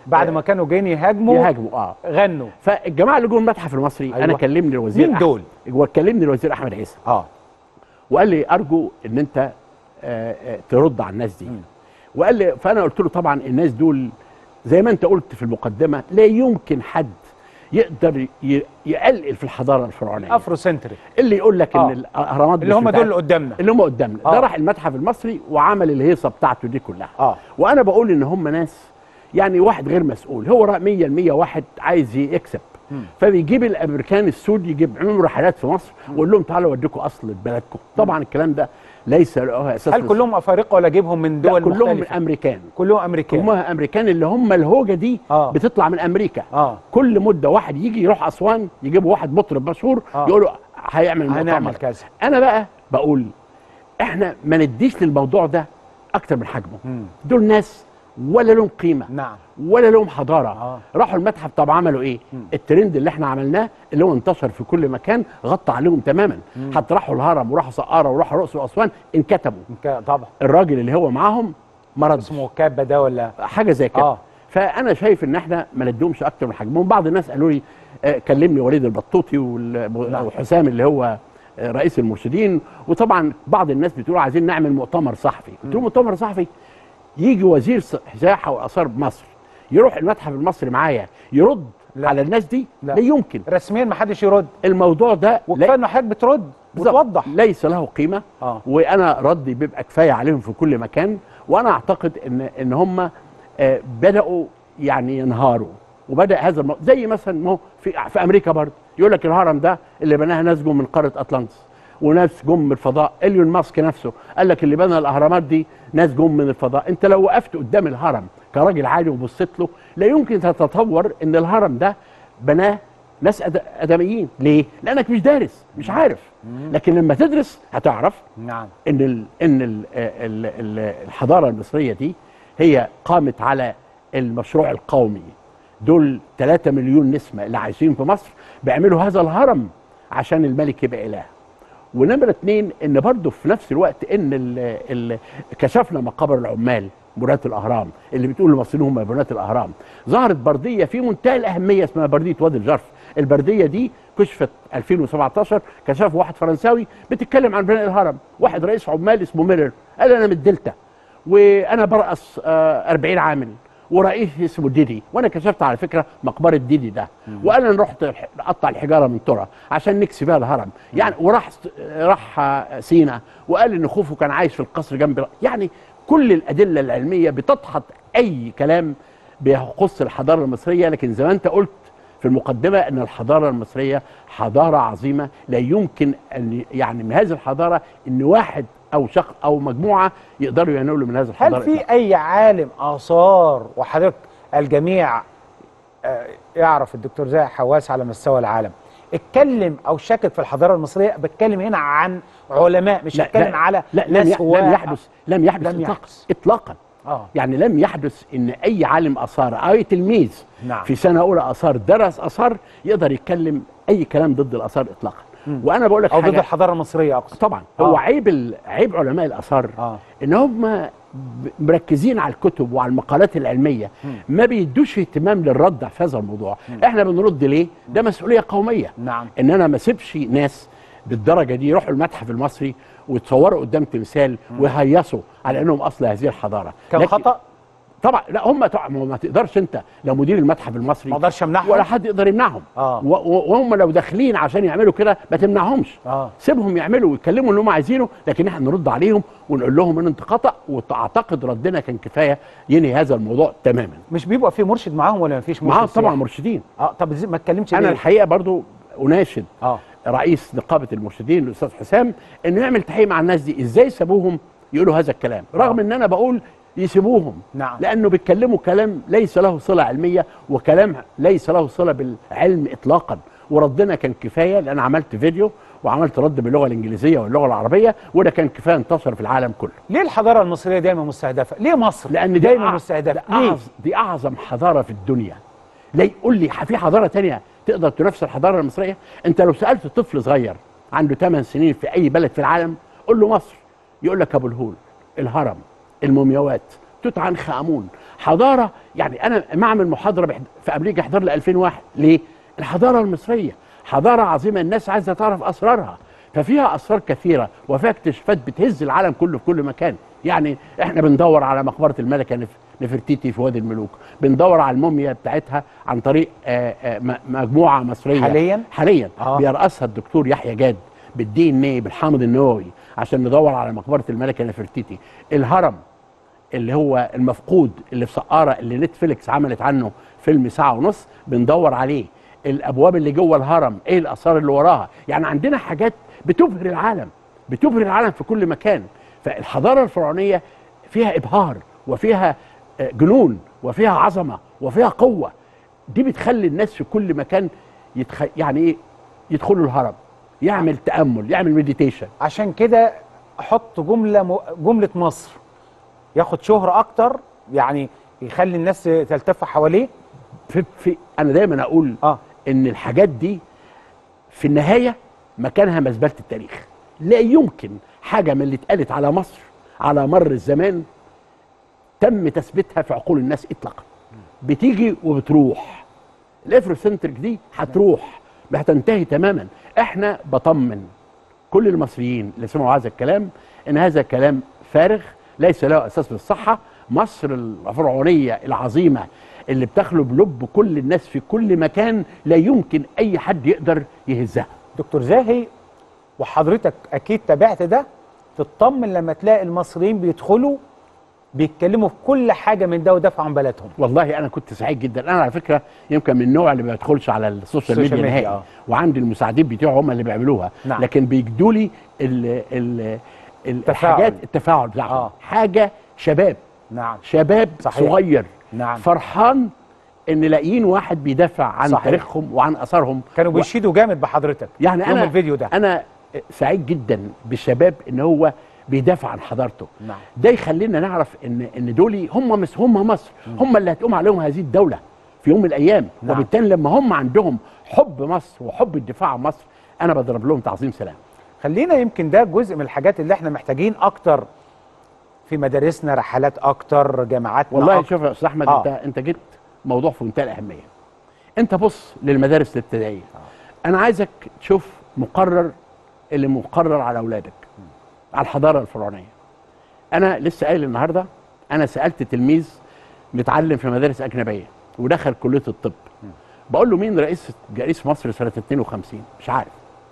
بعد ما كانوا جايين يهاجموا يهاجموا اه غنوا فالجماعه اللي جم المتحف المصري أيوة. أيوة. انا كلمني الوزير مين أح- دول؟ وكلمني الوزير احمد عيسى اه وقال لي ارجو ان انت آه، آه، ترد على الناس دي وقال لي فانا قلت له طبعا الناس دول زي ما انت قلت في المقدمه لا يمكن حد يقدر ي- يقلل في الحضاره الفرعونيه افرو سنتري اللي يقول لك آه. ان الاهرامات اللي مش هم دول بتاعت- اللي قدامنا اللي هم قدامنا آه. ده راح المتحف المصري وعمل الهيصه بتاعته دي كلها اه وانا بقول ان هم ناس يعني واحد غير مسؤول هو رأى 100 المية واحد عايز يكسب فبيجيب الامريكان السود يجيب عملوا رحلات في مصر ويقول لهم تعالوا اوديكم اصل بلدكم طبعا الكلام ده ليس له اساس هل كلهم افارقه ولا جيبهم من لا دول كلهم من مختلفه امريكان كلهم امريكان هم امريكان اللي هم الهوجه دي آه. بتطلع من امريكا اه كل مده واحد يجي يروح اسوان يجيبوا واحد مطرب مشهور آه. يقولوا هيعمل هنعمل مؤتمر كذا انا بقى بقول احنا ما نديش للموضوع ده اكتر من حجمه مم. دول ناس ولا لهم قيمه نعم ولا لهم حضاره آه. راحوا المتحف طب عملوا ايه الترند اللي احنا عملناه اللي هو انتشر في كل مكان غطى عليهم تماما حتى راحوا الهرم وراحوا سقاره وراحوا الاقصر واسوان انكتموا ك- طبعا الراجل اللي هو معاهم مرض اسمه كابا ده ولا حاجه زي كده آه. آه. فانا شايف ان احنا ما نديهمش اكتر من حجمهم بعض الناس قالوا لي آه كلمني وليد البطوطي وال- نعم. وحسام اللي هو آه، رئيس المرشدين وطبعا بعض الناس بتقول عايزين نعمل مؤتمر صحفي قلت لهم مؤتمر صحفي يجي وزير س- سياحه واثار بمصر يروح المتحف المصري معايا يرد لا. لا. على الناس دي لا. لا, لا يمكن رسميا ما حدش يرد الموضوع ده وكفايه انه حضرتك بترد بالظبط. وتوضح ليس له قيمه اه وانا ردي بيبقى كفايه عليهم في كل مكان وانا اعتقد ان ان هم آه، بداوا يعني ينهاروا وبدا هذا المو... زي مثلا ما هو في في امريكا برضه يقول لك الهرم ده اللي بناها ناس جم من قاره اطلنطس وناس جم من الفضاء اليون ماسك نفسه قال لك اللي بنى الاهرامات دي ناس جم من الفضاء انت لو وقفت قدام الهرم كراجل عادي وبصيت له لا يمكن تتصور ان الهرم ده بناه ناس أد- ادميين ليه لانك مش دارس مش عارف لكن لما تدرس هتعرف نعم ان ال ان ال ال ال الحضاره المصريه دي هي قامت على المشروع القومي دول 3 مليون نسمه اللي عايشين في مصر بيعملوا هذا الهرم عشان الملك يبقى اله ونمرة اتنين ان برضه في نفس الوقت ان ال ال كشفنا مقابر العمال بناة الاهرام اللي بتقول المصريين هم بناة الاهرام ظهرت برديه في منتهى الاهميه اسمها برديه وادي الجرف البرديه دي كشفت 2017 كشفها واحد فرنساوي بتتكلم عن بناء الهرم واحد رئيس عمال اسمه ميرر قال انا من الدلتا وانا برأس آه، 40 عامل ورئيس اسمه ديدي وانا كشفت على فكره مقبره ديدي ده وانا رحت الح- اقطع الحجاره من ترى عشان نكسي بيها الهرم يعني وراح س- راح آه، سينا وقال ان خوفو كان عايش في القصر جنب يعني كل الادله العلميه بتدحض اي كلام بيخص الحضاره المصريه لكن زي ما انت قلت في المقدمه ان الحضاره المصريه حضاره عظيمه لا يمكن ان يعني من هذه الحضاره ان واحد او شخص او مجموعه يقدروا ينالوا من هذه الحضاره هل في اي عالم اثار وحضرتك الجميع آه، يعرف الدكتور زاهي حواس على مستوى العالم اتكلم او شكك في الحضاره المصريه بتكلم هنا عن علماء مش لا هتكلم لا على لا لم, ناس يح- هواة. لم يحدث لم يحدث لم اطلاقا يحدث. اطلاقا اه يعني لم يحدث ان اي عالم اثار او اي تلميذ نعم. في سنه اولى اثار درس اثار يقدر يتكلم اي كلام ضد الاثار اطلاقا مم. وانا بقول لك او ضد حاجة- الحضاره المصريه اقصد طبعا آه. هو عيب ال... عيب علماء الاثار اه ان هم ب- مركزين على الكتب وعلى المقالات العلميه ما بيدوش اهتمام للرد في هذا الموضوع احنا بنرد ليه ده مسؤوليه قوميه نعم ان انا ما اسيبش ناس بالدرجه دي يروحوا المتحف المصري ويتصوروا قدام تمثال ويهيصوا على انهم اصل هذه الحضاره كان لكن- خطا طبعا لا هم طبعا ما ما تقدرش انت لو مدير المتحف المصري ما اقدرش امنعهم ولا حد يقدر يمنعهم اه و- و- وهم لو داخلين عشان يعملوا كده ما تمنعهمش اه سيبهم يعملوا ويتكلموا اللي هم عايزينه لكن احنا نرد عليهم ونقول لهم ان انت خطا واعتقد ردنا كان كفايه ينهي هذا الموضوع تماما مش بيبقى في مرشد معاهم ولا مفيش مرشد معاهم طبعا سياحي؟ مرشدين اه طب إزاي ما اتكلمش انا ليه؟ الحقيقه برضو اناشد اه رئيس نقابه المرشدين الاستاذ حسام انه يعمل تحقيق مع الناس دي ازاي سابوهم يقولوا هذا الكلام رغم ان انا بقول يسيبوهم نعم لانه بيتكلموا كلام ليس له صله علميه وكلام ليس له صله بالعلم اطلاقا وردنا كان كفايه لان عملت فيديو وعملت رد باللغه الانجليزيه واللغه العربيه وده كان كفايه انتشر في العالم كله ليه الحضاره المصريه دايما مستهدفه؟ ليه مصر؟ لان دي دايما أع- مستهدفه ده ليه؟ أعظم دي اعظم حضاره في الدنيا لا يقول لي في حضاره تانية تقدر تنافس الحضاره المصريه انت لو سالت طفل صغير عنده 8 سنين في اي بلد في العالم قول له مصر يقول لك ابو الهول الهرم المومياوات توت عنخ امون حضاره يعني انا معمل محاضره بحد- في امريكا حضر ل 2001 ليه؟ الحضاره المصريه حضاره عظيمه الناس عايزه تعرف اسرارها ففيها اسرار كثيره وفيها اكتشافات بتهز العالم كله في كل مكان يعني احنا بندور على مقبره الملكه نف- نفرتيتي في وادي الملوك بندور على الموميا بتاعتها عن طريق آه، آه، م- مجموعه مصريه حالياً؟ حاليا آه. بيرأسها الدكتور يحيى جاد بالدي ان ايه بالحامض النووي عشان ندور على مقبره الملكه نفرتيتي الهرم اللي هو المفقود اللي في سقاره اللي نتفليكس عملت عنه فيلم ساعه ونص بندور عليه الابواب اللي جوه الهرم ايه الاثار اللي وراها يعني عندنا حاجات بتبهر العالم بتبهر العالم في كل مكان فالحضاره الفرعونيه فيها ابهار وفيها آه، جنون وفيها عظمه وفيها قوه دي بتخلي الناس في كل مكان يتخ... يعني ايه يدخلوا الهرم يعمل تامل يعمل مديتيشن عشان كده احط جمله م... جمله مصر ياخد شهره اكتر يعني يخلي الناس تلتف حواليه في, في انا دايما اقول اه ان الحاجات دي في النهايه مكانها مزبله التاريخ لا يمكن حاجه من اللي اتقالت على مصر على مر الزمان تم تثبيتها في عقول الناس اطلاقا بتيجي وبتروح الافروسنتريك دي هتروح هتنتهي تماما احنا بطمن كل المصريين اللي سمعوا هذا الكلام ان هذا الكلام فارغ ليس له اساس بالصحه مصر الفرعونيه العظيمه اللي بتخلب لب كل الناس في كل مكان لا يمكن اي حد يقدر يهزها دكتور زاهي وحضرتك اكيد تابعت ده تطمن لما تلاقي المصريين بيدخلوا بيتكلموا في كل حاجه من ده وده عن بلدهم والله انا كنت سعيد جدا انا على فكره يمكن من النوع اللي ما بدخلش على السوشيال السوشيال ميديا ميديا، نهائي آه. وعندي المساعدين بتوعي هم اللي بيعملوها نعم. لكن بيجدوا لي ال ال الحاجات التفاعل بتاعهم آه. حاجه شباب نعم شباب صحيح. صغير نعم فرحان ان لاقيين واحد بيدافع عن صحيح. تاريخهم وعن اثارهم كانوا و- بيشيدوا جامد بحضرتك يعني يوم انا الفيديو ده انا سعيد جدا بالشباب ان هو بيدافع عن حضارته نعم ده يخلينا نعرف ان ان دول هم مس هم مصر هم اللي هتقوم عليهم هذه الدوله في يوم من الايام نعم. وبالتالي لما هم عندهم حب مصر وحب الدفاع عن مصر انا بضرب لهم تعظيم سلام خلينا يمكن ده جزء من الحاجات اللي احنا محتاجين اكتر في مدارسنا رحلات اكتر جامعاتنا والله أكتر. شوف يا استاذ احمد آه. انت انت جبت موضوع في منتهى الاهميه انت بص للمدارس الابتدائيه انا عايزك تشوف مقرر اللي مقرر على اولادك على الحضاره الفرعونيه انا لسه قايل النهارده انا سالت تلميذ متعلم في مدارس اجنبيه ودخل كليه الطب بقول له مين رئيس رئيس مصر سنه 52 مش عارف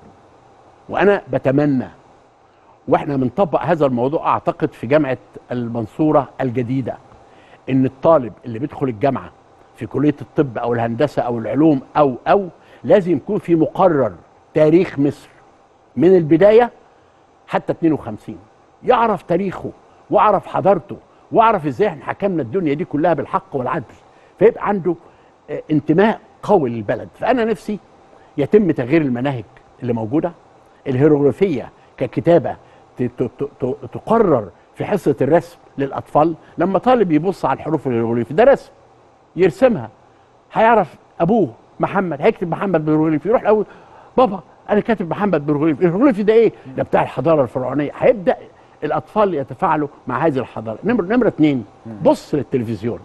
وانا بتمنى واحنا بنطبق هذا الموضوع اعتقد في جامعه المنصوره الجديده ان الطالب اللي بيدخل الجامعه في كليه الطب او الهندسه او العلوم او او لازم يكون في مقرر تاريخ مصر من البدايه حتى 52 يعرف تاريخه واعرف حضارته واعرف ازاي احنا حكمنا الدنيا دي كلها بالحق والعدل فيبقى عنده آه، انتماء قوي للبلد فانا نفسي يتم تغيير المناهج اللي موجوده الهيروغليفيه ككتابه ت- ت- ت- ت- تقرر في حصه الرسم للاطفال لما طالب يبص على الحروف الهيروغليفي ده رسم يرسمها هيعرف ابوه محمد هيكتب محمد بالهيروغليفي يروح الاول بابا انا كاتب محمد بالهيروغليفي الهيروغليفي ده ايه ده بتاع الحضاره الفرعونيه هيبدا الاطفال يتفاعلوا مع هذه الحضاره نمره نمره اتنين بص للتلفزيون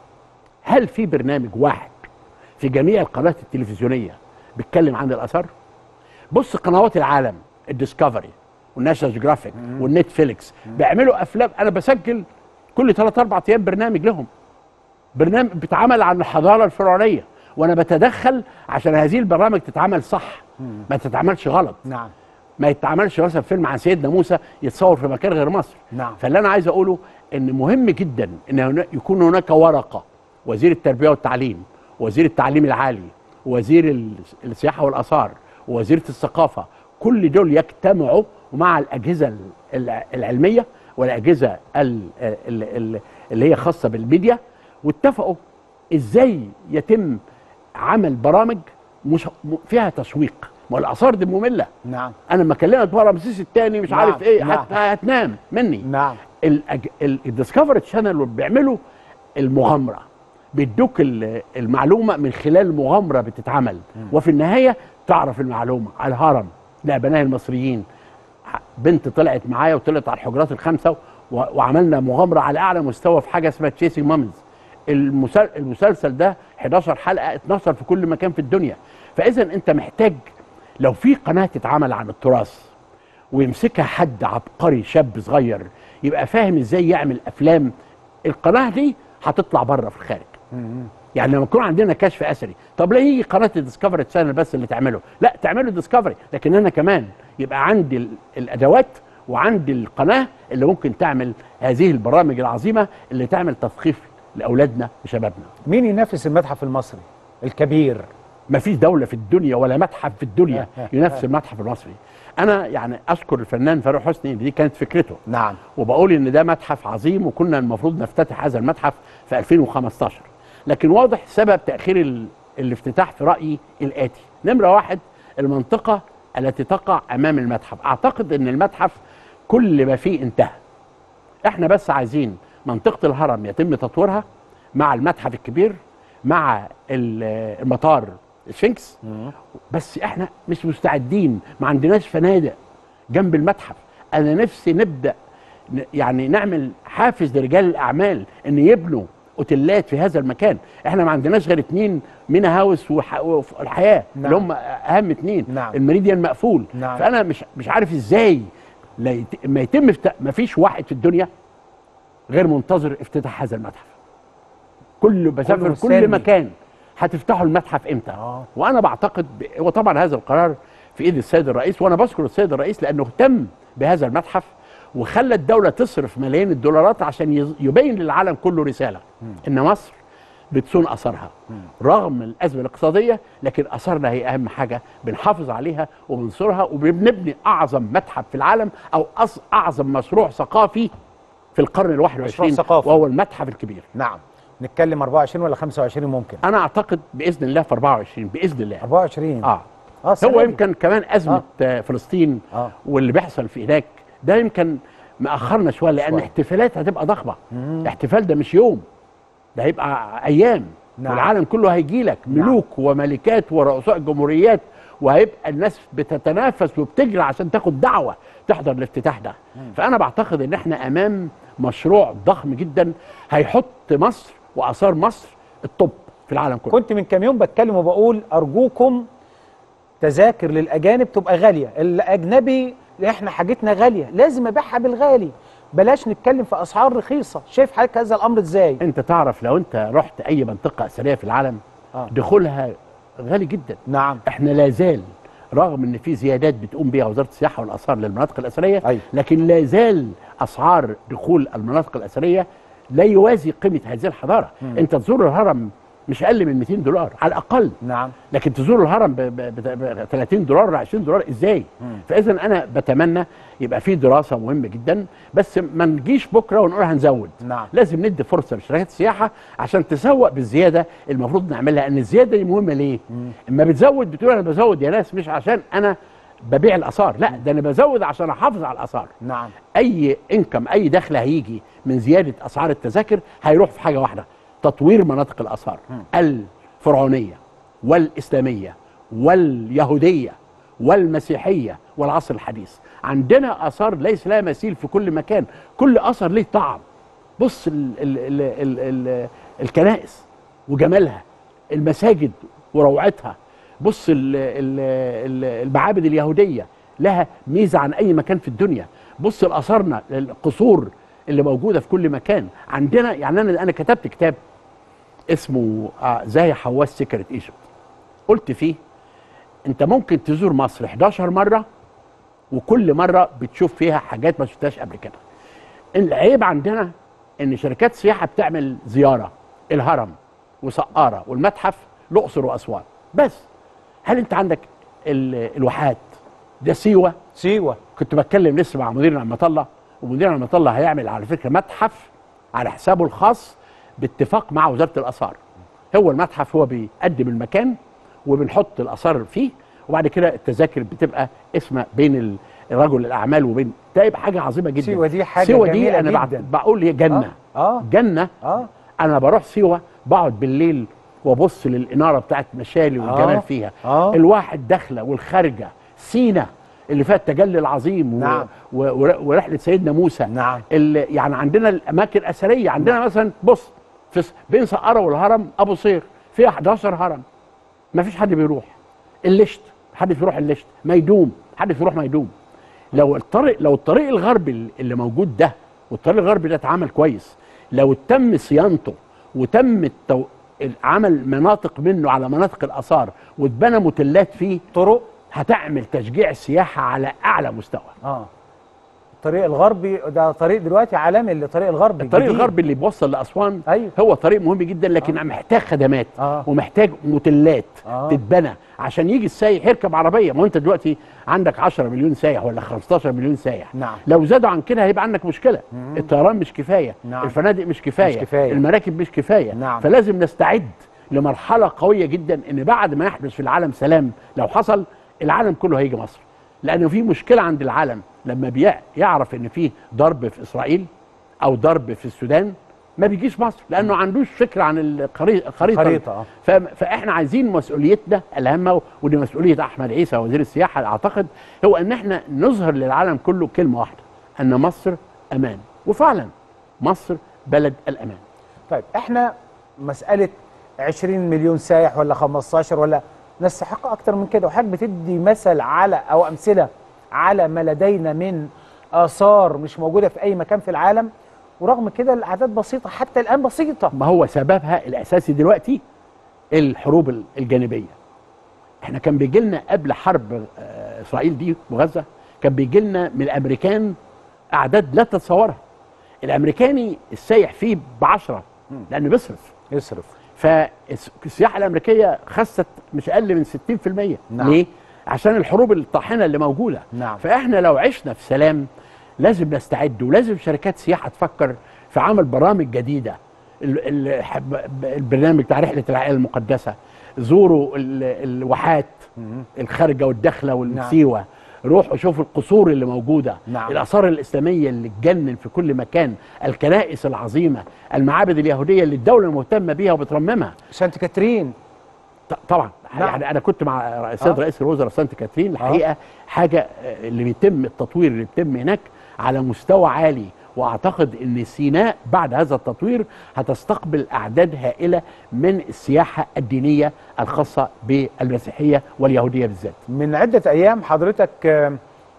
هل في برنامج واحد في جميع القنوات التلفزيونيه بيتكلم عن الاثار بص قنوات العالم الديسكفري والناشونال جرافيك والنتفليكس بيعملوا افلام انا بسجل كل ثلاث اربع ايام برنامج لهم برنامج بيتعمل عن الحضاره الفرعونيه وانا بتدخل عشان هذه البرامج تتعمل صح ما تتعملش غلط نعم ما يتعملش مثلا فيلم عن سيدنا موسى يتصور في مكان غير مصر نعم فاللي انا عايز اقوله ان مهم جدا ان هنا- يكون هناك ورقه وزير التربيه والتعليم وزير التعليم العالي وزير ال- السياحه والاثار ووزيره الثقافه كل دول يجتمعوا مع الاجهزه ال- الع- العلميه والاجهزه ال- ال- ال- اللي هي خاصه بالميديا واتفقوا ازاي يتم عمل برامج مش م- فيها تسويق ما الاثار دي ممله نعم انا لما اكلمك بقى رمسيس الثاني مش نعم، عارف ايه نعم. هت- هتنام مني نعم الديسكفري تشانل بيعملوا المغامره بيدوك ال- المعلومه من خلال مغامره بتتعمل وفي النهايه تعرف المعلومه على الهرم لابناء المصريين ح- بنت طلعت معايا وطلعت على الحجرات الخمسه و- وعملنا مغامره على اعلى مستوى في حاجه اسمها تشيسي مامز المسلسل ده 11 حلقه 12 في كل مكان في الدنيا فاذا انت محتاج لو في قناه تتعمل عن التراث ويمسكها حد عبقري شاب صغير يبقى فاهم ازاي يعمل افلام القناه دي هتطلع بره في الخارج يعني لما يكون عندنا كشف اثري طب ليه يجي قناه الديسكفري تشانل بس اللي تعمله لا تعمله ديسكفري لكن انا كمان يبقى عندي ال- الادوات وعندي القناه اللي ممكن تعمل هذه البرامج العظيمه اللي تعمل تثقيف لاولادنا وشبابنا مين ينافس المتحف المصري الكبير ما فيش دولة في الدنيا ولا متحف في الدنيا ينافس المتحف المصري أنا يعني أشكر الفنان فاروق حسني دي كانت فكرته نعم وبقول إن ده متحف عظيم وكنا المفروض نفتتح هذا المتحف في 2015 لكن واضح سبب تأخير ال- الافتتاح في رأيي الآتي نمرة واحد المنطقة التي تقع أمام المتحف أعتقد أن المتحف كل ما فيه انتهى احنا بس عايزين منطقة الهرم يتم تطويرها مع المتحف الكبير مع ال- المطار السفنكس بس احنا مش مستعدين ما عندناش فنادق جنب المتحف انا نفسي نبدا ن- يعني نعمل حافز لرجال الاعمال ان يبنوا اوتيلات في هذا المكان احنا ما عندناش غير اتنين مينا هاوس وح- والحياه نعم. اللي هم اهم اتنين نعم. المريديان مقفول نعم. فانا مش مش عارف ازاي لا يت... ما يتم افت... ما فيش واحد في الدنيا غير منتظر افتتاح هذا المتحف كل بسافر مستني. كل مكان هتفتحوا المتحف امتى آه. وانا بعتقد ب... وطبعا هذا القرار في ايد السيد الرئيس وانا بشكر السيد الرئيس لانه اهتم بهذا المتحف وخلى الدوله تصرف ملايين الدولارات عشان يز- يبين للعالم كله رساله ان مصر بتصون اثرها رغم الازمه الاقتصاديه لكن اثارنا هي اهم حاجه بنحافظ عليها وبننصرها وبنبني اعظم متحف في العالم او أص- اعظم مشروع ثقافي في القرن ال 21 ثقافي. وهو المتحف الكبير نعم نتكلم 24 ولا 25 ممكن انا اعتقد باذن الله في 24 باذن الله 24 اه اه السنة هو دي. يمكن كمان ازمه آه. فلسطين آه. واللي بيحصل في هناك ده يمكن مأخرنا شويه لان شوية. احتفالات هتبقى ضخمه الاحتفال ده مش يوم ده هيبقى ايام نعم. والعالم كله هيجي لك ملوك وملكات ورؤساء جمهوريات وهيبقى الناس بتتنافس وبتجري عشان تاخد دعوه تحضر الافتتاح ده فانا بعتقد ان احنا امام مشروع ضخم جدا هيحط مصر واثار مصر الطب في العالم كله كنت من كام يوم بتكلم وبقول ارجوكم تذاكر للاجانب تبقى غاليه الاجنبي احنا حاجتنا غاليه لازم ابيعها بالغالي بلاش نتكلم في اسعار رخيصه شايف حضرتك هذا الامر ازاي انت تعرف لو انت رحت اي منطقه اثريه في العالم آه. دخولها غالي جدا نعم احنا لا زال رغم ان في زيادات بتقوم بها وزاره السياحه والاثار للمناطق الاثريه أيوة. لكن لا زال اسعار دخول المناطق الاثريه لا يوازي قيمه هذه الحضاره مم. انت تزور الهرم مش اقل من 200 دولار على الاقل نعم لكن تزور الهرم ب ب- ب 30 دولار ولا 20 دولار ازاي مم. فاذا انا بتمنى يبقى في دراسه مهمه جدا بس ما نجيش بكره ونقول هنزود نعم لازم ندي فرصه لشركات السياحه عشان تسوق بالزياده المفروض نعملها ان الزياده دي مهمه ليه؟ اما بتزود بتقول انا بزود يا ناس مش عشان انا ببيع الاثار لا ده انا بزود عشان احافظ على الاثار نعم اي انكم اي دخل هيجي من زياده اسعار التذاكر هيروح في حاجه واحده تطوير مناطق الاثار الفرعونيه والاسلاميه واليهوديه والمسيحيه والعصر الحديث عندنا اثار ليس لها مثيل في كل مكان كل اثر ليه طعم بص ال ال ال ال ال الكنائس وجمالها المساجد وروعتها بص ال ال ال المعابد اليهوديه لها ميزه عن اي مكان في الدنيا بص الاثارنا القصور اللي موجوده في كل مكان عندنا يعني انا انا كتبت كتاب اسمه آه زي حواس سكرت ايجيبت قلت فيه انت ممكن تزور مصر 11 مره وكل مره بتشوف فيها حاجات ما شفتهاش قبل كده العيب عندنا ان شركات السياحه بتعمل زياره الهرم وسقاره والمتحف الاقصر واسوان بس هل انت عندك ال- الواحات ده سيوه سيوه كنت بتكلم لسه مع مدير نعمه الله ومدير نعمه الله هيعمل على فكره متحف على حسابه الخاص باتفاق مع وزاره الاثار هو المتحف هو بيقدم المكان وبنحط الاثار فيه وبعد كده التذاكر بتبقى اسمها بين ال- رجل الاعمال وبين ده يبقى حاجه عظيمه جدا سيوة دي حاجة سيوة دي جميلة انا بعت- جدا. بقول هي جنه آه. آه. جنه اه انا بروح سيوه بقعد بالليل وابص للاناره بتاعت مشالي والجمال آه. فيها آه. الواحد داخله والخارجه سينا اللي فيها التجلي العظيم و... نعم. و... و... ورحله سيدنا موسى نعم اللي يعني عندنا الاماكن الاثريه عندنا نعم. مثلا بص في س- بين سقاره والهرم ابو صير فيها 11 هرم ما فيش حد بيروح اللشت حد بيروح اللشت ميدوم حد بيروح ميدوم لو الطريق لو الطريق الغربي اللي موجود ده والطريق الغربي ده اتعمل كويس لو تم صيانته وتم التو... عمل مناطق منه على مناطق الاثار واتبنى موتيلات فيه طرق هتعمل تشجيع السياحه على اعلى مستوى اه الطريق الغربي ده طريق دلوقتي عالمي الطريق الغربي الطريق الجديد. الغربي اللي بيوصل لاسوان أيوه. هو طريق مهم جدا لكن آه. محتاج خدمات آه. ومحتاج موتيلات آه. تتبنى عشان يجي السايح يركب عربيه ما هو انت دلوقتي عندك 10 مليون سايح ولا 15 مليون سايح نعم لو زادوا عن كده هيبقى عندك مشكله الطيران مش كفايه نعم. الفنادق مش كفايه, مش كفاية. المراكب مش كفايه نعم. فلازم نستعد لمرحله قويه جدا ان بعد ما يحدث في العالم سلام لو حصل العالم كله هيجي مصر لانه في مشكله عند العالم لما بيع- يعرف ان في ضرب في اسرائيل او ضرب في السودان ما بيجيش مصر لانه عندوش فكره عن الخريطه الخريطه الخريطة، آه. ف- فاحنا عايزين مسؤوليتنا الهامه ودي مسؤوليه احمد عيسى وزير السياحه اعتقد هو ان احنا نظهر للعالم كله كلمه واحده ان مصر امان وفعلا مصر بلد الامان طيب احنا مساله 20 مليون سايح ولا 15 ولا نستحق اكتر من كده وحضرتك بتدي مثل على او امثله على ما لدينا من اثار مش موجوده في اي مكان في العالم ورغم كده الاعداد بسيطه حتى الان بسيطه ما هو سببها الاساسي دلوقتي الحروب الجانبيه احنا كان بيجي لنا قبل حرب آه، اسرائيل دي وغزه كان بيجي لنا من الامريكان اعداد لا تتصورها الامريكاني السايح فيه بعشرة لانه بيصرف يصرف فالسياحه الامريكيه خست مش اقل من 60% نعم. ليه عشان الحروب الطاحنه اللي موجوده نعم. فاحنا لو عشنا في سلام لازم نستعد ولازم شركات سياحه تفكر في عمل برامج جديده ال- ال- حب- البرنامج بتاع رحله العائله المقدسه زوروا ال- الواحات الخارجه والداخله والسيوه روحوا شوفوا القصور اللي موجوده نعم. الاثار الاسلاميه اللي تجنن في كل مكان الكنائس العظيمه المعابد اليهوديه اللي الدوله مهتمه بيها وبترممها سانت كاترين ط- طبعا نعم. يعني انا كنت مع السيد آه. رئيس الوزراء سانت كاترين الحقيقه حاجه آه، اللي بيتم التطوير اللي بيتم هناك على مستوى عالي واعتقد ان سيناء بعد هذا التطوير هتستقبل اعداد هائله من السياحه الدينيه الخاصه بالمسيحيه واليهوديه بالذات من عده ايام حضرتك آه،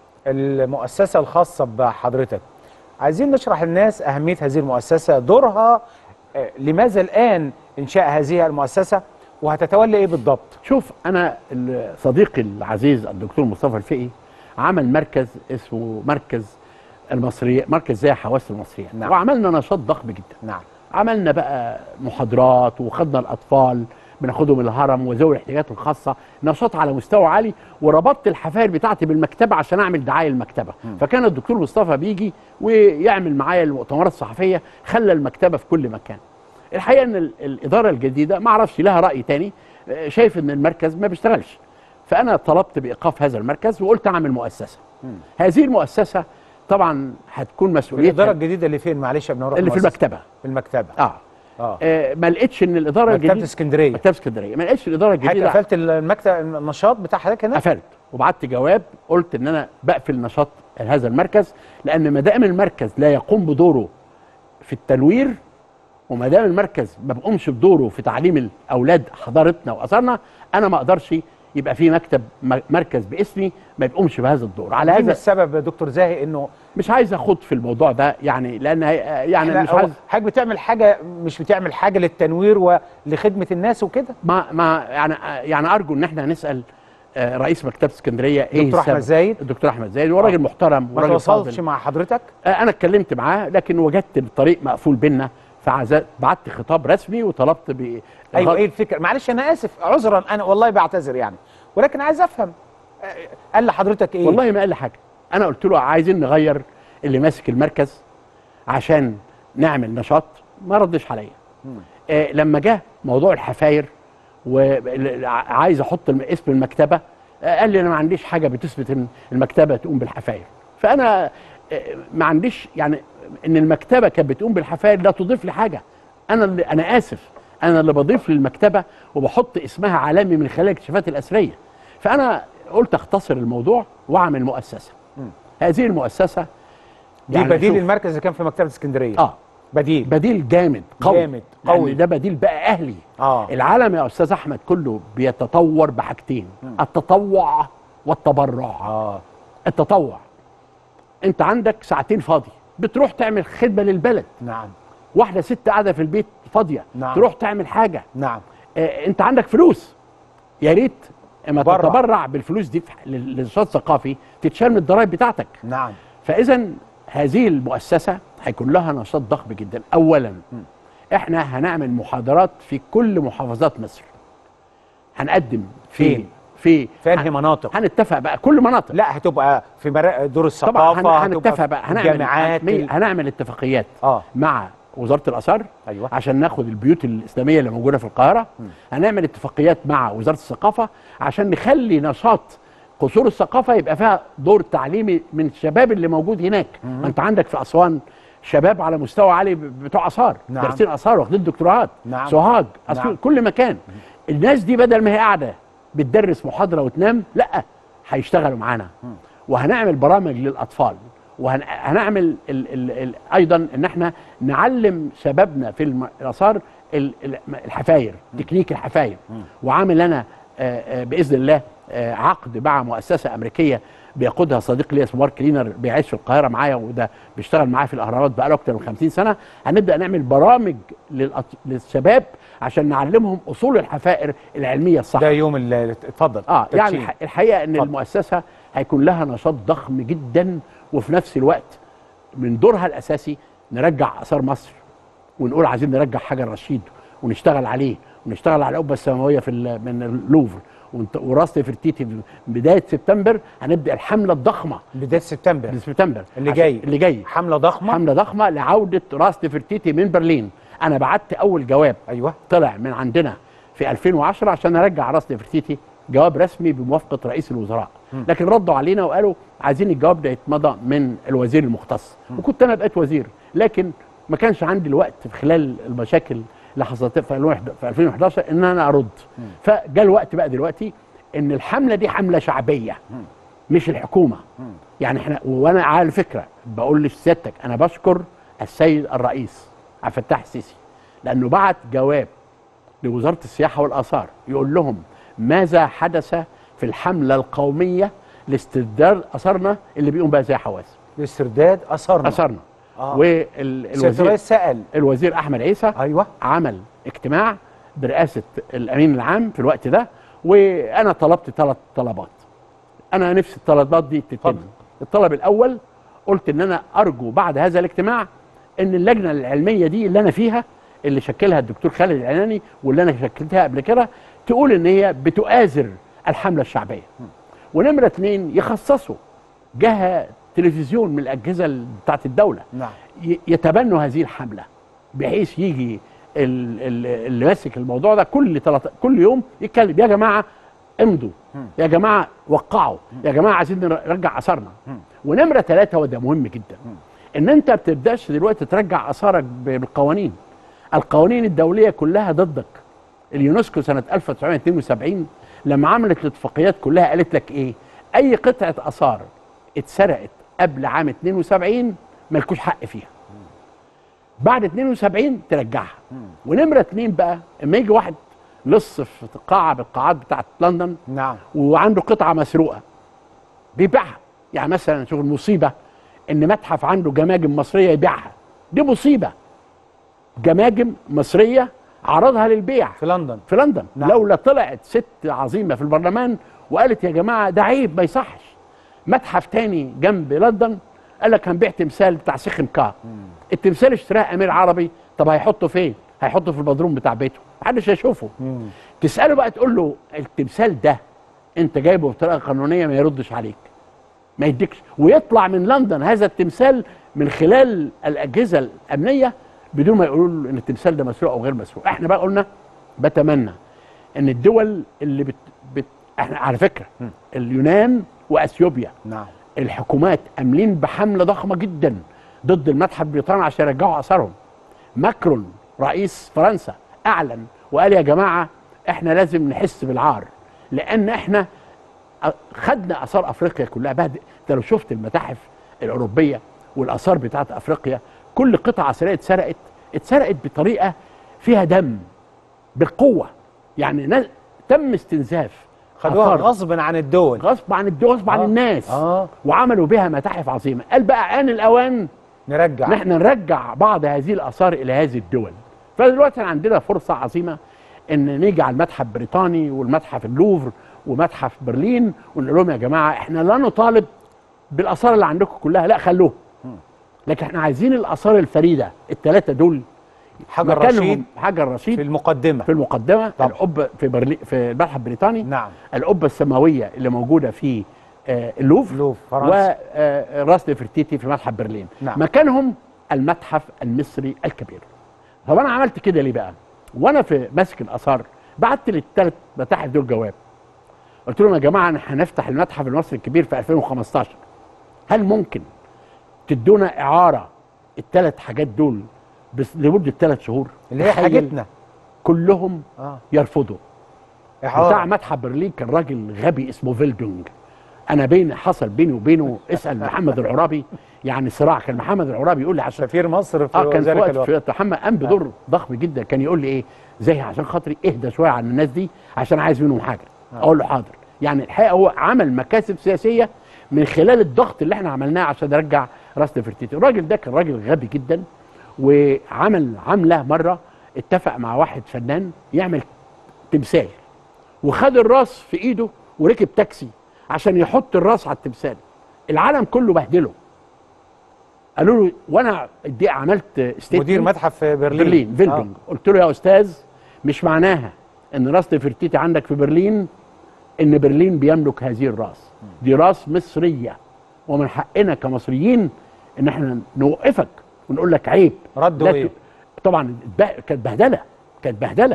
المؤسسه الخاصه بحضرتك عايزين نشرح للناس اهميه هذه المؤسسه دورها آه، لماذا الان انشاء هذه المؤسسه وهتتولى ايه بالضبط شوف انا ال- صديقي العزيز الدكتور مصطفى الفقي عمل مركز اسمه مركز المصري مركز زي حواس المصريين نعم. وعملنا نشاط ضخم جدا نعم عملنا بقى محاضرات وخدنا الاطفال بناخدهم الهرم وذوي الاحتياجات الخاصه نشاط على مستوى عالي وربطت الحفاير بتاعتي بالمكتبه عشان اعمل دعايه للمكتبه فكان الدكتور مصطفى بيجي ويعمل معايا المؤتمرات الصحفيه خلى المكتبه في كل مكان الحقيقه ان ال- الاداره الجديده ما اعرفش لها راي تاني آه، شايف ان المركز ما بيشتغلش فانا طلبت بايقاف هذا المركز وقلت اعمل مؤسسه هذه المؤسسه طبعا هتكون مسؤوليتها الاداره الجديده اللي فين معلش يا ابن اللي في المكتبه في المكتبه اه اه آه، ما لقيتش ان الاداره مكتبه الجديده اسكندريه مكتبه اسكندريه ما لقيتش الاداره حضرتك الجديده قفلت المكتب النشاط بتاع حضرتك هنا قفلت وبعت جواب قلت ان انا بقفل نشاط هذا المركز لان ما دام المركز لا يقوم بدوره في التنوير وما دام المركز ما بيقومش بدوره في تعليم الاولاد حضارتنا واثارنا انا ما اقدرش يبقى في مكتب م- مركز باسمي ما بيقومش بهذا الدور على على هذا السبب يا دكتور زاهي انه مش عايز اخوض في الموضوع ده يعني لان هي- يعني إحنا مش هو عايز حضرتك بتعمل حاجه مش بتعمل حاجه للتنوير ولخدمه الناس وكده ما ما يعني يعني ارجو ان احنا نسال آه، رئيس مكتبه اسكندريه ايه دكتور أحمد السبب؟ زايد؟ الدكتور احمد زايد هو راجل محترم ما وراجل تواصلش فاضل مع حضرتك آه، انا اتكلمت معاه لكن وجدت الطريق مقفول بينا فعزت بعت خطاب رسمي وطلبت ب ايوه ايه الفكره معلش انا اسف عذرا انا والله بعتذر يعني ولكن عايز افهم آه، قال لحضرتك ايه والله ما قال لي حاجه انا قلت له عايزين نغير اللي ماسك المركز عشان نعمل نشاط ما ردش عليا آه لما جه موضوع الحفاير وعايز احط الم- اسم المكتبه آه قال لي انا ما عنديش حاجه بتثبت ان المكتبه تقوم بالحفاير فانا آه ما عنديش يعني ان المكتبه كانت بتقوم بالحفاير لا تضيف لي حاجه انا اللي انا اسف انا اللي بضيف للمكتبه وبحط اسمها عالمي من خلال الاكتشافات الاثريه فانا قلت اختصر الموضوع واعمل مؤسسه هذه المؤسسه دي يعني بديل شوف- المركز اللي كان في مكتبه اسكندريه اه بديل بديل جامد قوي جامد قوي لأن ده بديل بقى اهلي اه العالم يا استاذ احمد كله بيتطور بحاجتين التطوع والتبرع اه التطوع انت عندك ساعتين فاضي بتروح تعمل خدمه للبلد نعم واحده ست قاعده في البيت فاضيه نعم. تروح تعمل حاجه نعم آه انت عندك فلوس يا ريت اما برع. تتبرع بالفلوس دي في- لل- للنشاط الثقافي تتشال من الضرائب بتاعتك نعم فاذا هذه المؤسسه هيكون لها نشاط ضخم جدا اولا احنا هنعمل محاضرات في كل محافظات مصر هنقدم في فين؟ في في انهي مناطق هنتفق بقى كل مناطق لا هتبقى في مرا... دور طبعا الثقافه هن- هتبقى هنتفق في بقى هنعمل الجامعات هن- ال- هنعمل اتفاقيات اه مع وزاره الاثار ايوه عشان ناخد البيوت الاسلاميه اللي موجوده في القاهره هنعمل اتفاقيات مع وزاره الثقافه عشان نخلي نشاط قصور الثقافه يبقى فيها دور تعليمي من الشباب اللي موجود هناك ما انت عندك في اسوان شباب على مستوى عالي ب- بتوع اثار نعم. دارسين اثار واخدين دكتوراهات نعم. سوهاج أسيوط نعم. كل مكان الناس دي بدل ما هي قاعده بتدرس محاضره وتنام لا هيشتغلوا معانا وهنعمل برامج للاطفال وهنعمل ال ال ال ايضا ان احنا نعلم شبابنا في الم- الاثار ال- ال- الحفاير تكنيك الحفاير وعامل انا آه، آه، باذن الله آه، عقد مع مؤسسه امريكيه بيقودها صديق لي اسمه مارك كلينر بيعيش في القاهره معايا وده بيشتغل معايا في الاهرامات بقاله اكتر من 50 سنه هنبدا نعمل برامج للأط- للشباب عشان نعلمهم اصول الحفائر العلميه الصح ده يوم ال- اتفضل اه يعني تدشين. الح- الحقيقه ان المؤسسه هيكون لها نشاط ضخم جدا وفي نفس الوقت من دورها الاساسي نرجع اثار مصر ونقول عايزين نرجع حجر رشيد ونشتغل عليه ونشتغل على القبه السماويه في ال- من اللوفر ونت- وراس نفرتيتي في بدايه سبتمبر هنبدا الحمله الضخمه بدايه سبتمبر سبتمبر اللي عشان- جاي. اللي جاي حمله ضخمه حمله ضخمه لعوده راس نفرتيتي من برلين انا بعت اول جواب ايوه طلع من عندنا في 2010 عشان نرجع راس نفرتيتي جواب رسمي بموافقه رئيس الوزراء مم. لكن ردوا علينا وقالوا عايزين الجواب ده يتمضى من الوزير المختص وكنت انا بقيت وزير لكن ما كانش عندي الوقت في خلال المشاكل اللي حصلت في 2011 في 2011 ان انا ارد فجاء الوقت بقى دلوقتي ان الحمله دي حمله شعبيه مش الحكومه يعني احنا وانا على فكره بقول لسيادتك انا بشكر السيد الرئيس عبد الفتاح السيسي لانه بعت جواب لوزاره السياحه والاثار يقول لهم ماذا حدث في الحمله القوميه لاسترداد اثارنا اللي بيقوم بها زي حواس لاسترداد اثارنا اثارنا آه. والوزير سيادة الرئيس سأل الوزير احمد عيسى ايوه عمل اجتماع برئاسه الامين العام في الوقت ده وانا طلبت ثلاث طلبات انا نفسي الطلبات دي تتم الطلب الاول قلت ان انا ارجو بعد هذا الاجتماع ان اللجنه العلميه دي اللي انا فيها اللي شكلها الدكتور خالد العناني واللي انا شكلتها قبل كده تقول ان هي بتؤازر الحمله الشعبيه ونمره اثنين يخصصوا جهه تلفزيون من الاجهزه بتاعت الدوله نعم ي- يتبنوا هذه الحمله بحيث يجي ال- ال- اللي ماسك الموضوع ده كل تلت... كل يوم يتكلم يا جماعه امضوا يا جماعه وقعوا يا جماعه عايزين نرجع اثارنا ونمره ثلاثه وده مهم جدا ان انت ما بتبداش دلوقتي ترجع اثارك ب- بالقوانين القوانين الدوليه كلها ضدك اليونسكو سنه 1972 لما عملت الاتفاقيات كلها قالت لك ايه اي قطعه اثار اتسرقت قبل عام 72 مالكوش حق فيها بعد 72 ترجعها ونمره اتنين بقى اما يجي واحد لص في قاعه بالقاعات بتاعت لندن نعم وعنده قطعه مسروقه بيبيعها يعني مثلا شوف المصيبه ان متحف عنده جماجم مصريه يبيعها دي مصيبه جماجم مصريه عرضها للبيع في لندن في لندن نعم. نعم. لولا طلعت ست عظيمه في البرلمان وقالت يا جماعه ده عيب ما يصحش متحف تاني جنب لندن قال لك هنبيع تمثال بتاع سيخ مكا التمثال اشتراه امير عربي طب هيحطه فين هيحطه في البدروم بتاع بيته محدش هيشوفه تساله بقى تقول له التمثال ده انت جايبه بطريقه قانونيه ما يردش عليك ما يديكش ويطلع من لندن هذا التمثال من خلال الاجهزه الامنيه بدون ما يقولوا له ان التمثال ده مسروق او غير مسروق احنا بقى قلنا بتمنى ان الدول اللي بت, بت احنا على فكره اليونان واثيوبيا نعم الحكومات عاملين بحمله ضخمه جدا ضد المتحف البريطاني عشان يرجعوا اثارهم ماكرون رئيس فرنسا اعلن وقال يا جماعه احنا لازم نحس بالعار لان احنا أ- خدنا اثار افريقيا كلها بعد انت لو شفت المتاحف الاوروبيه والاثار بتاعت افريقيا كل قطعه اثريه اتسرقت اتسرقت بطريقه فيها دم بالقوه يعني نا- تم استنزاف خدوها آثار غصب عن الدول غصب عن الدول غصب عن آه. الناس آه. وعملوا بها متاحف عظيمه قال بقى آن الأوان نرجع نحن نرجع بعض هذه الآثار إلى هذه الدول فدلوقتي عندنا فرصة عظيمة إن نيجي على المتحف البريطاني والمتحف اللوفر ومتحف برلين ونقول لهم يا جماعة إحنا لا نطالب بالآثار اللي عندكم كلها لا خلوها لكن إحنا عايزين الآثار الفريدة الثلاثة دول حجر مكانهم رشيد حجر رشيد في المقدمه في المقدمه القبه في برلين في المتحف البريطاني نعم القبه السماويه اللي موجوده في آه، اللوفر لوف فرنسا وراس نفرتيتي في متحف برلين نعم. مكانهم المتحف المصري الكبير طب انا عملت كده ليه بقى وانا في ماسك الاثار بعت للثلاث متاحف دول جواب قلت لهم يا جماعه احنا هنفتح المتحف المصري الكبير في 2015 هل ممكن تدونا اعاره الثلاث حاجات دول بس لمده ثلاث شهور اللي هي تخيل حاجتنا كلهم اه يرفضوا إعارة. بتاع متحف برلين كان راجل غبي اسمه فيلدونج انا بين حصل بيني وبينه اسال محمد العرابي يعني صراع كان محمد العرابي يقول لي عشان سفير مصر في اه كان في ذلك وقت الوقت في محمد قام بدور ضخم جدا كان يقول لي ايه زي عشان خاطري اهدى شويه عن الناس دي عشان عايز منهم حاجه اقول له حاضر يعني الحقيقه هو عمل مكاسب سياسيه من خلال الضغط اللي احنا عملناه عشان نرجع راس نفرتيتي الراجل ده كان راجل غبي جدا وعمل عمله مره اتفق مع واحد فنان يعمل تمثال وخد الراس في ايده وركب تاكسي عشان يحط الراس على التمثال العالم كله بهدله قالوا له وانا دي عملت statement مدير متحف برلين برلين فيلدونج آه. قلت له يا استاذ مش معناها ان راس نفرتيتي عندك في برلين ان برلين بيملك هذه الراس دي راس مصريه ومن حقنا كمصريين ان احنا نوقفك ونقول لك عيب ردوا لا إيه؟ ت- طبعا اتب- كانت بهدله كانت بهدله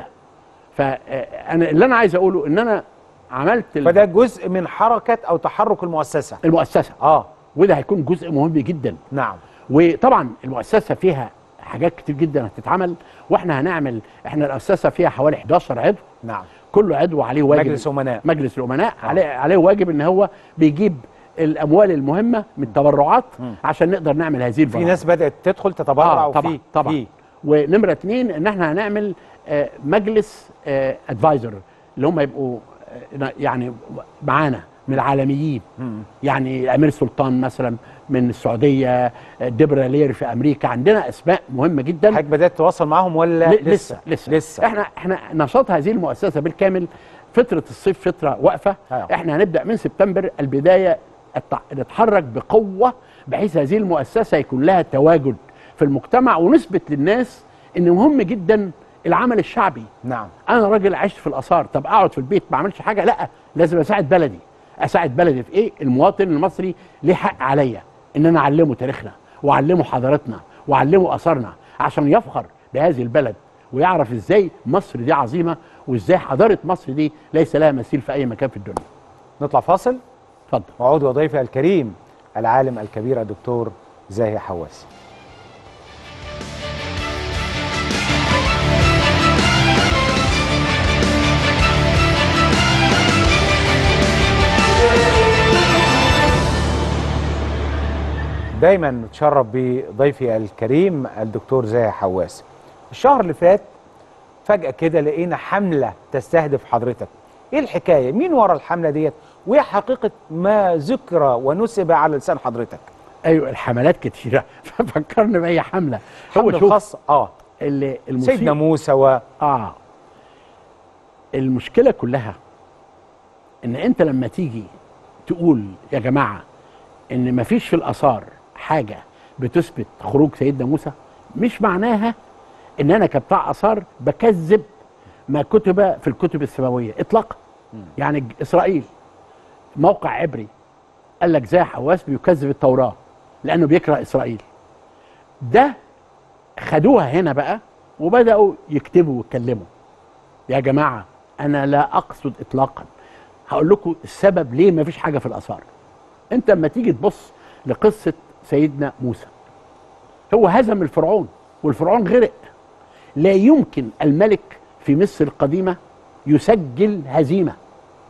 فانا اللي انا عايز اقوله ان انا عملت ال- فده جزء من حركه او تحرك المؤسسه المؤسسه اه وده هيكون جزء مهم جدا نعم وطبعا المؤسسه فيها حاجات كتير جدا هتتعمل واحنا هنعمل احنا المؤسسه فيها حوالي 11 عضو نعم كل عضو عليه واجب مجلس امناء مجلس الامناء عليه عليه واجب ان هو بيجيب الاموال المهمه من التبرعات عشان نقدر نعمل هذه في البرامج ناس بدات تدخل تتبرع آه وفي طبعا طبعا في ونمره اتنين ان احنا هنعمل آه مجلس ادفايزر اللي هم يبقوا آه يعني معانا من العالميين يعني الامير سلطان مثلا من السعوديه آه، ديبرا لير في امريكا عندنا اسماء مهمه جدا حضرتك بدات تتواصل معاهم ولا ل- لسه لسه لسه احنا احنا نشاط هذه المؤسسه بالكامل فتره الصيف فتره واقفه أيوة. احنا هنبدا من سبتمبر البدايه التع- نتحرك بقوه بحيث هذه المؤسسه يكون لها تواجد في المجتمع ونثبت للناس ان مهم جدا العمل الشعبي نعم انا راجل عشت في الاثار طب اقعد في البيت ما اعملش حاجه لا لازم اساعد بلدي اساعد بلدي في ايه المواطن المصري ليه حق عليا ان انا اعلمه تاريخنا واعلمه حضارتنا واعلمه اثارنا عشان يفخر بهذه البلد ويعرف ازاي مصر دي عظيمه وازاي حضاره مصر دي ليس لها مثيل في اي مكان في الدنيا نطلع فاصل اتفضل وعود وضيفي الكريم العالم الكبير الدكتور زاهي حواس دايما نتشرف بضيفي الكريم الدكتور زاهي حواس الشهر اللي فات فجأة كده لقينا حملة تستهدف حضرتك ايه الحكاية مين ورا الحملة ديت وايه حقيقة ما ذكر ونسب على لسان حضرتك ايوه الحملات كتيره ففكرني باي حمله هو حملة شوف خاصة اه اللي سيدنا موسى و اه المشكله كلها ان انت لما تيجي تقول يا جماعه ان مفيش في الاثار حاجه بتثبت خروج سيدنا موسى مش معناها ان انا كبتاع اثار بكذب ما كتب في الكتب السماويه اطلاقا يعني ج- اسرائيل موقع عبري قال لك زي حواس بيكذب التوراه لانه بيكره اسرائيل ده خدوها هنا بقى وبداوا يكتبوا ويتكلموا يا جماعه انا لا اقصد اطلاقا هقول لكم السبب ليه ما فيش حاجه في الاثار انت لما تيجي تبص لقصه سيدنا موسى هو هزم الفرعون والفرعون غرق لا يمكن الملك في مصر القديمه يسجل هزيمه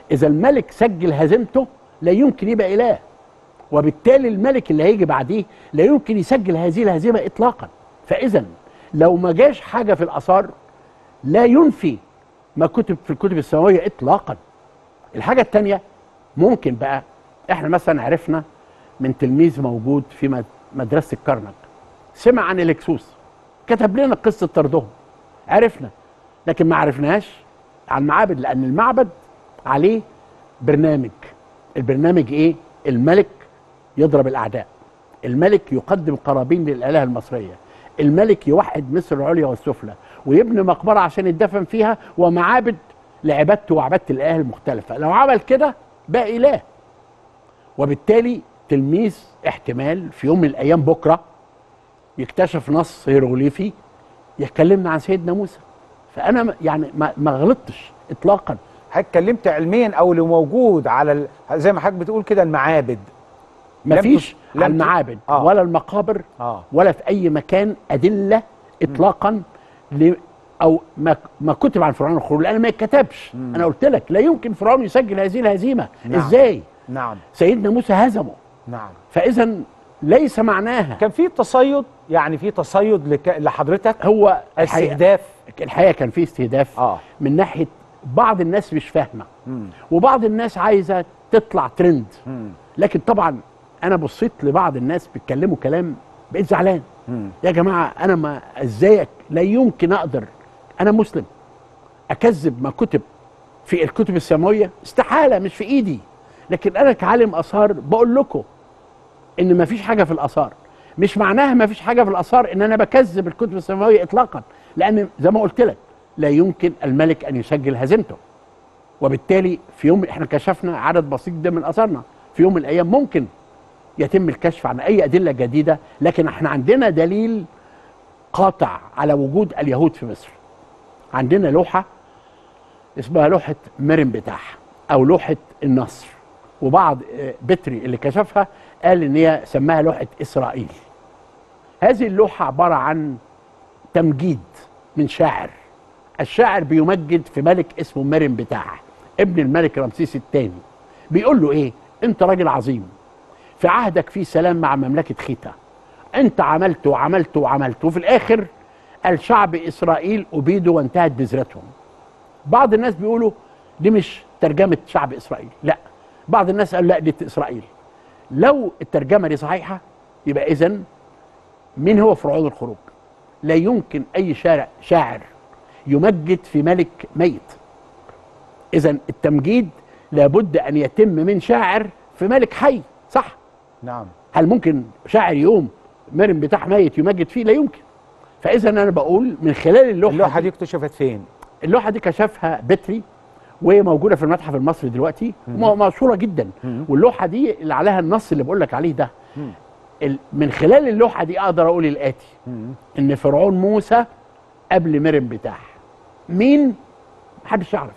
اذا الملك سجل هزيمته لا يمكن يبقى اله وبالتالي الملك اللي هيجي بعديه لا يمكن يسجل هذه الهزيمه اطلاقا فاذا لو ما جاش حاجه في الاثار لا ينفي ما كتب في الكتب السماويه اطلاقا الحاجه الثانيه ممكن بقى احنا مثلا عرفنا من تلميذ موجود في مد- مدرسه الكرنك سمع عن الهكسوس كتب لنا قصه طردهم عرفنا لكن ما عرفناش عن المعابد لان المعبد عليه برنامج البرنامج ايه الملك يضرب الاعداء الملك يقدم قرابين للالهه المصريه الملك يوحد مصر العليا والسفلى ويبني مقبره عشان يدفن فيها ومعابد لعبادته وعباده الاله المختلفه لو عمل كده بقى اله وبالتالي تلميذ احتمال في يوم من الايام بكره يكتشف نص هيروغليفي يكلمنا عن سيدنا موسى فانا م- يعني ما, ما غلطتش اطلاقا حضرتك اتكلمت علميا او اللي موجود على ال... زي ما حضرتك بتقول كده المعابد لم مفيش تس- على لم ت- المعابد آه. ولا المقابر آه. ولا في اي مكان ادله اطلاقا ل او ما ما كتب عن فرعون الخروج لان ما يتكتبش انا قلت لك لا يمكن فرعون يسجل هذه الهزيمه نعم. ازاي نعم سيدنا موسى هزمه نعم فاذا ليس معناها كان في تصيد يعني في تصيد لك... لحضرتك هو استهداف الحقيقه كان في استهداف آه. من ناحيه بعض الناس مش فاهمه مم. وبعض الناس عايزه تطلع ترند مم. لكن طبعا انا بصيت لبعض الناس بيتكلموا كلام بقيت زعلان مم. يا جماعه انا ما ازاي لا يمكن اقدر انا مسلم اكذب ما كتب في الكتب السماويه استحاله مش في ايدي لكن انا كعالم اثار بقول لكم ان ما فيش حاجه في الاثار مش معناها ما فيش حاجه في الاثار ان انا بكذب الكتب السماويه اطلاقا لان زي ما قلت لك لا يمكن الملك ان يسجل هزيمته وبالتالي في يوم احنا كشفنا عدد بسيط ده من اثارنا في يوم من الايام ممكن يتم الكشف عن اي ادله جديده لكن احنا عندنا دليل قاطع على وجود اليهود في مصر عندنا لوحه اسمها لوحه مرن بتاعها او لوحه النصر وبعض آه، بتري اللي كشفها قال ان هي سماها لوحه اسرائيل هذه اللوحه عباره عن تمجيد من شاعر الشاعر بيمجد في ملك اسمه مرن بتاعه ابن الملك رمسيس الثاني بيقول له ايه انت راجل عظيم في عهدك في سلام مع مملكه خيتا انت عملت وعملت وعملت وفي الاخر الشعب اسرائيل ابيدوا وانتهت بذرتهم بعض الناس بيقولوا دي مش ترجمه شعب اسرائيل لا بعض الناس قالوا لا دي اسرائيل لو الترجمه دي صحيحه يبقى اذا مين هو فرعون الخروج لا يمكن اي شارع شاعر يمجد في ملك ميت اذا التمجيد لابد ان يتم من شاعر في ملك حي صح نعم هل ممكن شاعر يوم مرن بتاع ميت يمجد فيه لا يمكن فاذا انا بقول من خلال اللوحه اللوحه دي اكتشفت فين اللوحه دي كشفها بتري وهي موجوده في المتحف المصري دلوقتي م- مشهوره جدا واللوحه دي اللي عليها النص اللي بقول لك عليه ده ال- من خلال اللوحه دي اقدر اقول الاتي ان فرعون موسى قبل مرن بتاع مين محدش يعرف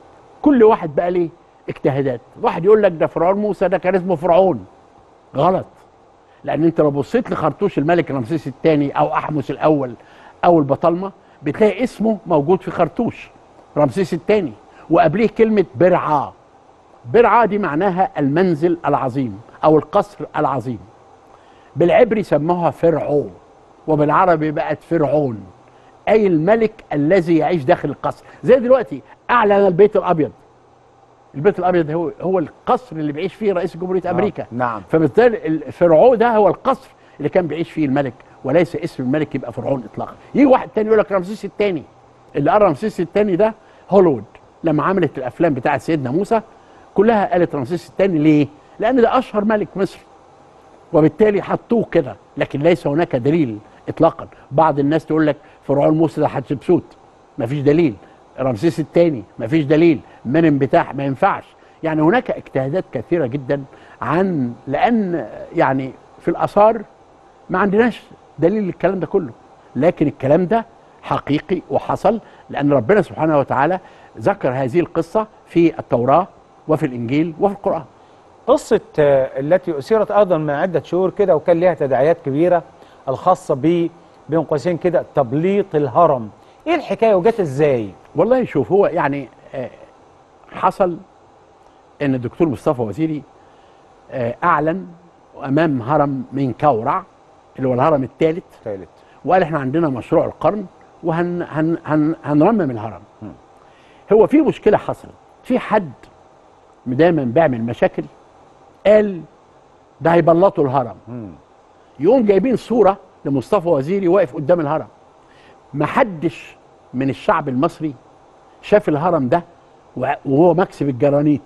كل واحد بقى ليه اجتهادات واحد يقول لك ده فرعون موسى ده كان اسمه فرعون غلط لان انت لو بصيت لخرطوش الملك رمسيس الثاني او احمس الاول او البطالمه بتلاقي اسمه موجود في خرطوش رمسيس الثاني وقبليه كلمه برعا برعا دي معناها المنزل العظيم او القصر العظيم بالعبري سموها فرعو وبالعربي بقت فرعون اي الملك الذي يعيش داخل القصر زي دلوقتي اعلن البيت الابيض البيت الابيض هو هو القصر اللي بيعيش فيه رئيس جمهوريه امريكا نعم فبالتالي الفرعون ده هو القصر اللي كان بيعيش فيه الملك وليس اسم الملك يبقى فرعون اطلاقا يجي واحد تاني يقول لك رمسيس الثاني اللي قال رمسيس الثاني ده هوليوود لما عملت الافلام بتاعت سيدنا موسى كلها قالت رمسيس الثاني ليه لان ده اشهر ملك مصر وبالتالي حطوه كده لكن ليس هناك دليل اطلاقا بعض الناس تقول لك فرعون موسى ده حتشبسوت مفيش دليل رمسيس الثاني مفيش دليل منن بتاع ما ينفعش يعني هناك اجتهادات كثيره جدا عن لان يعني في الاثار ما عندناش دليل للكلام ده كله لكن الكلام ده حقيقي وحصل لان ربنا سبحانه وتعالى ذكر هذه القصه في التوراه وفي الانجيل وفي القران قصة آه، التي أثيرت أيضا من عدة شهور كده وكان لها تداعيات كبيرة الخاصة ب بين قوسين كده تبليط الهرم إيه الحكاية وجت إزاي؟ والله شوف هو يعني آه، حصل ان الدكتور مصطفى وزيري آه، اعلن امام هرم من كورع اللي هو الهرم الثالث ثالث وقال احنا عندنا مشروع القرن وهن هن هن هنرمم الهرم هو في مشكله حصلت في حد دايما بيعمل مشاكل قال ده هيبلطوا الهرم يقوم جايبين صوره لمصطفى وزيري واقف قدام الهرم محدش من الشعب المصري شاف الهرم ده وع- وهو مكسب الجرانيت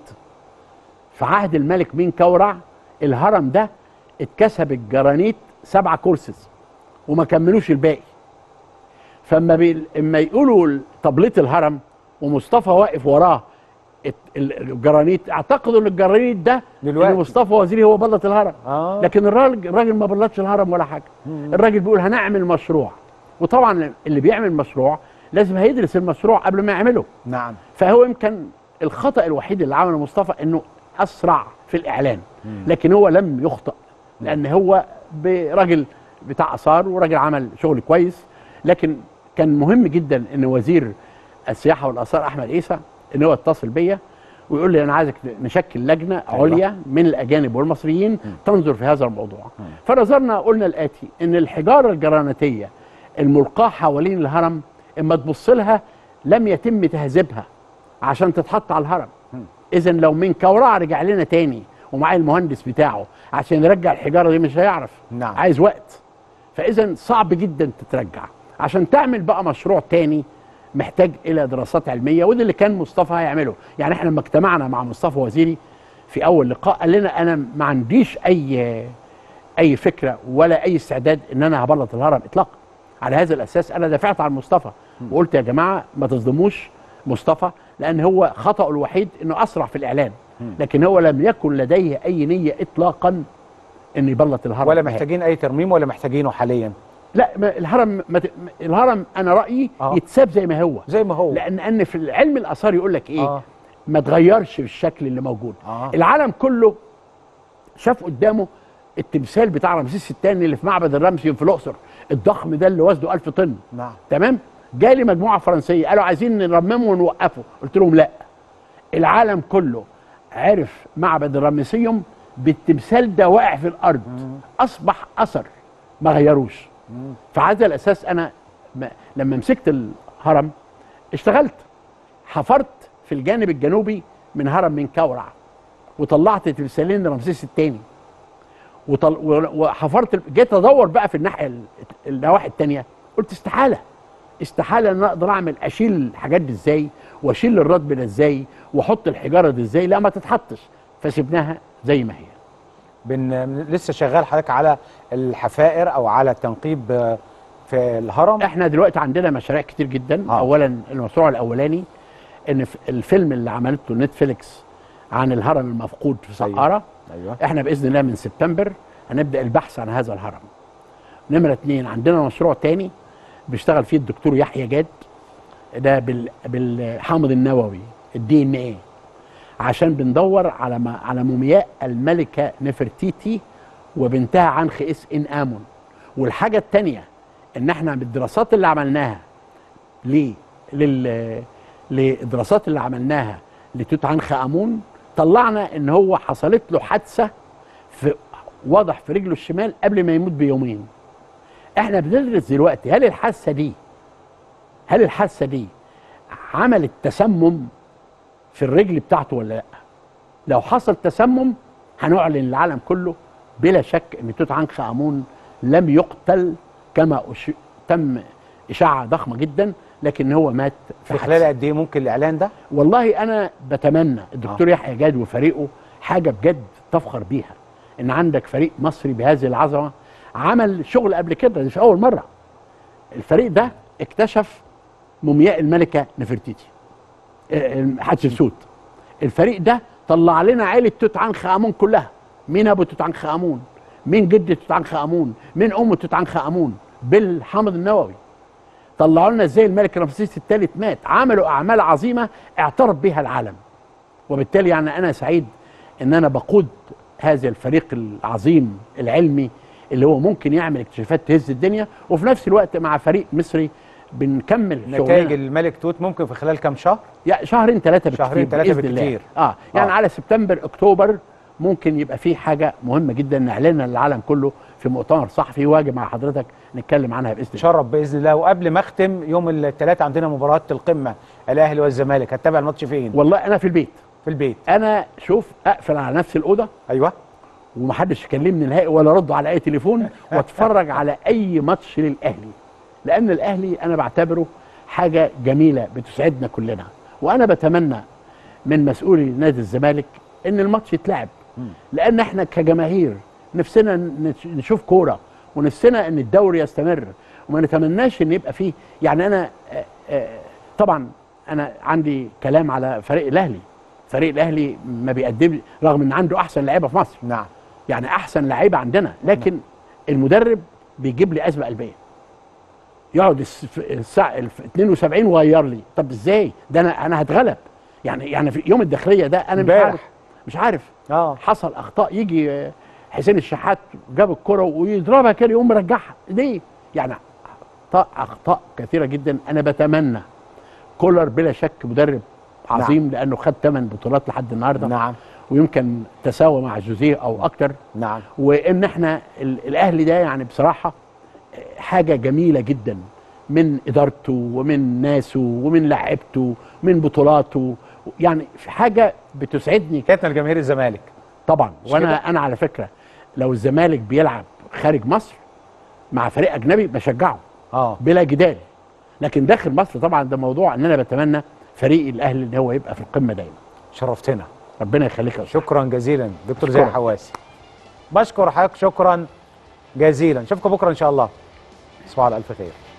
في عهد الملك مين كورع الهرم ده اتكسب الجرانيت سبعة كورسز وما كملوش الباقي فاما بي... اما يقولوا تبليط الهرم ومصطفى واقف وراه الت- ال- الجرانيت اعتقدوا ان الجرانيت ده دلوقتي. ان مصطفى وزيري هو بلط الهرم آه. لكن الراجل الراجل ما بلطش الهرم ولا حاجه الراجل بيقول هنعمل مشروع وطبعا اللي بيعمل مشروع لازم هيدرس المشروع قبل ما يعمله نعم فهو يمكن الخطا الوحيد اللي عمله مصطفى انه اسرع في الاعلان مم. لكن هو لم يخطئ لان هو ب- راجل بتاع اثار وراجل عمل شغل كويس لكن كان مهم جدا ان وزير السياحه والاثار احمد عيسى ان هو يتصل بيا ويقول لي انا عايزك نشكل لجنه أيوة. عليا من الاجانب والمصريين تنظر في هذا الموضوع فنظرنا قلنا الاتي ان الحجاره الجرانيتيه الملقاه حوالين الهرم اما تبص لها لم يتم تهذيبها عشان تتحط على الهرم اذا لو من كورع رجع لنا تاني ومعاه المهندس بتاعه عشان يرجع الحجاره دي مش هيعرف نعم. عايز وقت فاذا صعب جدا تترجع عشان تعمل بقى مشروع تاني محتاج الى دراسات علميه وده اللي كان مصطفى هيعمله يعني احنا لما اجتمعنا مع مصطفى وزيري في اول لقاء قال لنا انا ما عنديش اي اي فكره ولا اي استعداد ان انا هبلط الهرم اطلاقا على هذا الاساس انا دافعت عن مصطفى وقلت يا جماعه ما تظلموش مصطفى لان هو خطأه الوحيد انه اسرع في الاعلان لكن هو لم يكن لديه اي نيه اطلاقا ان يبلط الهرم ولا نهائي. محتاجين اي ترميم ولا محتاجينه حاليا لا ما الهرم ما ت... الهرم انا رايي آه. يتساب زي ما هو زي ما هو لان ان في علم الاثار يقول لك ايه آه. ما تغيرش الشكل اللي موجود آه. العالم كله شاف قدامه التمثال بتاع رمسيس الثاني اللي في معبد الرمسي في الاقصر الضخم ده اللي وزنه 1000 طن نعم تمام جالي مجموعه فرنسيه قالوا عايزين نرممه ونوقفه قلت لهم لا العالم كله عرف معبد الرمسيوم بالتمثال ده واقع في الارض اصبح اثر ما غيروش فعلى هذا الاساس انا م- لما مسكت الهرم اشتغلت حفرت في الجانب الجنوبي من هرم من كورع وطلعت تمثالين رمسيس الثاني وطل... و- وحفرت ال- جيت ادور بقى في الناحيه ال- النواحي الثانيه قلت استحاله استحاله ان أنا اقدر اعمل اشيل الحاجات دي ازاي واشيل الردم ده ازاي واحط الحجاره دي ازاي لا ما تتحطش فسيبناها زي ما هي بن... لسه شغال حضرتك على الحفائر او على التنقيب آه، في الهرم احنا دلوقتي عندنا مشاريع كتير جدا آه. اولا المشروع الاولاني ان في الفيلم اللي عملته نتفليكس عن الهرم المفقود في سقاره ايوه احنا باذن الله من سبتمبر هنبدا البحث عن هذا الهرم نمره اتنين عندنا مشروع تاني بيشتغل فيه الدكتور يحيى جاد ده بال بالحامض النووي الدي ان ايه عشان بندور على ما على مومياء الملكه نفرتيتي وبنتها عنخ اس ان امون والحاجه الثانيه ان احنا بالدراسات اللي عملناها ليه لل للدراسات اللي عملناها لتوت عنخ امون طلعنا ان هو حصلت له حادثه في واضح في رجله الشمال قبل ما يموت بيومين احنا بندرس دلوقتي هل الحادثه دي هل الحادثه دي عملت تسمم في الرجل بتاعته ولا لا لو حصل تسمم هنعلن للعالم كله بلا شك ان توت عنخ امون لم يقتل كما أش... تم اشاعه ضخمه جدا لكن هو مات في خلال قد ايه ممكن الاعلان ده والله انا بتمنى الدكتور يحيى جاد وفريقه حاجه بجد تفخر بيها ان عندك فريق مصري بهذه العظمه عمل شغل قبل كده دي مش اول مره الفريق ده اكتشف مومياء الملكه نفرتيتي آه، حتشبسوت الفريق ده طلع لنا عيله توت عنخ امون كلها مين ابو توت عنخ امون مين جد توت عنخ امون مين ام توت عنخ امون بالحامض النووي طلعوا لنا ازاي الملك رمسيس الثالث مات عملوا اعمال عظيمه اعترف بها العالم وبالتالي يعني انا سعيد ان انا بقود هذا الفريق العظيم العلمي اللي هو ممكن يعمل اكتشافات تهز الدنيا وفي نفس الوقت مع فريق مصري بنكمل نتائج شغلنا الملك توت ممكن في خلال كام شهر يعني شهرين ثلاثه بالكثير شهرين ثلاثة بإذن الله. بالكتير. اه يعني آه. على سبتمبر اكتوبر ممكن يبقى في حاجه مهمه جدا نعلنها للعالم كله في مؤتمر صحفي واجي مع حضرتك نتكلم عنها باذن الله شرف باذن الله وقبل ما اختم يوم الثلاث عندنا مباراه القمه الاهلي والزمالك هتتابع الماتش فين والله انا في البيت في البيت انا شوف اقفل على نفس الاوضه ايوه ومحدش يكلمني نهائي ولا ارد على اي تليفون واتفرج على اي ماتش للاهلي لان الاهلي انا بعتبره حاجه جميله بتسعدنا كلنا وانا بتمنى من مسؤولي نادي الزمالك ان الماتش يتلعب لان احنا كجماهير نفسنا نش- نشوف كوره ونفسنا ان الدوري يستمر وما نتمناش ان يبقى فيه يعني انا آه، آه، طبعا انا عندي كلام على فريق الاهلي فريق الاهلي ما بيقدم رغم ان عنده احسن لعيبه في مصر نعم يعني احسن لعيبه عندنا لكن المدرب بيجيب لي ازمه قلبيه يقعد الس- في الساعه الف- 72 ويغير لي طب ازاي ده انا انا هتغلب يعني يعني في يوم الداخليه ده انا مش امبارح. عارف مش عارف اه حصل اخطاء يجي آه، حسين الشحات جاب الكره ويضربها كده يقوم مرجعها ليه يعني اخطاء اخطاء كثيره جدا انا بتمنى كولر بلا شك مدرب عظيم نعم. لانه خد 8 بطولات لحد النهارده نعم ويمكن تساوى مع جوزيه او اكتر نعم وان احنا ال- الاهلي ده يعني بصراحه حاجه جميله جدا من ادارته ومن ناسه ومن لعيبته ومن بطولاته يعني في حاجه بتسعدني كانت جماهير الزمالك طبعا مش وانا كده؟ انا على فكره لو الزمالك بيلعب خارج مصر مع فريق اجنبي بشجعه اه بلا جدال لكن داخل مصر طبعا ده موضوع ان انا بتمنى فريق الاهلي ان هو يبقى في القمه دايما شرفتنا ربنا يخليك يا أستاذ. شكرا جزيلا دكتور شكراً. زاهي حواسي بشكر حضرتك شكرا جزيلا نشوفكم بكره ان شاء الله تصبحوا على الف خير